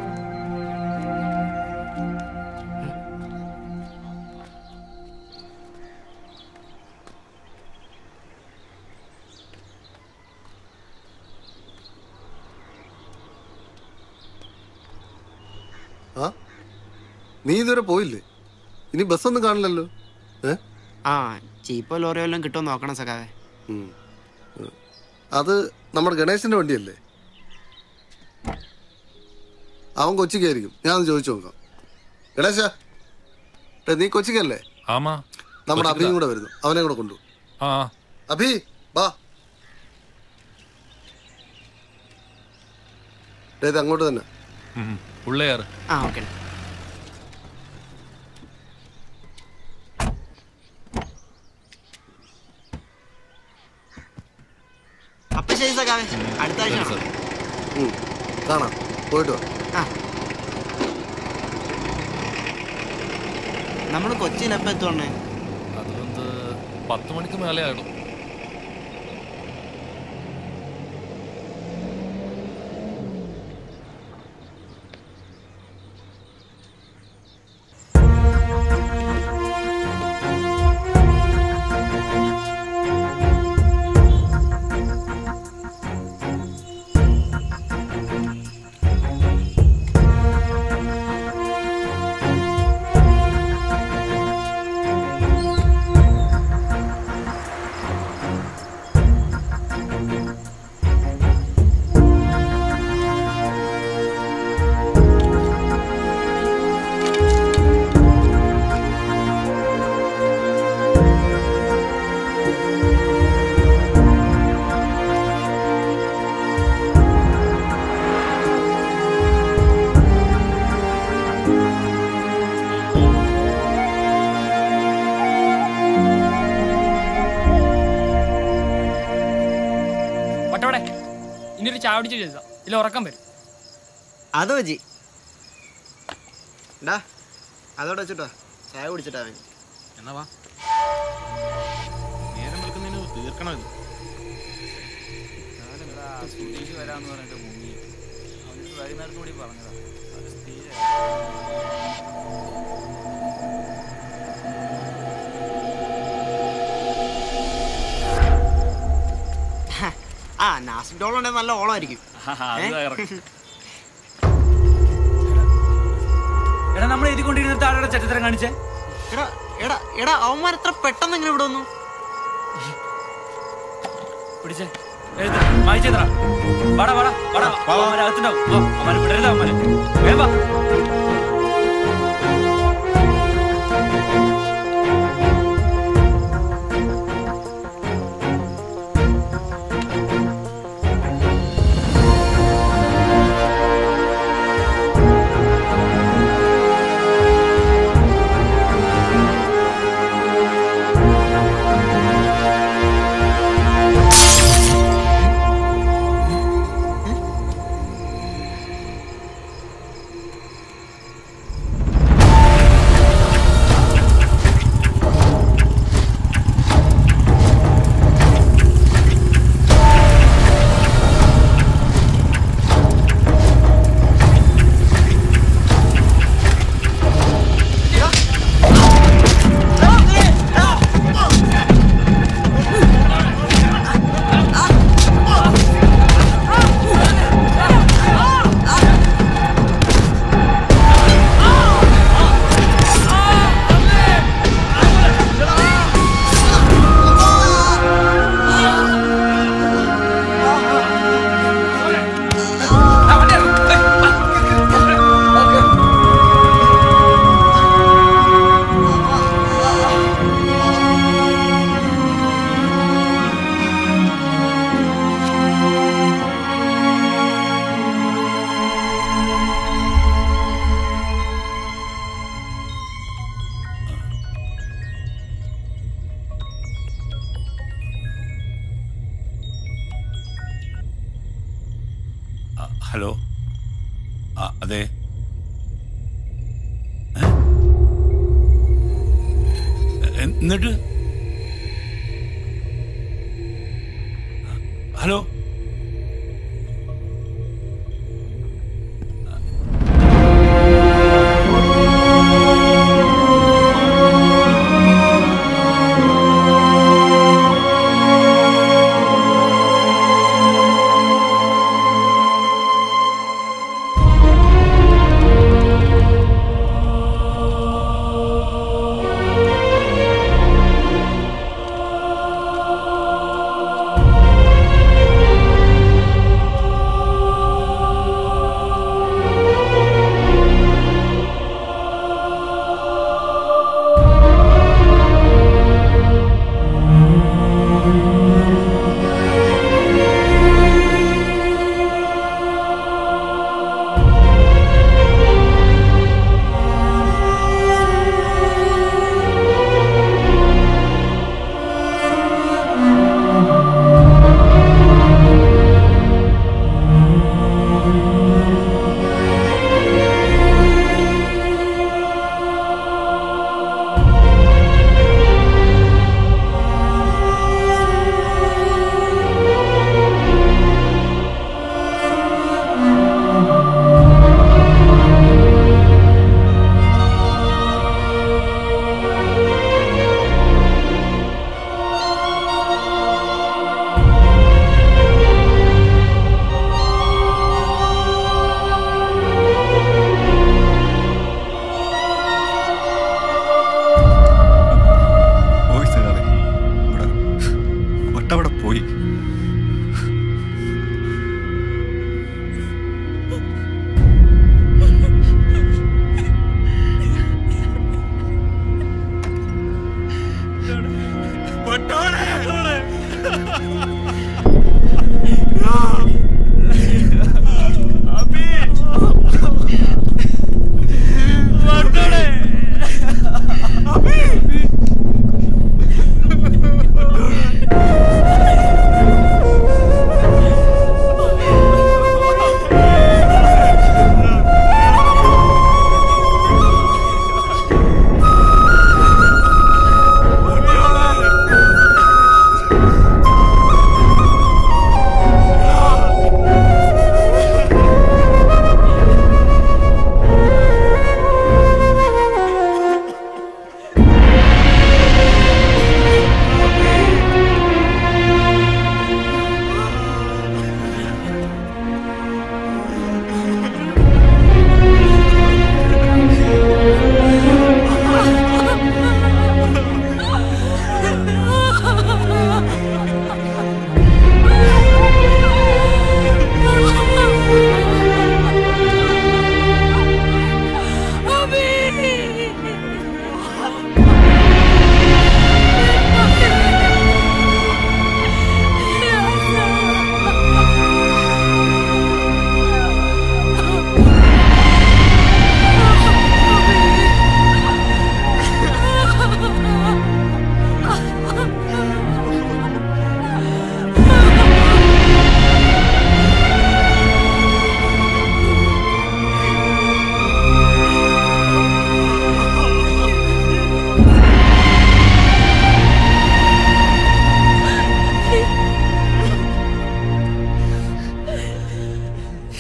ആ നീ ഇതുവരെ പോയില്ലേ ഇനി ബസ്സൊന്നും കാണില്ലല്ലോ ഏ ആ ചീപ്പോ ലോറിയോ എല്ലാം കിട്ടുമോ നോക്കണം സഖാവേ ഉം. അത് നമ്മുടെ ഗണേശന്റെ വണ്ടിയല്ലേ അവൻ കൊച്ചിക്കായിരിക്കും ഞാൻ ചോദിച്ചു നോക്കാം ഗണേശ ഡേ, നീ കൊച്ചിക്കല്ലേ ആമാ നമ്മുടെ അഭിയും കൂടെ വരുന്നു അവനെ കൂടെ കൊണ്ടു ആ അഭി വാ ഡേ, ഇത് അങ്ങോട്ട് തന്നെ ഉള്ളേർ ആ ഓക്കെ അപ്പൊ ശരി സഖാവേ അടുത്ത ആഴ്ച കാണാം. ഉം. കാണാം പോയിട്ട് വാ നമ്മൾ കൊച്ചിയിൽ എപ്പോ എത്തുവണ്ണേ അത് വന്ന് പത്ത് മണിക്ക് മേലെ ആയിടും വട്ടവടെ ഇനി ഒരു ചായ പിടിച്ച് ചെയ്താ ഇല്ല ഉറക്കം വരും അത് മതി ഡാ അതോടെ വെച്ചിട്ടോ ചായ കുടിച്ചിട്ടാ അവൻ എന്നാ വാ നേരം വെളുക്കുന്നതിന് തീർക്കണം ഇത് സുധീഷ് വരാന്ന് പറഞ്ഞിട്ട് മുങ്ങി അവനോട് വൈകുന്നേരത്തും കൂടി പറഞ്ഞതാ അത് സ്ഥിരം ആ നാസിക് ഡോൾ ഉണ്ടെങ്കിൽ നല്ല ഓളമായിരിക്കും ഏ? എടാ നമ്മൾ എഴുതിക്കൊണ്ടിരുന്നിട്ട് ആരുടെ ചരിത്രം കാണിച്ചേ എടാ എടാ എടാ അവന്മാർ എത്ര പെട്ടെന്ന് ഇങ്ങനെ ഇവിടെ വന്നു പിടിച്ചേ എഴുത്ത് വായിച്ചേത്ര വാടാ വാടാ വാടാ അവന്മാരെ അകത്തുണ്ടാവും വാ, അവന്മാരെ വിടരുത് അവന്മാരെ വേഗം വാ. ആ, ഹലോ ആ, അതെ ഏ? എ- എന്നിട്ട് ഹലോ ആ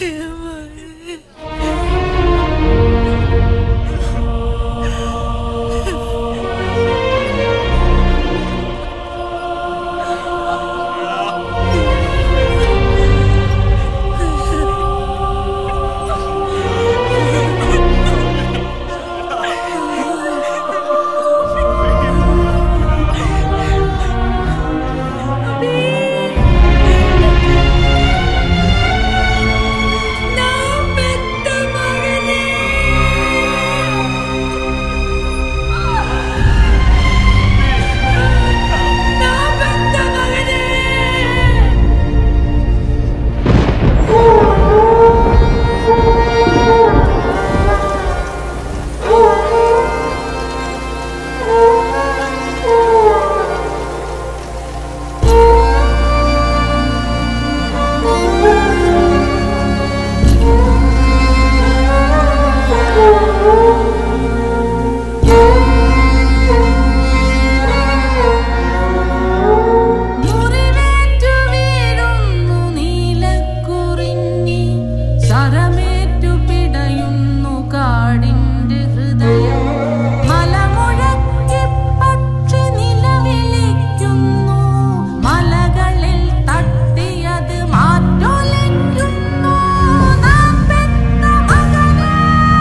മുറിവേറ്റു വീഴുന്നു നീലക്കുറിഞ്ഞി ശരമേറ്റു പിടയുന്നു കാടിന്റെ ഹൃദയം മലമുഴക്കി പക്ഷി നിലവിളിക്കുന്നു മലകളിൽ തട്ടിയത് മാറ്റൊലിക്കുന്നു നാം പെറ്റ മകനെ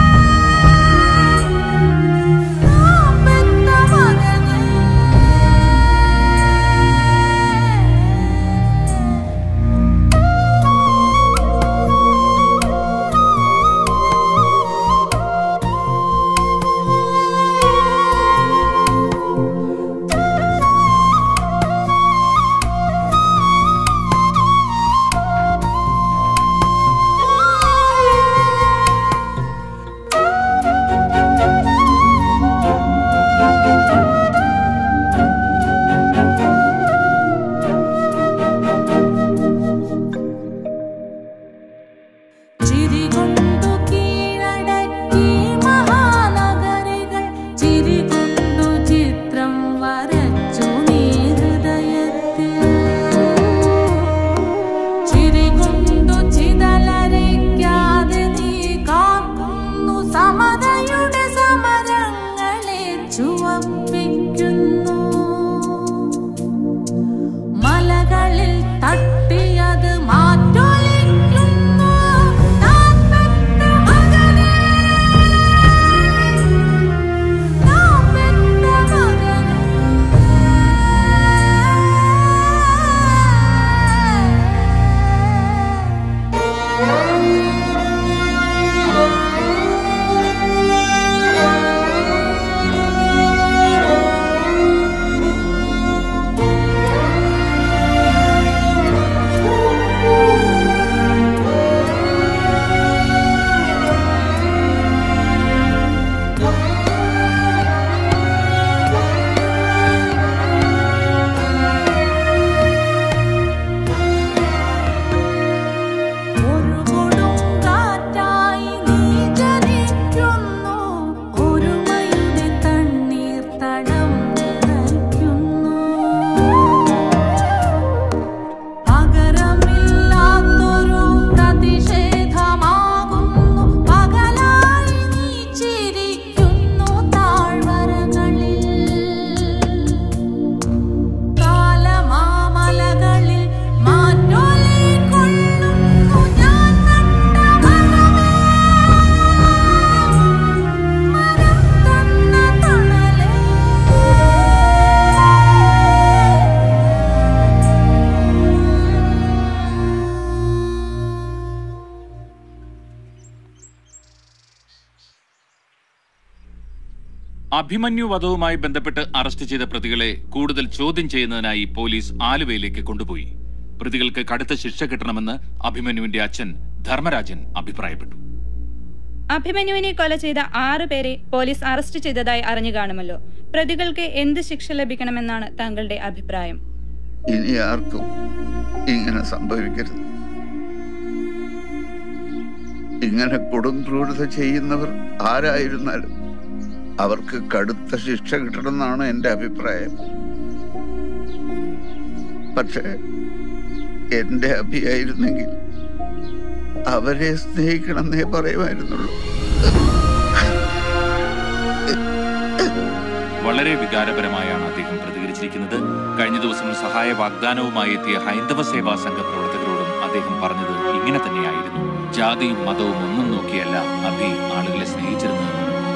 നാം പെറ്റ മകനെ ചിരികൊണ്ടു കീഴടക്കി മഹാനഗരികൾ ചിരികൊണ്ടു ചിത്രം വരച്ചു നീ ഹൃദയത്തിൽ ചിരികൊണ്ടു ചിതലരയ്ക്കാതെ നീ കാക്കുന്നു സമതയുടെ സമരങ്ങളെ ചുവപ്പിക്കുന്നു മലകളിൽ തട്ടിയത് മാറ്റൊലിക്കുന്നു നാം പെറ്റ മകനെ നാം പെറ്റ മകനെ ഒരു കൊടുങ്കാറ്റായി നീ ജനിക്കുന്നു ഒരുമയുടെ തണ്ണീർ തടം നിറയ്ക്കുന്നു പകരമില്ലാത്തൊരു പ്രതിഷേധമാകുന്നു പകലായി നീ ചിരിക്കുന്നു താഴ്വരകളിൽ കാലമാമലകളിൽ മാറ്റൊലിക്കൊള്ളുന്നു ഞാൻ നട്ട മരമേ മരം തന്ന തണലേ അഭിമന്യു വധവുമായി ബന്ധപ്പെട്ട് അറസ്റ്റ് ചെയ്ത പ്രതികളെ കൂടുതൽ ചോദ്യം ചെയ്യുന്നതിനായി പോലീസ് ആലുവയിലേക്ക് കൊണ്ടുപോയി പ്രതികൾക്ക് കടുത്ത ശിക്ഷ കിട്ടണമെന്ന് അഭിമന്യുവിന്റെ അച്ഛൻ ധർമ്മരാജൻ അഭിപ്രായപ്പെട്ടു അഭിമന്യുവിനെ കൊല ചെയ്ത ആറ് പേരെ പോലീസ് അറസ്റ്റ് ചെയ്തതായി അറിഞ്ഞു കാണുമല്ലോ പ്രതികൾക്ക് എന്ത് ശിക്ഷ ലഭിക്കണമെന്നാണ് താങ്കളുടെ അഭിപ്രായം ഇനി ആർക്കും ഇങ്ങനെ സംഭവിക്കരുത് ഇങ്ങനെ കൊടും ക്രൂരത ചെയ്യുന്നവർ ആരായിരുന്നാലും അവർക്ക് കടുത്ത ശിക്ഷ കിട്ടണമെന്നാണ് എൻ്റെ അഭിപ്രായം പക്ഷേ എൻ്റെ അഭിയായിരുന്നെങ്കിൽ അവരെ സ്നേഹിക്കണമെന്നേ പറയുമായിരുന്നുള്ളൂ വളരെ വികാരപരമായാണ് അദ്ദേഹം പ്രതികരിച്ചിരിക്കുന്നത് കഴിഞ്ഞ ദിവസം സഹായ വാഗ്ദാനവുമായി എത്തിയ ഹൈന്ദവ സേവാ സംഘ പ്രവർത്തകരോടും അദ്ദേഹം പറഞ്ഞത് ഇങ്ങനെ തന്നെയായിരുന്നു ജാതിയും മതവും ഒന്നും നോക്കിയല്ല അഭി ആളുകളെ സ്നേഹിച്ചിരുന്നത്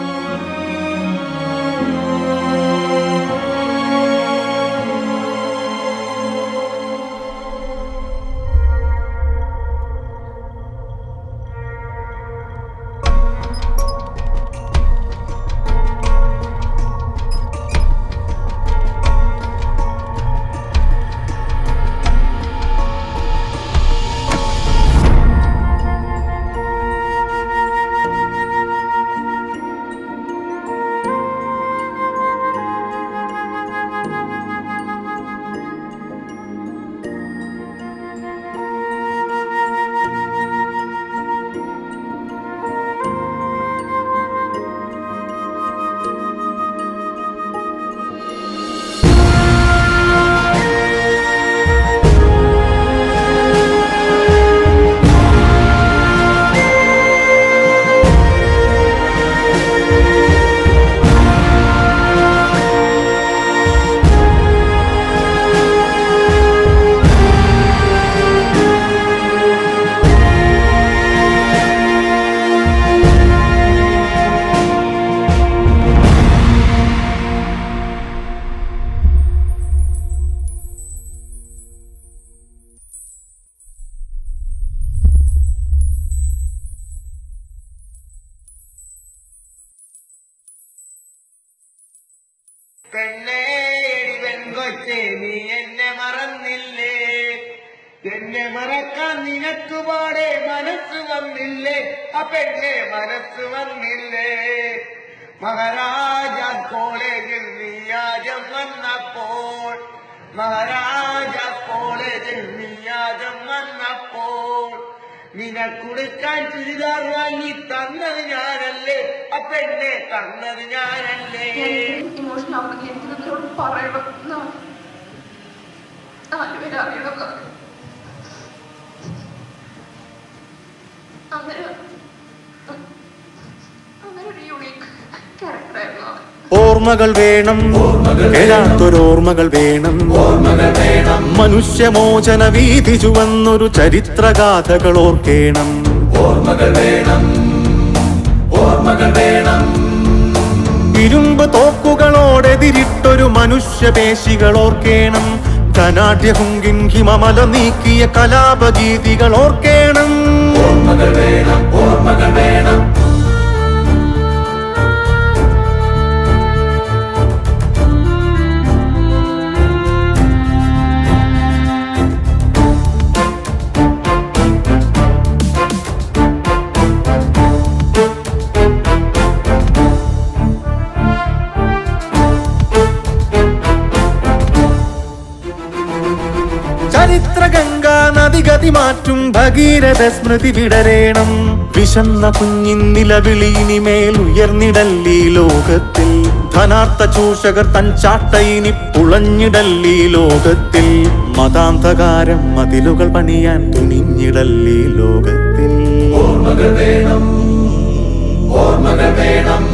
പെണ്ണേ പെൺകൊച്ചേ നീ എന്നെ മറന്നില്ലേ എന്നെ മറക്കാൻ നിനക്ക് പാടെ മനസ്സ് വന്നില്ലേ ആ പെണ്ണെ മനസ്സ് വന്നില്ലേ മഹാരാജ കോളേജിൽ നീയാജം വന്നപ്പോൾ മഹാരാജ കോളേജിൽ നീയാജം വന്നപ്പോൾ നിനക്കുടുക്കാൻ ചുരിദാർ വാങ്ങി തന്നത് ഞാനല്ലേ ആ പെണ്ണെ തന്നത് ഞാനല്ലേ ഇമോഷൻ ആവുന്നെങ്കിൽ എനിക്ക് നിങ്ങളോട് പറയണം എന്നാണ് നാലുപേരെ അറിയണം അങ്ങനെ അങ്ങനെ ഒരു യുണീക്ക് ക്യാരക്ടറായിരുന്നു അവൻ ഓർമ്മകൾ വേണം കേഴാത്തൊരോർമ്മകൾ വേണം മനുഷ്യമോചന വീതി ചുവന്നൊരു ചരിത്രഗാഥകൾ ഓർക്കേണം ഓർമ്മകൾ വേണം ഓർമ്മകൾ വേണം ഇരുമ്പ് തോക്കുകളോടെതിരിട്ടൊരു മനുഷ്യപേശികൾ ഓർക്കേണം ധനാഢ്യഹുങ്കിൻ ഹിമമല നീക്കിയ കലാപഗീതികൾ ഓർക്കേണം ഓർമ്മകൾ വേണം ഓർമ്മകൾ വേണം ചരിത്രഗംഗാ നദിഗതി മാറ്റും ഭഗീരഥ സ്മൃതി വിടരേണം വിശന്ന കുഞ്ഞിൻ നിലവിളി ഇനിമേൽ ഉയർന്നിടല്ലീ ലോകത്തിൽ ധനാർത്ഥ ചൂഷകർ തൻ ചാട്ടയിനി പുളഞ്ഞിടല്ലീ ലോകത്തിൽ മതാന്ധകാരം മതിലുകൾ പണിയാൻ തുനിഞ്ഞിടല്ലീ ലോകത്തിൽ ഓർമ്മകൾ വേണം ഓർമ്മകൾ വേണം